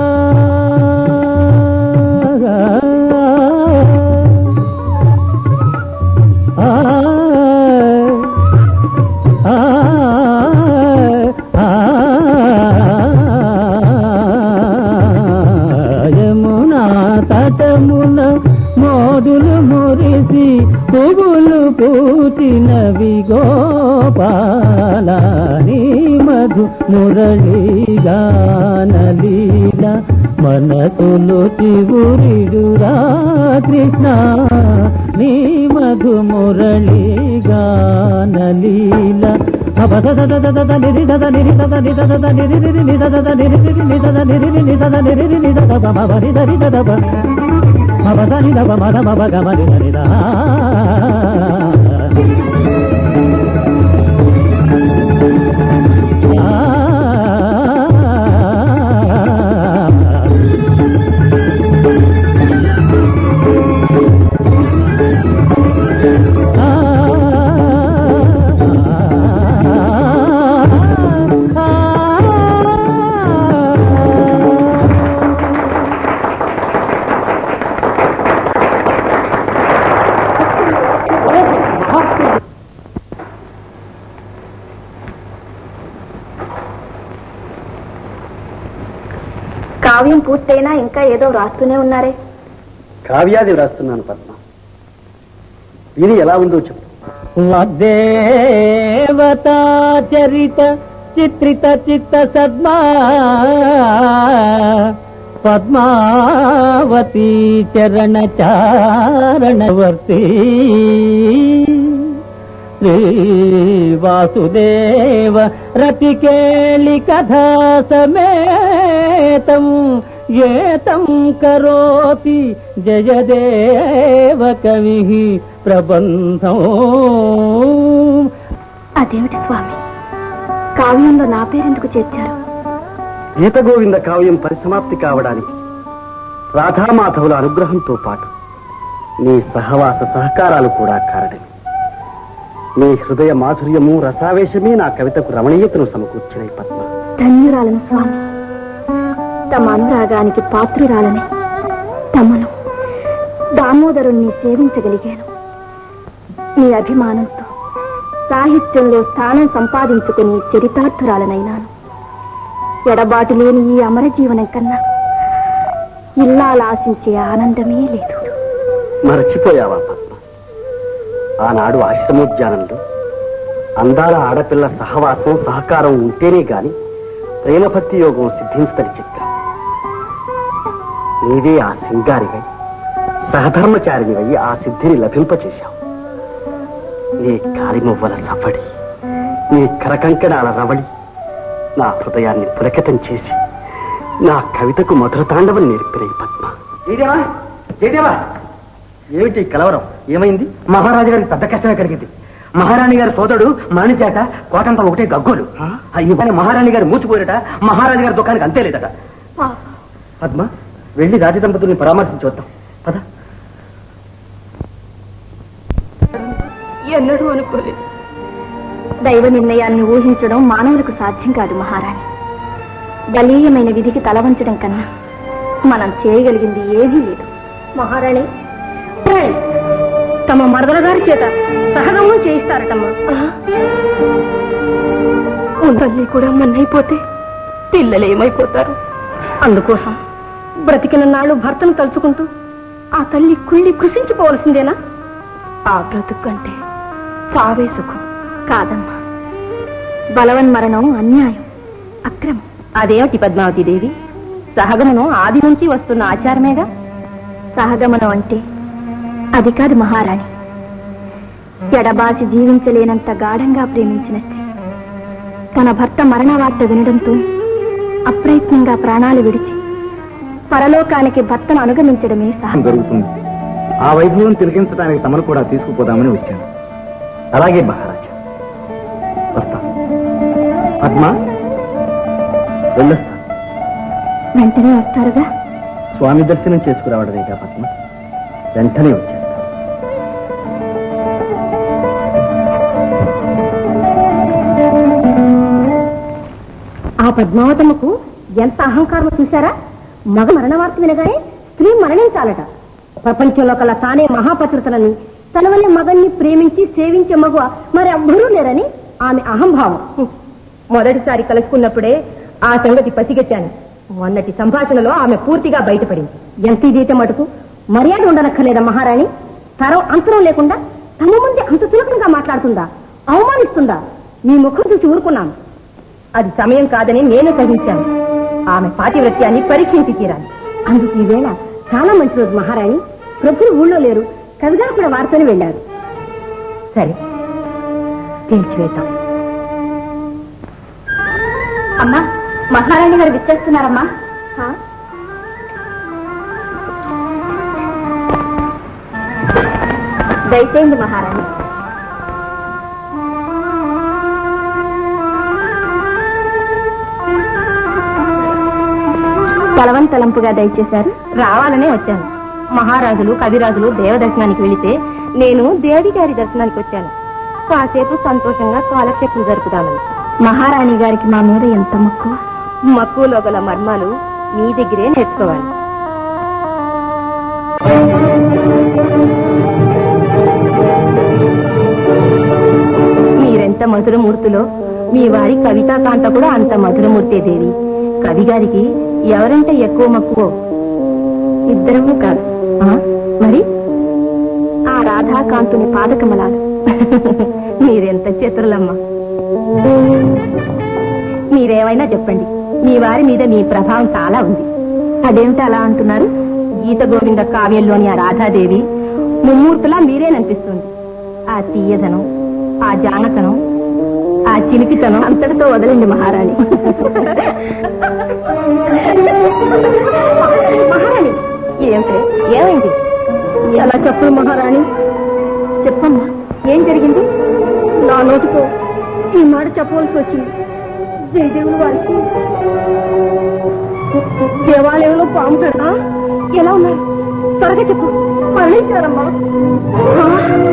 ఆ ఆ ఆ యమునా తటమున మోడులు మురిసి పువ్వులు పూచినవి గోపాల నీ మధు మురళీగానలీల మనసులు చివురిడురా కృష్ణ నీ మధు మురళీగానలీల కావ్యం పూర్తయినా ఇంకా ఏదో రాస్తూనే ఉన్నారే కావ్యాది వ్రాస్తున్నాను పద్మ ఇది ఎలా ఉందో చెప్పు వాగ్దేవతా చరిత చిత్రిత చిత్త సద్మా పద్మావతీ చరణ చారణవర్తి శ్రీ వాసుదేవ రతికేళి కథా సమేతం ఏతం కరోతి జయదేవ కవి ప్రబంధం అదేమిటి స్వామి కావ్యంలో నా పేరెందుకు చేర్చారు గీత గోవింద కావ్యం పరిసమాప్తి కావడానికి రాధామాధవుల అనుగ్రహంతో పాటు నీ సహవాస సహకారాలు కూడా కారణమే నీ హృదయ మాధుర్యము రసావేశమే నా కవితకు రమణీయతను సమకూర్చినాయి పద్మ ధన్యురాలను స్వామి తమ అనురాగానికి పాత్రురాలని తమను దామోదరుణ్ణి సేవించగలిగాను మీ అభిమానంతో సాహిత్యంలో స్థానం సంపాదించుకుని చరితార్థురాలనైనాను ఎడబాటు లేని ఈ అమర జీవనం కన్నా ఇల్లాలాశించే ఆనందమే లేదు మరచిపోయావా పద్మ ఆనాడు ఆశ్రమోద్యానంలో అందాల ఆడపిల్ల సహవాసం సహకారం ఉంటేనే గాని ప్రేమభక్తి యోగం సిద్ధించదని చెప్పా నీవే ఆ శృంగారివై సహధర్మచారినివై ఆ సిద్ధిని లభింపచేశావు నీ కాలిమువ్వల సవ్వడి నీ కరకంకణాల రవళి నా హృదయాన్ని పులకితం చేసి నా కవితకు మధురతాండవం నేర్పినాయి పద్మ జయదేవా జయదేవా ఏమిటి కలవరం ఏమైంది మహారాజు గారికి పెద్ద కష్టమే కలిగింది మహారాణి గారి సోదరుడు మాణిచేట కోటంతా ఒకటే గగ్గోలు ఇవన్నీ మహారాణి గారు మూచిపోయారట మహారాజు గారి దుకాణానికి అంతే లేదట పద్మ వెళ్ళి రాజదంపతుల్ని పరామర్శించి వద్దాం పద ఎన్నడూ అనుకోలేదు దైవ నిర్ణయాన్ని ఊహించడం మానవులకు సాధ్యం కాదు మహారాణి బలీయమైన విధికి తలవంచడం కన్నా మనం చేయగలిగింది ఏమీ లేదు మహారాణి రాణి, తమ మరదల గారి చేత సహగమనం చేయిస్తారటమ్మా తల్లి కూడా మన్నైపోతే పిల్లలు ఏమైపోతారు అందుకోసం బ్రతికిన నాళ్ళు భర్తను తలుచుకుంటూ ఆ తల్లి కుళ్ళి కృషించిపోవలసిందేనా ఆ బ్రతుకు కంటే చావే సుఖం కాదమ్మా బలవన్ మరణం అన్యాయం అక్రమం అదేమిటి పద్మావతి దేవి సహగమనం ఆది నుంచి వస్తున్న ఆచారమేగా సహగమనం అంటే అది కాదు మహారాణి ఎడబాసి జీవించలేనంత గాఢంగా ప్రేమించిన స్త్రీ తన భర్త మరణ వార్త వినడంతో అప్రయత్నంగా ప్రాణాలు విడిచి పరలోకానికి భర్తను అనుగమించడమే సహ జరుగుతుంది ఆ వైభవం తిరిగించడానికి తమను కూడా తీసుకుపోదామని వచ్చాను అలాగే మహారాజా వస్తా పద్మ వెళ్ళొస్తా వెంటనే వస్తారుగా స్వామి దర్శనం చేసుకురావడమేగా పద్మ వెంటనే వచ్చేస్తా ఆ పద్మావతమ్మకు ఎంత అహంకారం చూశారా మగ మరణ వార్త వినగానే స్త్రీ మరణించాలట ప్రపంచంలో కల్లా తానే మహాపతిరతలని తన వల్ల మగన్ని ప్రేమించి సేవించే మగ మరి ఎవ్వరూ లేరని ఆమె అహంభావం మొదటిసారి కలుసుకున్నప్పుడే ఆ సంగతి పసిగట్టాను మొన్నటి సంభాషణలో ఆమె పూర్తిగా బయటపడింది ఎంత ఇదైతే మటుకు మర్యాద ఉండనక్కర్లేదా మహారాణి తరం అంతరం లేకుండా తమ ముందే అంత చులకనగా మాట్లాడుతుందా అవమానిస్తుందా మీ ముఖం చూసి ఊరుకున్నాను అది సమయం కాదని నేను సహించాను ఆమె పాతివ్రత్యాన్ని పరీక్షించి తీరాలి అందుకు ఈవేళ చాలా మంచి రోజు మహారాణి ప్రభులు ఊళ్ళో లేరు కవిగారు కూడా వారితోనే వెళ్ళారు సరే తీర్చివేద్దాం అమ్మా మహారాణి గారు విచ్చేస్తున్నారమ్మా దయచేయండి మహారాణి బలవంతలంపుగా దయచేశారు రావాలనే వచ్చాను మహారాజులు కవిరాజులు దేవదర్శనానికి వెళితే నేను దేవి గారి దర్శనానికి వచ్చాను కాసేపు సంతోషంగా కాలక్షేపం జరుపుదామని మహారాణి గారికి మా మీద ఎంత మక్కువ మక్కువలో గల మర్మాలు మీ దగ్గరే నేర్చుకోవాలి మీరెంత మధురమూర్తులో మీ వారి కవితాకాంత కూడా అంత మధురమూర్తే దేవి కవి గారికి ఎవరంటే ఎక్కువ మక్కువ ఇద్దరము కాదు మరి ఆ రాధాకాంతుని పాదకమలాలు మీరెంత చతురులమ్మా మీరేమైనా చెప్పండి మీ వారి మీద మీ ప్రభావం చాలా ఉంది అదేమిటి అలా అంటున్నారు గీత గోవింద కావ్యంలోని ఆ రాధాదేవి ముమ్మూర్తులా మీరేననిపిస్తుంది ఆ తీయదనం ఆ జానతనం ఆ చిలిపితనం అంతటితో వదలండి మహారాణి మహారాణి ఏమిటే ఏమైంది ఎలా చెప్పు మహారాణి చెప్పమ్మా ఏం జరిగింది నా నోటితో ఈ మాట చెప్పవలసి వచ్చింది జయదేవులు వారికి దేవాలయంలో పాము పెడతా ఎలా ఉన్నారు త్వరగా చెప్పు మరణించారమ్మా ఆ?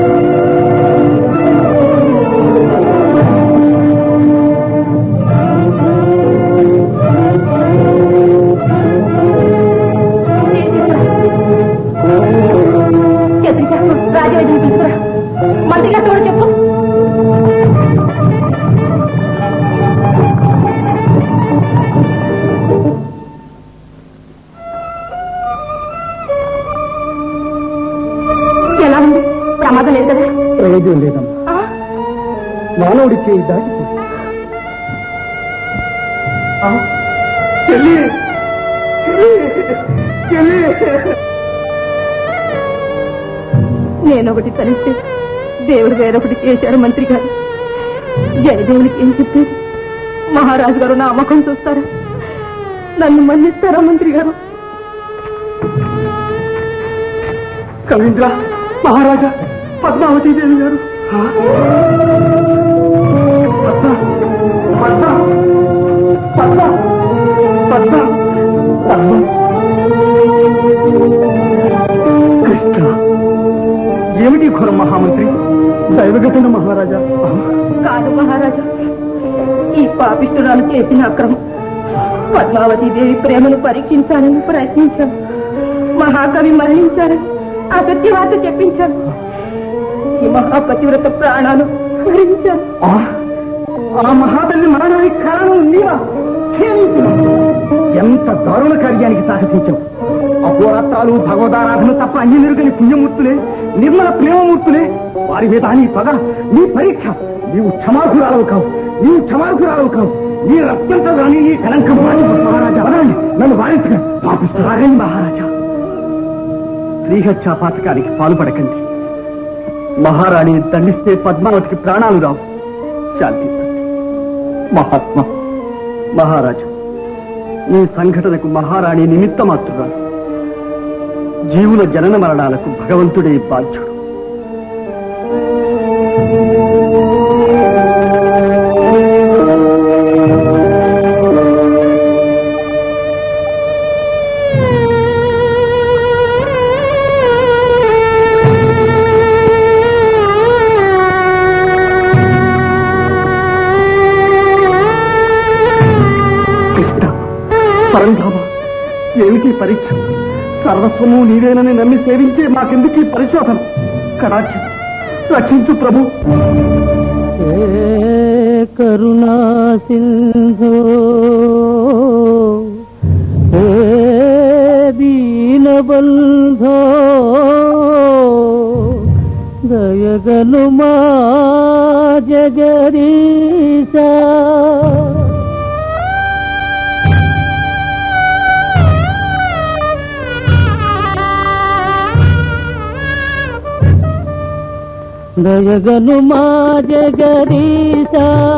చేతులు చెప్పు రాజవైద్యం తీసుకురా మంత్రి గారు కూడా చెప్పు ఎలా ఉంది ప్రమాదం లేదు కదా ప్రయోజనం లేదమ్మా ఆ? మానవుడి చేయి దాటిపోయి చెల్లి చెల్లి చెల్లి నేనొకటి తలిస్తే దేవుడు వేరొకటి చేశారు మంత్రి గారు జయదేవునికి ఏం చెప్పేది మహారాజు గారు నా అమ్మకం చూస్తారా నన్ను మన్నిస్తారా మంత్రి గారు కవీంద్ర మహారాజా పద్మావతి దేవి గారు ఆ? పద్మ పద్మ పద్మ పద్మ పద్మ కృష్ణ ఏమిటి ఘోరం మహామంత్రి దైవఘటన మహారాజా ఆ? కాదు మహారాజా ఈ పాపిష్టురాలు చేసిన అక్రమం పద్మావతి దేవి ప్రేమను పరీక్షించాలని ప్రయత్నించాను మహాకవి మరణించారని అసత్యవార్త చెప్పించాను ఈ మహాపతివ్రత ప్రాణాలు హరించాను ఆ ఆ మహాతల్లి మరణానికి కారణం నీవా క్షమించు. ఎంత దారుణ కార్యానికి సాహసించావు అహోరాత్రాలు భగవదారాధన తప్ప అన్ని నిరుగని పుణ్యమూర్తులే నిర్మల ప్రేమమూర్తులే వారి మీద నీ పగ నీ పరీక్ష నీవు క్షమార్హురాలవు కావు నీవు క్షమార్హురాలవు కావు నీ రక్తంతో రాని ఈ కలంకం వాణి మహారాజా వదలండి నన్ను వారించగా పాపిస్తున్నారని మహారాజా శ్రీహత్యా పాతకానికి పాల్పడకండి మహారాణిని దండిస్తే పద్మావతికి ప్రాణాలు రావు శాంతించండి మహాత్మా మహారాజు ఈ సంఘటనకు మహారాణి నిమిత్త మాత్రురాలు జీవుల జనన మరణాలకు భగవంతుడే బాధ్యుడు కృష్ణ పరంధామ ఏమిటి పరీక్ష సర్వస్వము నీవేనని నమ్మి సేవించే మాకెందుకు ఈ పరిశోధన కటాక్ష రక్షించు ప్రభు కరుణా సింధో హే దీనబంధో దయగలు మా జగదీశా దయగను మా జగదీశ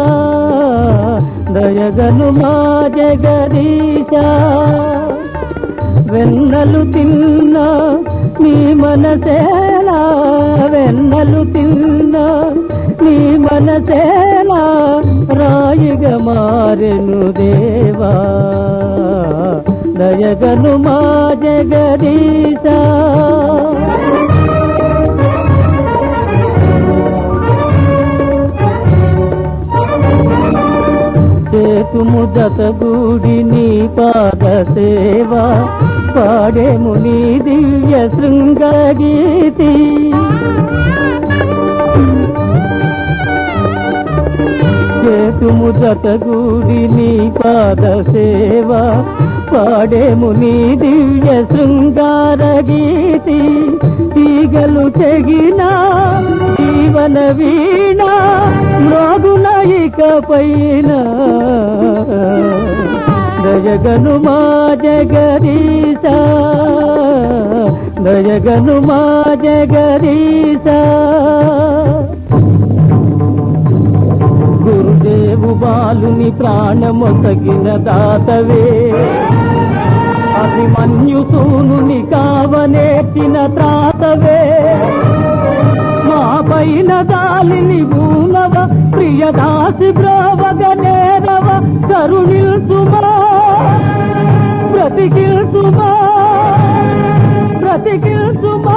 దయగను మా జగదీశ వెన్నలు తిన్నా నీ మనసేలా వెన్నలు తిన్నా నీ మనసేలా రాయిగా మారెను దేవా దయగను మా జగదీశ చేతుము జతగూడి నీ పాద సేవ పాడేము నీ దివ్య శృంగగీతి చేతు చేతుము జతగూడి నీ పాద సేవ పాడేము నీ దివ్య శృంగార గీతి తీగలు తెగిన జీవన వీణ మ్రోగున ఇక పైన దయగను మా జగదీశ దయగను మా జగదీశ గురుదేవు బాలుని ప్రాణమొసగిన దాతవే అభిమన్యు సూనుని కావనేర్చిన త్రాతవే మా పైన దాలిని భూనవ ప్రియదాసి బ్రోవగ నేరవ కరుణిల్సుమా బ్రతికిల్సుమా బ్రతికిల్సుమా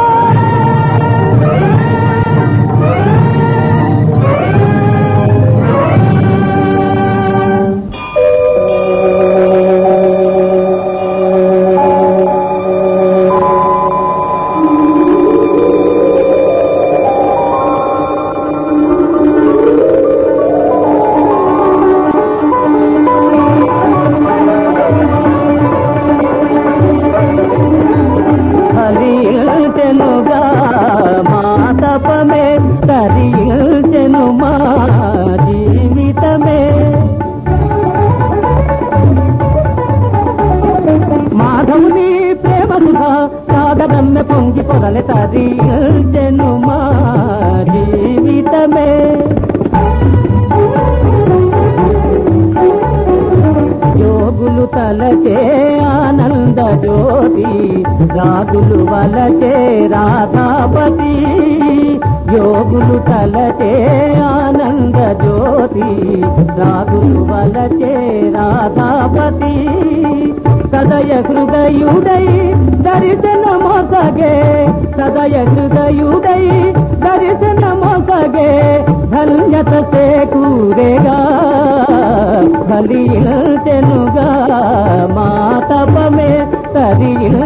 హరిల్చెనుగా మా తపమే తరిల్చెను మా జీవితమే మాధవుని ప్రేమ సుధా సాగరన్న పొంగి పొదలె తరిల్చెను మా జీవితమే యోగులు తలచే ఆనంద జ్యోతి రాగులు వలచే రాధాపతి యోగులు తలచే ఆనంద జ్యోతి రాగులు వలచే రాధాపతి సదయ హృదయుడై దర్శన మొసగే సదయ హృదయుడై దర్శన మొసగే ధన్యత చేకూరేగా ఫలించెనుగా మా తపమే తరిగిన